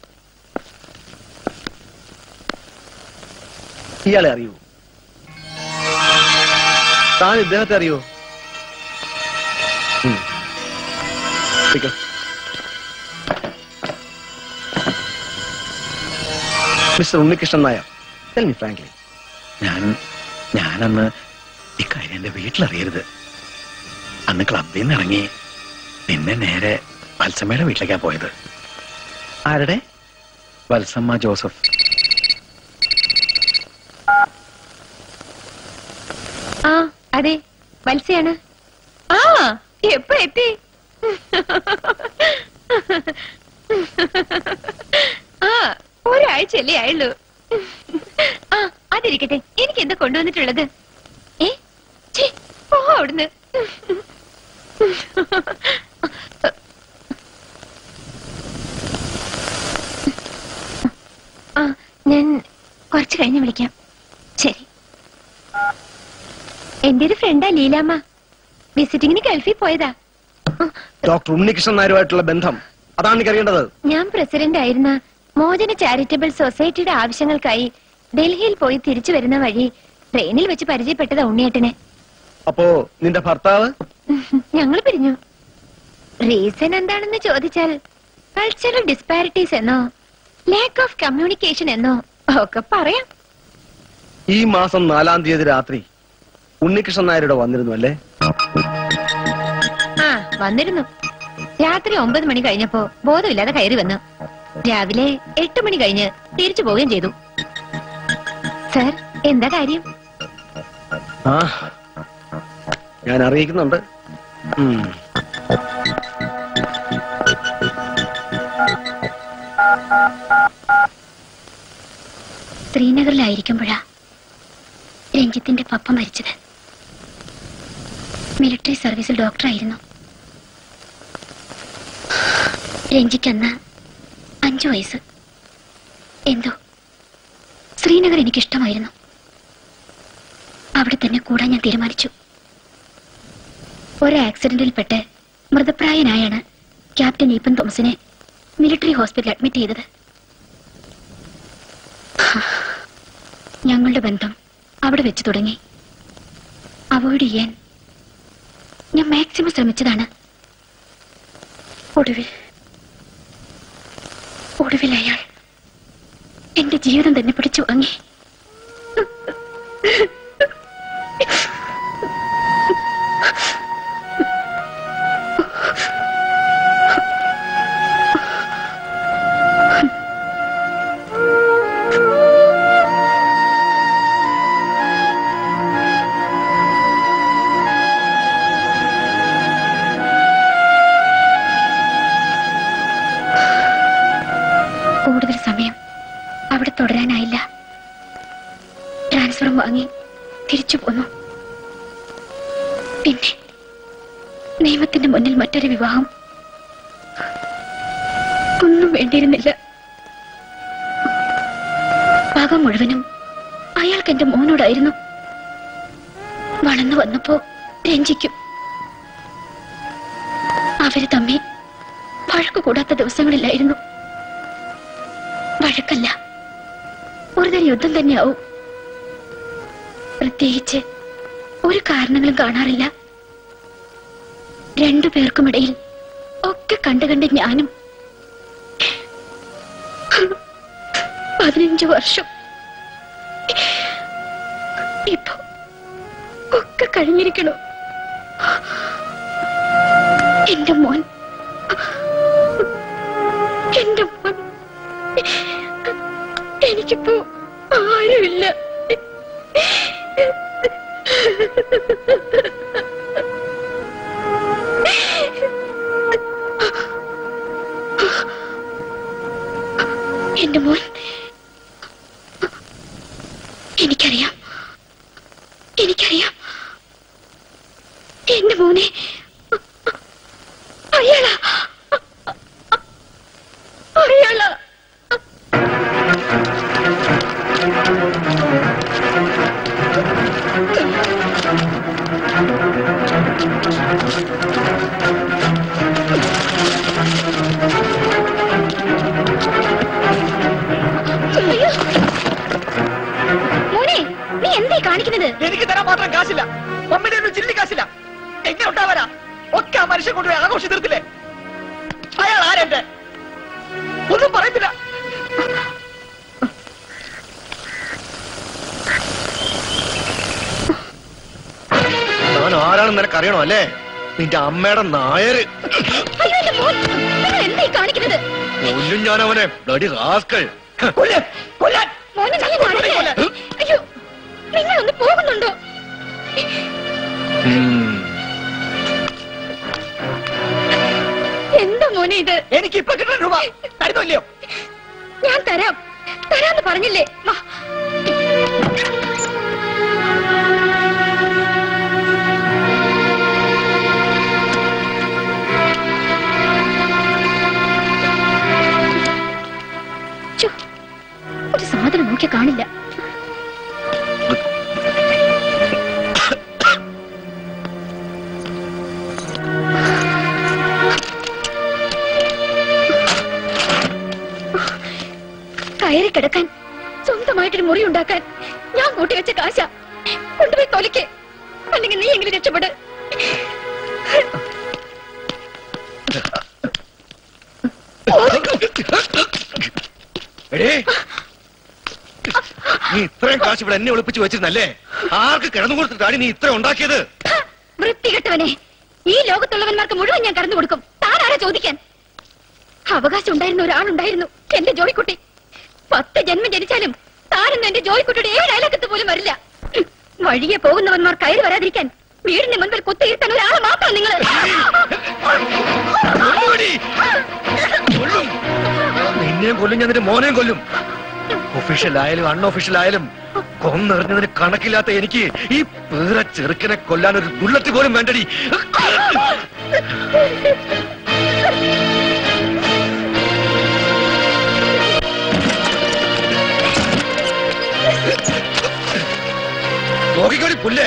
ഇയാളെ അറിയൂ താൻ ഇദ്ദേഹത്തെ അറിയോ ഉം. ഇരിക്കൂ. Mister Unnikrishnan Nair tell me frankly ഞാൻ ഞാനന്ന് ഇക്കാര്യം എന്റെ വീട്ടിലറിയരുത് അന്ന് ക്ലബിൽ നിന്ന് ഇറങ്ങി നിന്നെ നേരെ വത്സമ്മയുടെ വീട്ടിലേക്കാ പോയത് ആരുടെ വത്സമ്മ ജോസഫ് ആ അതെ വത്സയാണ് ആ എപ്പോ എത്തി ആ ഒരാഴ്ചയല്ലേ ആയുള്ളൂ ആ അതിരിക്കട്ടെ എനിക്ക് എന്താ കൊണ്ടുവന്നിട്ടുള്ളത് ഏ ഛീ, പോ അവിടുന്ന് ആ ഞാൻ കുറച്ച് കഴിഞ്ഞ് വിളിക്കാം ശരി എന്റെ ഒരു ഫ്രണ്ടാ ലീലാമ്മ വിസിറ്റിങ്ങിന് ഗൾഫിൽ പോയതാ ഡോക്ടർ ഉണ്ണികൃഷ്ണൻ നായരുമായിട്ടുള്ള ബന്ധം അതാണ് എനിക്ക് അറിയേണ്ടത് ഞാൻ പ്രസിഡന്റ് ആയിരുന്ന മോചന ചാരിറ്റബിൾ സൊസൈറ്റിയുടെ ആവശ്യങ്ങൾക്കായി ഡൽഹിയിൽ പോയി തിരിച്ചു വരുന്ന വഴി ട്രെയിനിൽ വെച്ച് പരിചയപ്പെട്ടതാ ഉണ്ണിയേട്ടനെ അപ്പോ നിന്റെ ഭർത്താവ് ഞങ്ങൾ പിരിഞ്ഞു റീസൺ എന്താണെന്ന് ചോദിച്ചാൽ കൾച്ചറൽ ഡിസ്പാരിറ്റീസ് എന്നോ ലാക്ക് ഓഫ് കമ്മ്യൂണിക്കേഷൻ എന്നോ ഒക്കെ പറയാം ഈ മാസം നാലാം തീയതി രാത്രി ഉണ്ണികൃഷ്ണൻ നായരുടെ വന്നിരുന്നു അല്ലേ ആ വന്നിരുന്നു രാത്രി ഒമ്പത് മണി കഴിഞ്ഞപ്പോ ബോധമില്ലാതെ കയറി വന്നു രാവിലെ എട്ട് മണി കഴിഞ്ഞ് തിരിച്ചു പോവുകയും ചെയ്തു സർ എന്താ കാര്യം ആ ഞാൻ അറിയിക്കുന്നുണ്ട് ഉം. ശ്രീനഗറിലായിരിക്കുമ്പോഴാ രഞ്ജിത്തിന്റെ പപ്പ മരിച്ചത് മിലിറ്ററി സർവീസിൽ ഡോക്ടറായിരുന്നു രഞ്ജിക്കന്ന് അഞ്ചു വയസ്സ് എന്തോ ശ്രീനഗർ എനിക്കിഷ്ടമായിരുന്നു അവിടെ തന്നെ കൂടാൻ ഞാൻ തീരുമാനിച്ചു ഒരു ആക്സിഡന്റിൽപ്പെട്ട് മൃതപ്രായനായാണ് ക്യാപ്റ്റൻ ഈപ്പൻ തോമസിനെ മിലിറ്ററി ഹോസ്പിറ്റലിൽ അഡ്മിറ്റ് ചെയ്തത് ഞങ്ങളുടെ ബന്ധം അവിടെ വെച്ച് തുടങ്ങി അവോയ്ഡ് ചെയ്യാൻ ഞാൻ മാക്സിമം ശ്രമിച്ചതാണ് ഒടുവിൽ ഒടുവിൽ അയാൾ എന്റെ ജീവിതം തന്നെ പിടിച്ചു വാങ്ങി കൂടുതൽ സമയം അവിടെ തുടരാനായില്ല ട്രാൻസ്ഫറും വാങ്ങി തിരിച്ചു പോന്നു പിന്നെ നിയമത്തിന്റെ മുന്നിൽ മറ്റൊരു വിവാഹം ഒന്നും വേണ്ടിയിരുന്നില്ല പാകം മുഴുവനും അയാൾക്ക് എന്റെ മോനോടായിരുന്നു വളർന്നു വന്നപ്പോ രഞ്ജിക്കും അവര് തമ്മി വഴക്കു കൂടാത്ത ദിവസങ്ങളില്ലായിരുന്നു വഴക്കല്ല ഒരുതരം യുദ്ധം തന്നെയാവും പ്രത്യേകിച്ച് ഒരു കാരണങ്ങളും കാണാറില്ല രണ്ടു പേർക്കുമിടയിൽ ഒക്കെ കണ്ടു കണ്ട് ഞാനും പതിനഞ്ചു വർഷം ഇപ്പൊ ഒക്കെ കഴിഞ്ഞിരിക്കണു എന്റെ മോൻ എന്റെ മോൻ എനിക്കിപ്പോ ആരുമില്ല എന്റെ മോൻ എനിക്കറിയാം എനിക്കറിയാം എന്റെ മോനെ അയാൾ കാണിക്കുന്നത് എനിക്ക് തരാൻ മാത്രം കാശില്ല മമ്മിയുടെ ഒന്നും ചില്ലി കാശില്ല എങ്ങനെ ഉണ്ടാവരാ ഒക്കെ ആ മനുഷ്യൻ കൊണ്ടുപോയി ആഘോഷം തീർത്തില്ലേ അയാൾ ആരെന്റെ ഒന്നും പറയത്തില്ല ഞാൻ ആരാണെന്ന് നിനക്ക് അറിയണോ അല്ലേ നിന്റെ അമ്മയുടെ നായര് അയ്യോ എന്റെ മോൻ നിങ്ങൾ എന്താ ഈ കാണിക്കുന്നത് കൊല്ലും ഞാൻ അവനെ ബ്ലഡി റാസ്കൾ മോനെ നല്ല നാടകല്ലേ? അയ്യോ നിങ്ങൾ ഒന്ന് പോകുന്നുണ്ടോ എന്താ മോനെ ഇത് എനിക്ക് ഇപ്പൊ കിട്ടുന്ന രൂപ തരുന്നില്ലയോ ഞാൻ തരാം തരാന്ന് പറഞ്ഞില്ലേ വാ. ഛോ, ഒരു സാധനം നോക്കിയാ കാണില്ല കയറി കിടക്കാൻ സ്വന്തമായിട്ടൊരു മുറി ഉണ്ടാക്കാൻ ഞാൻ കൂട്ടി വെച്ച കാശ കൊണ്ടുപോയി തൊലിക്ക് അല്ലെങ്കിൽ നീ എങ്കിലും രക്ഷപ്പെട് എടേ നീ ഇത്രയും കാശ് ഇവിടെ എന്നെ ഒളിപ്പിച്ച് വെച്ചിരുന്നല്ലേ ആർക്ക് കിടന്നു കൊടുത്തിട്ടാണ് നീ ഇത്ര ഉണ്ടാക്കിയത് വൃത്തികെട്ടവനെ ഈ ലോകത്തുള്ളവന്മാർക്ക് മുഴുവൻ ഞാൻ കടന്നു കൊടുക്കും താനാരാ ചോദിക്കാൻ അവകാശം ഉണ്ടായിരുന്ന ഒരാളുണ്ടായിരുന്നു എന്റെ ജോയിക്കുട്ടി പത്ത് ജന്മം ജനിച്ചാലും താനൊന്നും എന്റെ ജോയിക്കുട്ടിയുടെ ഏഴ് അയലക്കത്ത് പോലും വരില്ല ഉം. വഴിയെ പോകുന്നവന്മാർ കയറി വരാതിരിക്കാൻ വീടിന് മുൻപിൽ കുത്തിയിരുത്താൻ ഒരാളെ മാത്രം നിങ്ങൾ നിന്നെയും കൊല്ലും ഞാൻ നിന്റെ മോനെയും കൊല്ലും ഒഫീഷ്യൽ ആയാലും അൺഒഫീഷ്യൽ ആയാലും കൊന്നെറിഞ്ഞതിന് കണക്കില്ലാത്ത എനിക്ക് ഈ പീറ ചെറുക്കനെ കൊല്ലാൻ ഒരു ബുള്ളറ്റ് പോലും വേണ്ടടി നോക്കിക്കോടി പുല്ലേ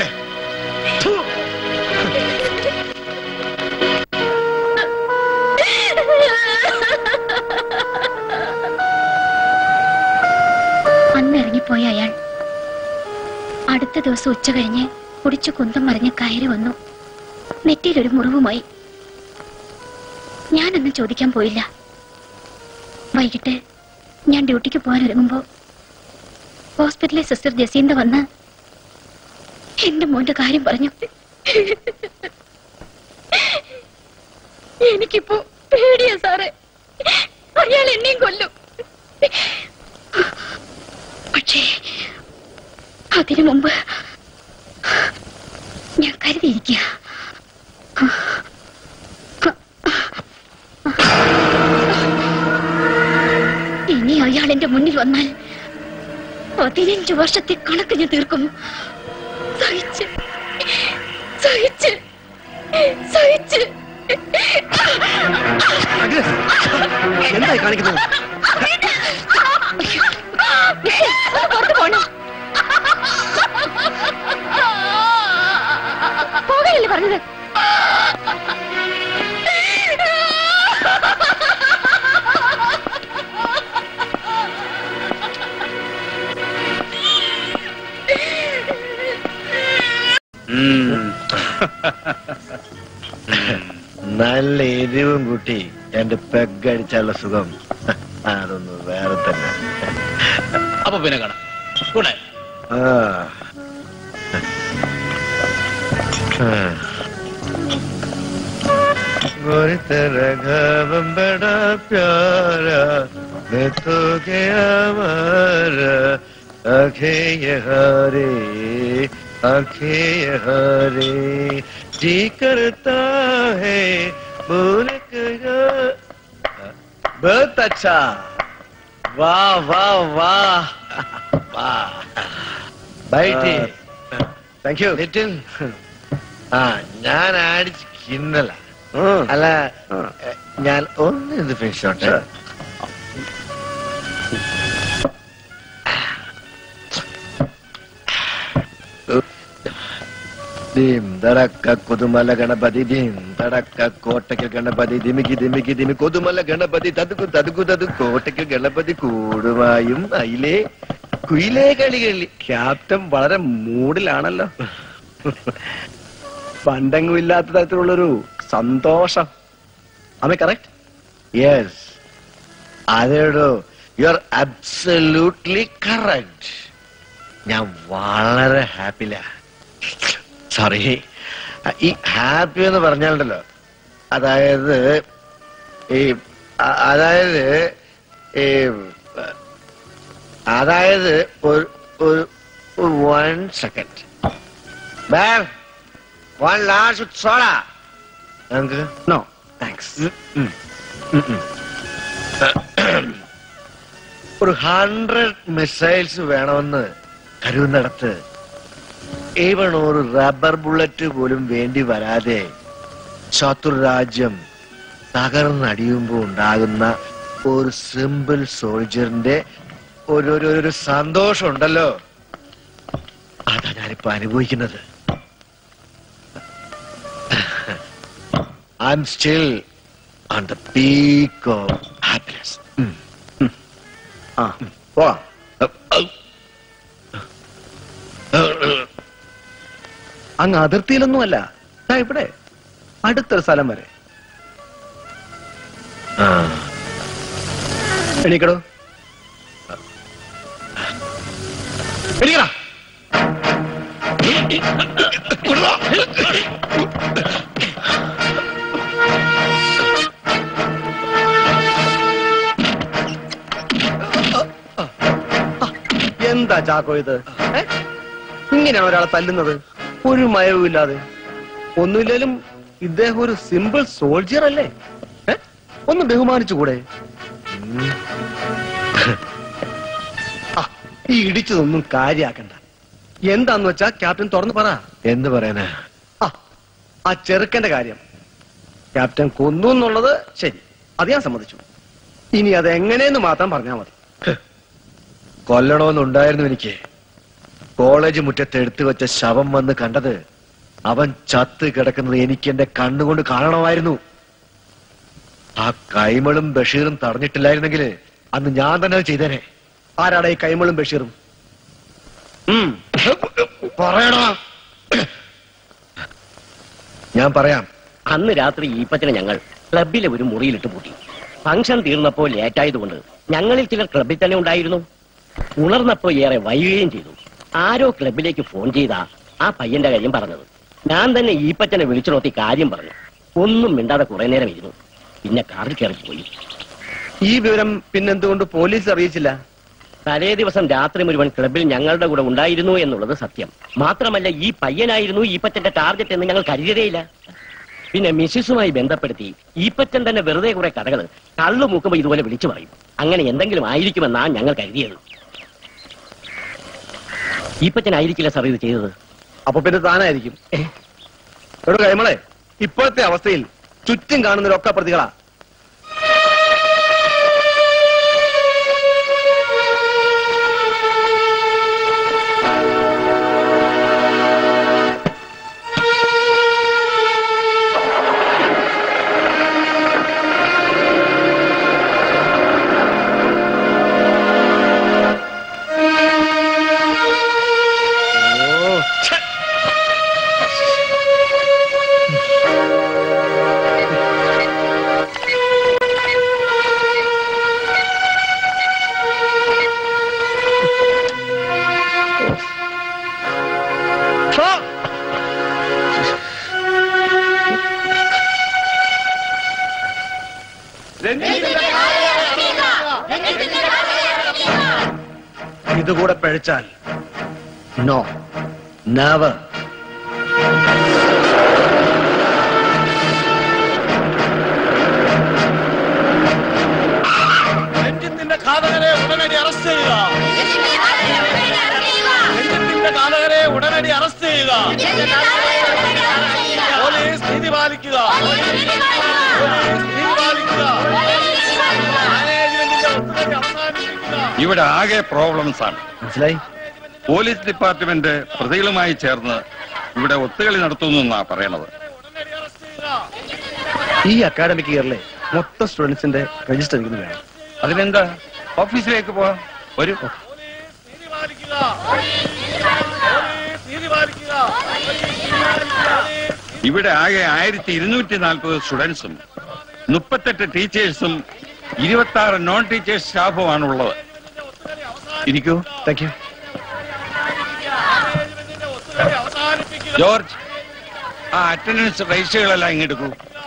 അന്ന് ഇറങ്ങിപ്പോയ അയാൾ അടുത്ത ദിവസം ഉച്ച കഴിഞ്ഞ് കുടിച്ചു കുന്തം മറിഞ്ഞ് കയറി വന്നു നെറ്റിയിലൊരു മുറിവുമായി ഞാനൊന്നും ചോദിക്കാൻ പോയില്ല വൈകിട്ട് ഞാൻ ഡ്യൂട്ടിക്ക് പോകാൻ ഒരുങ്ങുമ്പോ ഹോസ്പിറ്റലിലെ സിസ്റ്റർ ജസീന്ത വന്ന് എന്റെ മോന്റെ കാര്യം പറഞ്ഞു എനിക്കിപ്പോ പേടിയാ സാറേ അയാൾ എന്നെയും കൊല്ലും പക്ഷേ അതിനു മുമ്പ് ഞാൻ കരുതിയിരിക്കുക ഇനി അയാൾ എന്റെ മുന്നിൽ വന്നാൽ പതിനഞ്ചു വർഷത്തെ കണക്ക് ഞാൻ തീർക്കും സഹിച്ച് സഹിച്ച് സഹിച്ച് എന്തായി കാണിക്കുന്നത് ഒന്ന് പുറത്ത് പോണം പോകാനല്ലേ പറഞ്ഞത് നല്ല എരിവും കൂട്ടി എന്റെ പെഗടിച്ചുള്ള സുഖം അതൊന്നും വേറെ തന്നെ അപ്പൊ പിന്നെ കാണാം കൂടെ ആ. ആ. गोरी तेरा घावम बड़ा प्यारा मैं तो गया मारा आंखें ये हारे आंखें ये हारे जी करता है बोल कर बहुत अच्छा वाह वाह वाह वाह ബൈറ്റ് താങ്ക് യു ലിറ്റിൽ ആ ഞാൻ അടിച്ച് കിന്നല അല്ല എ, ഞാൻ ഒന്ന് ഇത് ഫിനിഷ് ആട്ടെ dim തടക്ക കൊതുമല ഗണപതി dim തടക്ക കോട്ടയ്ക്ക് ഗണപതി ദിമിക്ക് ദിമിക്ക് ദിമി കൊതുമല ഗണപതി തതുക്കു തതുക്കു തതു കോട്ടയ്ക്ക് ഗണപതി കൂടുമായും അയിലേ കുയിലേ കളി കളി ക്യാപ്റ്റൻ വളരെ മൂഡിലാണല്ലോ പണ്ടെങ്ങും ഇല്ലാത്ത തരത്തിലുള്ളൊരു സന്തോഷം അമ്മ കറക്റ്റ് യെസ് അതേടോ യു ആർ അബ്സല്യൂട്ട്ലി കറക്റ്റ് ഞാൻ വളരെ ഹാപ്പില സോറി ഈ ഹാപ്പി എന്ന് പറഞ്ഞാലുണ്ടല്ലോ അതായത് ഈ അ- അതായത് ഈ അതായത് ഒരു ഒരു one second one last soda നമുക്ക് നോ താങ്ക്സ് ഒരു ഹൺഡ്രഡ് മിസൈൽസ് വേണമെന്ന് കരുതുന്നിടത്ത് ഈവൺ ഒരു റബ്ബർ ബുള്ളറ്റ് പോലും വേണ്ടി വരാതെ ശത്രുരാജ്യം തകർന്നടിയുമ്പോൾ ഉണ്ടാകുന്ന ഒരു സിമ്പിൾ സോൾജറിന്റെ ഒരു ഒരു ഒരു സന്തോഷം ഉണ്ടല്ലോ അതാ ഞാനിപ്പോ അനുഭവിക്കുന്നത് I'm still on the peak of happiness ആ പോവാം അങ്ങ് അതിർത്തിയിലൊന്നുമല്ല ദാ ഇവിടെ അടുത്തൊരു സ്ഥലം വരെ എണീക്കടോ എണീക്കടാ എന്താ ചാക്കോ ഇത് ഏ? ഇങ്ങനെയാണ് ഒരാളെ തല്ലുന്നത് ഒരു മയവും ഇല്ലാതെ ഒന്നുമില്ലേലും ഇദ്ദേഹം ഒരു സിമ്പിൾ സോൾജിയർ അല്ലേ ഏ? ഒന്ന് ബഹുമാനിച്ചുകൂടെ ഉം. ആ, ഈ ഇടിച്ചതൊന്നും കാര്യാക്കണ്ട എന്താന്ന് വെച്ചാ ക്യാപ്റ്റൻ തുറന്നു പറ എന്ത് പറയാനാ ആ ആ ചെറുക്കന്റെ കാര്യം ക്യാപ്റ്റൻ കൊന്നു എന്നുള്ളത് ശരി അത് ഞാൻ സമ്മതിച്ചു ഇനി അത് എങ്ങനെയെന്ന് മാത്രം പറഞ്ഞാൽ മതി കൊല്ലണമെന്നുണ്ടായിരുന്നു എനിക്ക് കോളേജ് മുറ്റത്ത് എടുത്തു വെച്ച ശവം വന്ന് കണ്ടത് അവൻ ചത്ത് കിടക്കുന്നത് എനിക്ക് എന്റെ കണ്ണുകൊണ്ട് കാണണമായിരുന്നു ആ കൈമളും ബഷീറും തടഞ്ഞിട്ടില്ലായിരുന്നെങ്കിൽ അന്ന് ഞാൻ തന്നെ അത് ചെയ്തേനെ ആരാടാ ഈ കൈമളും ബഷീറും ഉം. പറയടാ ഞാൻ പറയാം അന്ന് രാത്രി ഈപ്പത്തിന് ഞങ്ങൾ ക്ലബിലെ ഒരു മുറിയിലിട്ട് പൂട്ടി ഫംഗ്ഷൻ തീർന്നപ്പോൾ ലേറ്റായതുകൊണ്ട് ഞങ്ങളിൽ ചിലർ ക്ലബിൽ തന്നെ ഉണ്ടായിരുന്നു ഉണർന്നപ്പോൾ ഏറെ വൈകുകയും ചെയ്തു ആരോ ക്ലബിലേക്ക് ഫോൺ ചെയ്താ ആ പയ്യന്റെ കാര്യം പറഞ്ഞത് ഞാൻ തന്നെ ഈപ്പച്ചനെ വിളിച്ചുണർത്തി കാര്യം പറഞ്ഞു ഒന്നും മിണ്ടാതെ കുറെ നേരം ഇരുന്നു പിന്നെ കാറിൽ കയറി പോയി ഈ വിവരം പിന്നെന്തുകൊണ്ട് പോലീസ് അറിയിച്ചില്ല തലേ ദിവസം രാത്രി മുഴുവൻ ക്ലബിൽ ഞങ്ങളുടെ കൂടെ ഉണ്ടായിരുന്നു എന്നുള്ളത് സത്യം മാത്രമല്ല ഈ പയ്യനായിരുന്നു ഈപ്പച്ചന്റെ ടാർഗറ്റ് എന്ന് ഞങ്ങൾ കരുതിയതേയില്ല പിന്നെ മിസ്സിസുമായി ബന്ധപ്പെടുത്തി ഈപ്പച്ചൻ തന്നെ വെറുതെ കുറെ കഥകൾ കള്ളു മൂക്കുമ്പോ ഇതുപോലെ വിളിച്ചു പറയും അങ്ങനെ എന്തെങ്കിലും ആയിരിക്കുമെന്നാ ഞങ്ങൾ കരുതിയത് ഈപ്പച്ചനായിരിക്കില്ല സാർ ഇത് ചെയ്തത് അപ്പൊ പിന്നെ താനായിരിക്കും എടോ കൈമളെ ഇപ്പോഴത്തെ അവസ്ഥയിൽ ചുറ്റും കാണുന്നവരൊക്കെ പ്രതികളാ ഇതുകൂടെ പഴിച്ചാൽ നോ നെവർ രഞ്ജിത്തിന്റെ ഘാതകരെ ഉടനടി അറസ്റ്റ് ചെയ്യുക രഞ്ജിത്തിന്റെ ഘാതകരെ ഉടനടി അറസ്റ്റ് ചെയ്യുക പോലീസ് നീതി പാലിക്കുക പോലീസ് നീതി പാലിക്കുക മാനേജ്മെന്റിന്റെ ഒത്തുകളി അവസാനിപ്പിക്കുക ഇവിടെ ആകെ പ്രോബ്ലംസ് ആണ് മനസ്സിലായി പോലീസ് ഡിപ്പാർട്ട്മെന്റ് പ്രതികളുമായി ചേർന്ന് ഇവിടെ ഒത്തുകളി നടത്തുന്നു എന്നാ പറയണത് ഈ അക്കാഡമിക് ഇയറിലെ മൊത്തം സ്റ്റുഡൻസിന്റെ രജിസ്റ്റർ എനിക്ക് വേണം അതിനെന്താ ഓഫീസിലേക്ക് പോവാം ഒരു നീതി പാലിക്കുക ഇവിടെ ആകെ ആയിരത്തി ഇരുന്നൂറ്റി നാൽപ്പത് സ്റ്റുഡൻസും മുപ്പത്തെട്ട് ടീച്ചേഴ്സും ഇരുപത്തി ആറ് നോൺ ടീച്ചേഴ്സ് സ്റ്റാഫുമാണ് ഉള്ളത് ഇരിക്കൂ താങ്ക് യു ജോർജ് ആ അറ്റൻഡൻസ് രജിസ്റ്ററുകളെല്ലാം ഇങ്ങെടുക്കൂ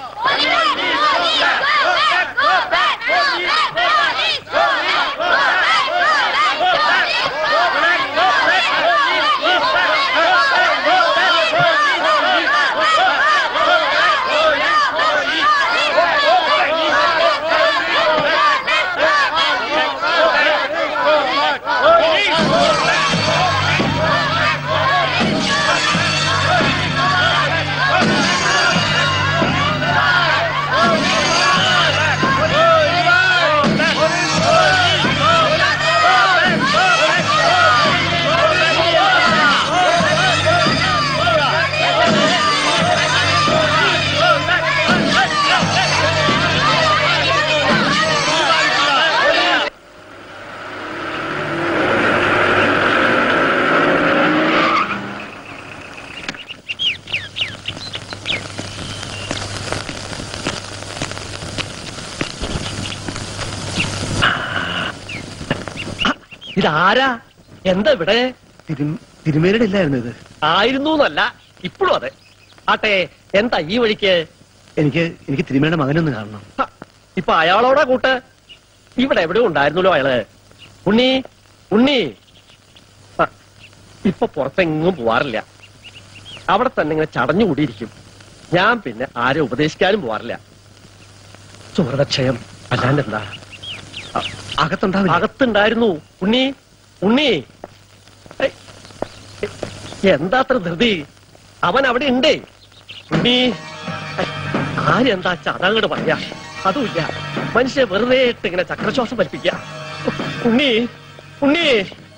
ഇതാരാ എന്താ ഇവിടെ തിരുമേരുടെ ഇല്ലായിരുന്നു ഇത് ആയിരുന്നു എന്നല്ല ഇപ്പോഴും അതെ ആട്ടെ എന്താ ഈ വഴിക്ക് എനിക്ക് എനിക്ക് തിരുമേരുടെ മകനൊന്ന് കാണണം ഹ, ഇപ്പൊ അയാളോടാ കൂട്ട് ഇവിടെ എവിടെ ഉണ്ടായിരുന്നല്ലോ അയാള് ഉണ്ണി ഉണ്ണി ആ, ഇപ്പൊ പുറത്തെങ്ങും പോവാറില്ല അവിടെ തന്നെ ഇങ്ങനെ ചടഞ്ഞുകൂടിയിരിക്കും ഞാൻ പിന്നെ ആരെ ഉപദേശിക്കാനും പോവാറില്ല സുഹൃതക്ഷയം അല്ലാണ്ട് എന്താ അകത്തുണ്ടാവില്ല അകത്തുണ്ടായിരുന്നു ഉണ്ണി ഉണ്ണി ഏയ്, എന്താ അത്ര ധൃതി അവൻ അവിടെ ഉണ്ടേ ഉണ്ണി ഏയ്, ആരെന്താ അതങ്ങോട്ട് പറയാ അതുമില്ല മനുഷ്യ വെറുതെ ഇട്ട് ഇങ്ങനെ ചക്രശ്വാസം വലിപ്പിക്ക ഉണ്ണി ഉണ്ണി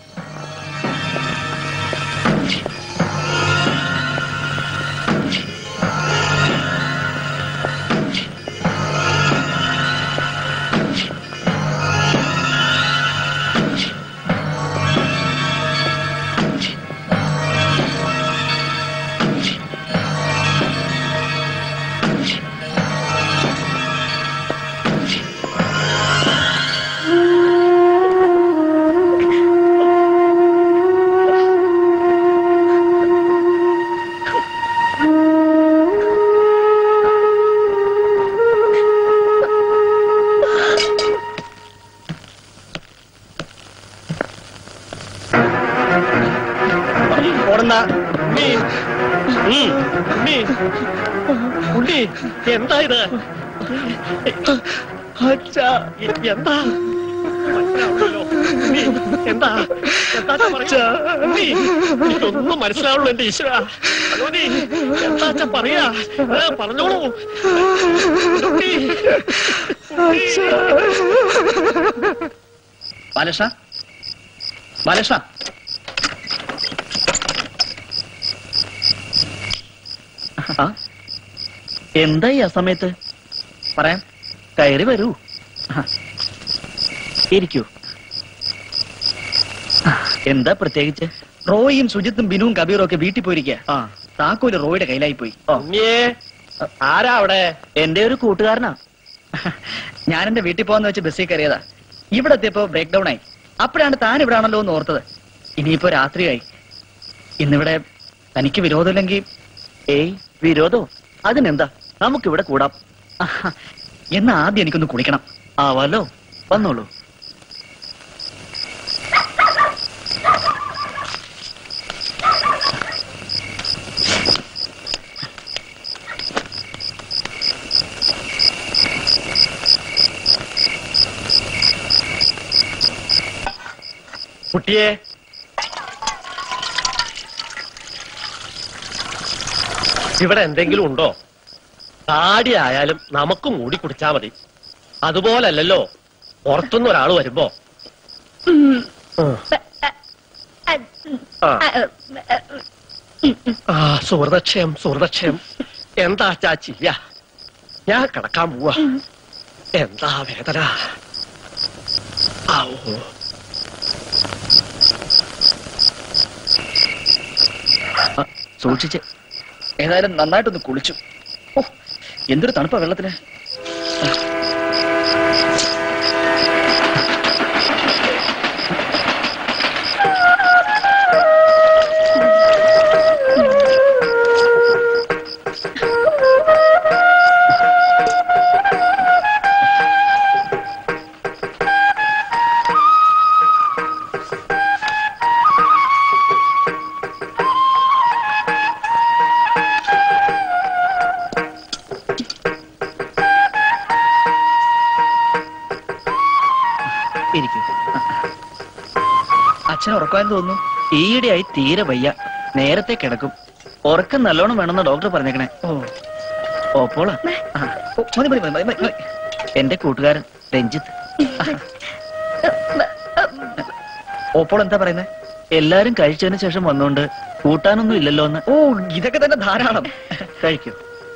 ഓടണ്ട ഉണ്ണി ഉം, ഉണ്ണി ഉണ്ണി എന്താ ഇത് അച്ഛാ എന്താ മനസ്സിലാവുന്നില്ലല്ലോ. ഉണ്ണി, എന്താ എന്താ പറയാ ഉണ്ണി, ഇതൊന്നും മനസ്സിലാവുള്ളൂ എന്റെ ഈശ്വര ഭഗവതി എന്താ അച്ഛാ പറയാ ഏ, പറഞ്ഞോളൂ ഉണ്ണി, ബാലകൃഷ്ണ ബാലകൃഷ്ണ ആ, എന്തായി ആ സമയത്ത് പറയാം കയറി വരൂ ആ, ഇരിക്കൂ ആ, എന്താ പ്രത്യേകിച്ച് റോയും സുജിത്തും ബിനുവും കബീറും ഒക്കെ വീട്ടിൽ പോയിരിക്കുക ആ താക്കോല് റോയുടെ കയ്യിലായി പോയി ഉണ്ണിയേ ആരാ അവിടെ എന്റെ ഒരു കൂട്ടുകാരനാ ഞാൻ എന്റെ വീട്ടിൽ പോകാന്ന് വെച്ച് ബസ്സിൽ കയറിയതാ ഇവിടെ എത്തിയപ്പോ ബ്രേക്ക് ഡൗൺ ആയി അപ്പോഴാണ് താൻ ഇവിടെ ആണല്ലോ എന്ന് ഓർത്തത് ഇനിയിപ്പോ രാത്രിയായി ഇന്നിവിടെ തനിക്ക് വിരോധമില്ലെങ്കിൽ ഏയ് വിരോധോ അതിനെന്താ നമുക്കിവിടെ കൂടാം ആഹാ, എന്നാ ആദ്യം എനിക്കൊന്ന് കുളിക്കണം ആവാലോ വന്നോളൂ കുട്ടിയെ ഇവിടെ എന്തെങ്കിലും ഉണ്ടോ താടി ആയാലും നമുക്ക് മൂടി കുടിച്ചാ മതി അതുപോലല്ലല്ലോ പുറത്തുനിന്ന് ഒരാൾ വരുമ്പോ ആ. ആ സുഹൃതക്ഷയം സുഹൃതക്ഷയം എന്താ ചാച്ചിയ ഞാൻ കിടക്കാൻ പോവാ എന്താ വേദന ആവോ സൂക്ഷിച്ച് ഏതായാലും നന്നായിട്ടൊന്ന് കുളിച്ചു ഓ എന്തൊരു തണുപ്പാ വെള്ളത്തിന് ഇരിക്കൂ അച്ഛൻ ഉറക്കമായെന്ന് തോന്നുന്നു ഈയിടെയായി തീരെ വയ്യ നേരത്തെ കിടക്കും ഉറക്കം നല്ലോണം വേണമെന്ന് ഡോക്ടർ പറഞ്ഞേക്കണേ ഓ ഓപ്പോളാ ആ, ഓ, മതി മതി മതി മതി മതി എന്റെ കൂട്ടുകാരൻ രഞ്ജിത്ത് ഓപ്പോൾ എന്താ പറയുന്നത് എല്ലാരും കഴിച്ചതിന് ശേഷം വന്നോണ്ട് കൂട്ടാനൊന്നും ഇല്ലല്ലോ എന്ന് ഓ ഇതൊക്കെ തന്നെ ധാരാളം കഴിക്കൂ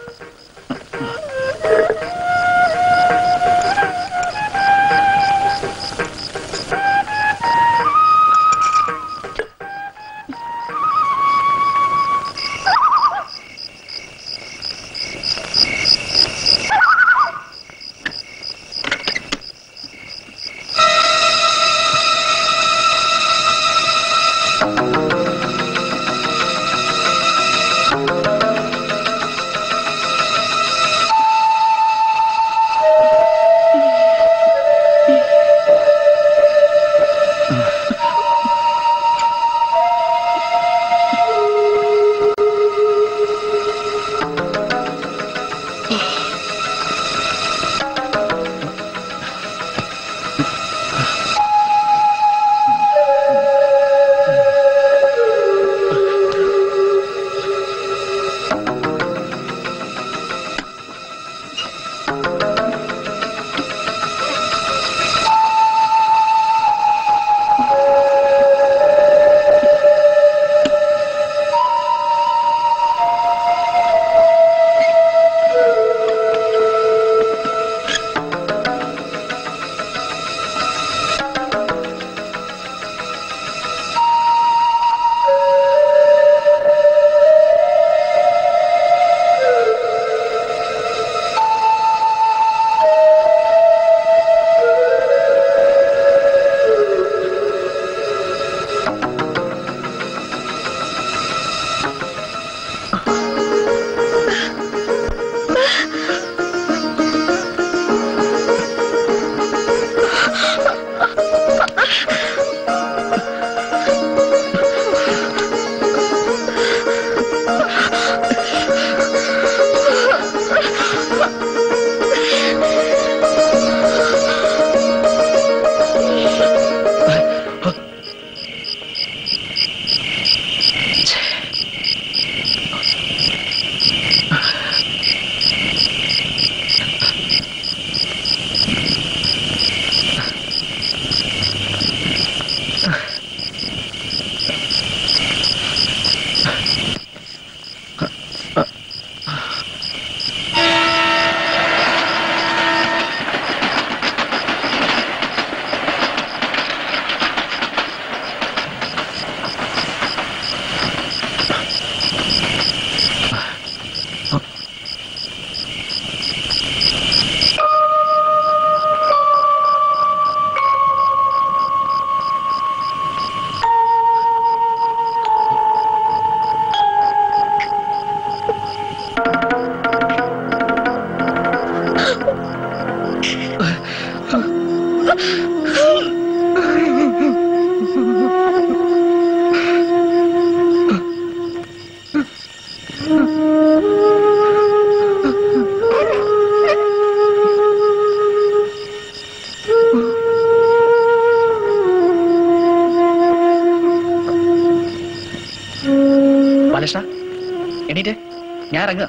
ബാലകൃഷ്ണ എണീറ്റ് ഞാൻ ഇറങ്ങുക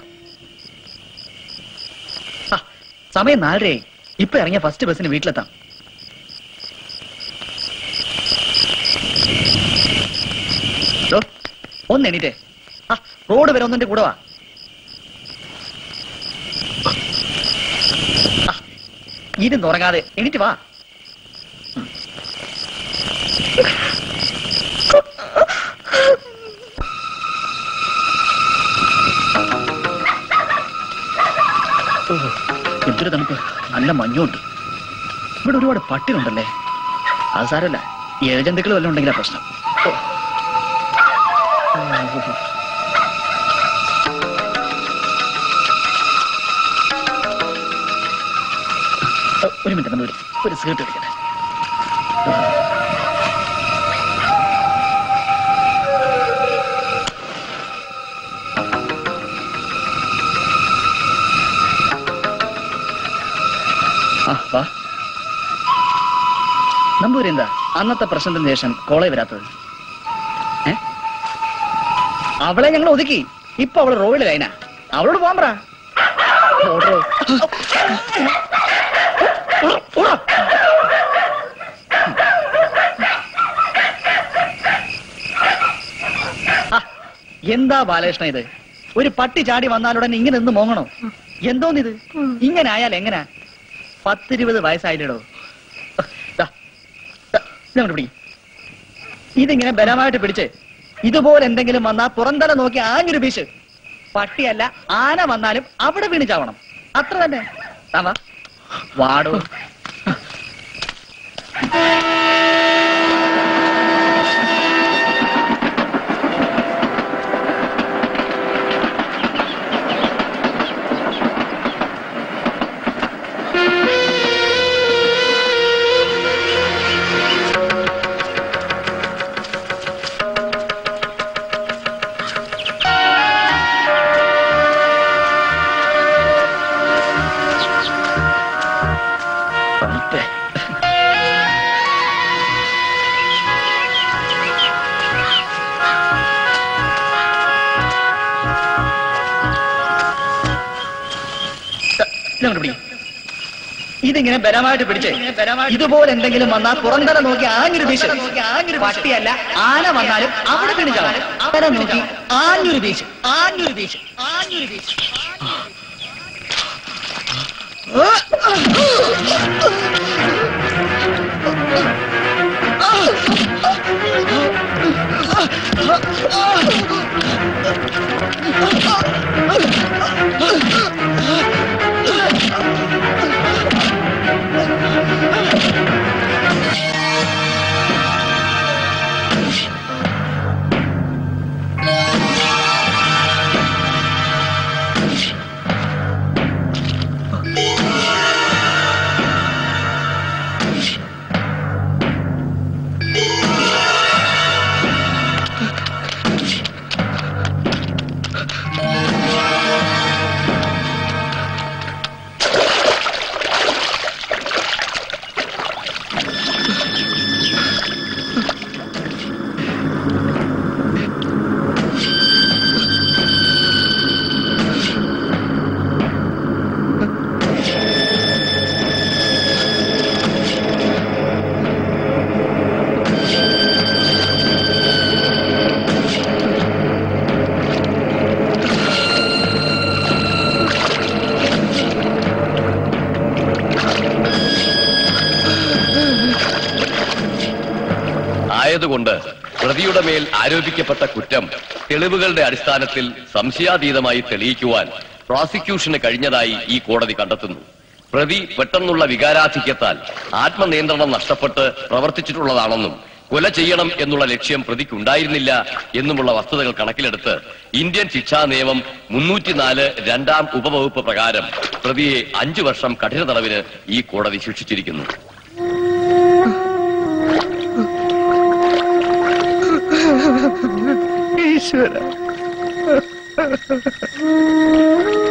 ആ, സമയം നാലരയായി ഇപ്പൊ ഇറങ്ങിയ ഫസ്റ്റ് ബസ്സിന് വീട്ടിലെത്താം ദോ, ഒന്ന് എണീറ്റേ ആ റോഡ് വരെ ഒന്നിന്റെ കൂടെ വാ ആ, ഇരുന്ന് ഉറങ്ങാതെ എണീറ്റ് വാ എന്തൊരു തണുപ്പ് നല്ല മഞ്ഞുണ്ട് ഇവിടെ ഒരുപാട് പട്ടികളുണ്ടല്ലേ അത് സാരമല്ല ഇഴജന്തുക്കൾ വല്ലതും ഉണ്ടെങ്കിലാ പ്രശ്നം ഓ. ഓ, ഒരു മിനിറ്റ് നമ്മൾ ഒരു സിഗരറ്റ് എടുക്കട്ടെ ആ വാ നമ്പൂരി എന്താ അന്നത്തെ പ്രശ്നത്തിന് ശേഷം കോളേജ് വരാത്തത് ഏ അവളെ ഞങ്ങൾ ഒതുക്കി ഇപ്പൊ അവള് റോഡിൽ ലൈനാ അവളോട് പോകാൻ പറ ഓടോ. ഓടോ. ആ, എന്താ ബാലകൃഷ്ണ ഇത് ഒരു പട്ടി ചാടി വന്നാലുടൻ ഇങ്ങനെ നിന്ന് മോങ്ങണോ എന്തോന്നിത് ഇങ്ങനെ ആയാൽ എങ്ങനാ പത്തിരുപത് വയസ്സായില്ലടോ ദാ, ദാ, ഇതങ്ങോട്ട് പിടി ഇതിങ്ങനെ ബലമായിട്ട് പിടിച്ച് ഇതുപോലെ എന്തെങ്കിലും വന്നാൽ പുറന്തല നോക്കി ആഞ്ഞൊരു പീശ് പട്ടിയല്ല ആന വന്നാലും അവിടെ വീണ് ചാവണം അത്ര തന്നെ താ വാ. വാടോ തണുപ്പേ. ദാ, ഇതങ്ങോട്ട് പിടി. ഇതിങ്ങനെ ബലമായിട്ട് പിടിച്ച് ഇതുപോലെ എന്തെങ്കിലും വന്നാൽ പുറന്തല നോക്കി ആഞ്ഞൊരു വീശ് പട്ടിയല്ല ആന വന്നാലും അവിടെ വീണ് ചാവണം അവരെ നോക്കി ആഞ്ഞൊരു വീശ് ആഞ്ഞൊരു വീശ് ആഞ്ഞൊരു വീശ് ആയതുകൊണ്ട് പ്രതിയുടെ മേൽ ആരോപിക്കപ്പെട്ട കുറ്റം തെളിവുകളുടെ അടിസ്ഥാനത്തിൽ സംശയാതീതമായി തെളിയിക്കുവാൻ പ്രോസിക്യൂഷന് കഴിഞ്ഞതായി ഈ കോടതി കണ്ടെത്തുന്നു പ്രതി പെട്ടെന്നുള്ള വികാരാധിക്യത്താൽ ആത്മനിയന്ത്രണം നഷ്ടപ്പെട്ട് പ്രവർത്തിച്ചിട്ടുള്ളതാണെന്നും കൊല ചെയ്യണം എന്നുള്ള ലക്ഷ്യം പ്രതിക്കുണ്ടായിരുന്നില്ല എന്നുമുള്ള വസ്തുതകൾ കണക്കിലെടുത്ത് ഇന്ത്യൻ ശിക്ഷാ നിയമം മുന്നൂറ്റിനാല് രണ്ടാം ഉപവകുപ്പ് പ്രകാരം പ്രതിയെ അഞ്ചു വർഷം കഠിന തടവിന് ഈ കോടതി ശിക്ഷിച്ചിരിക്കുന്നു ഈശ്വര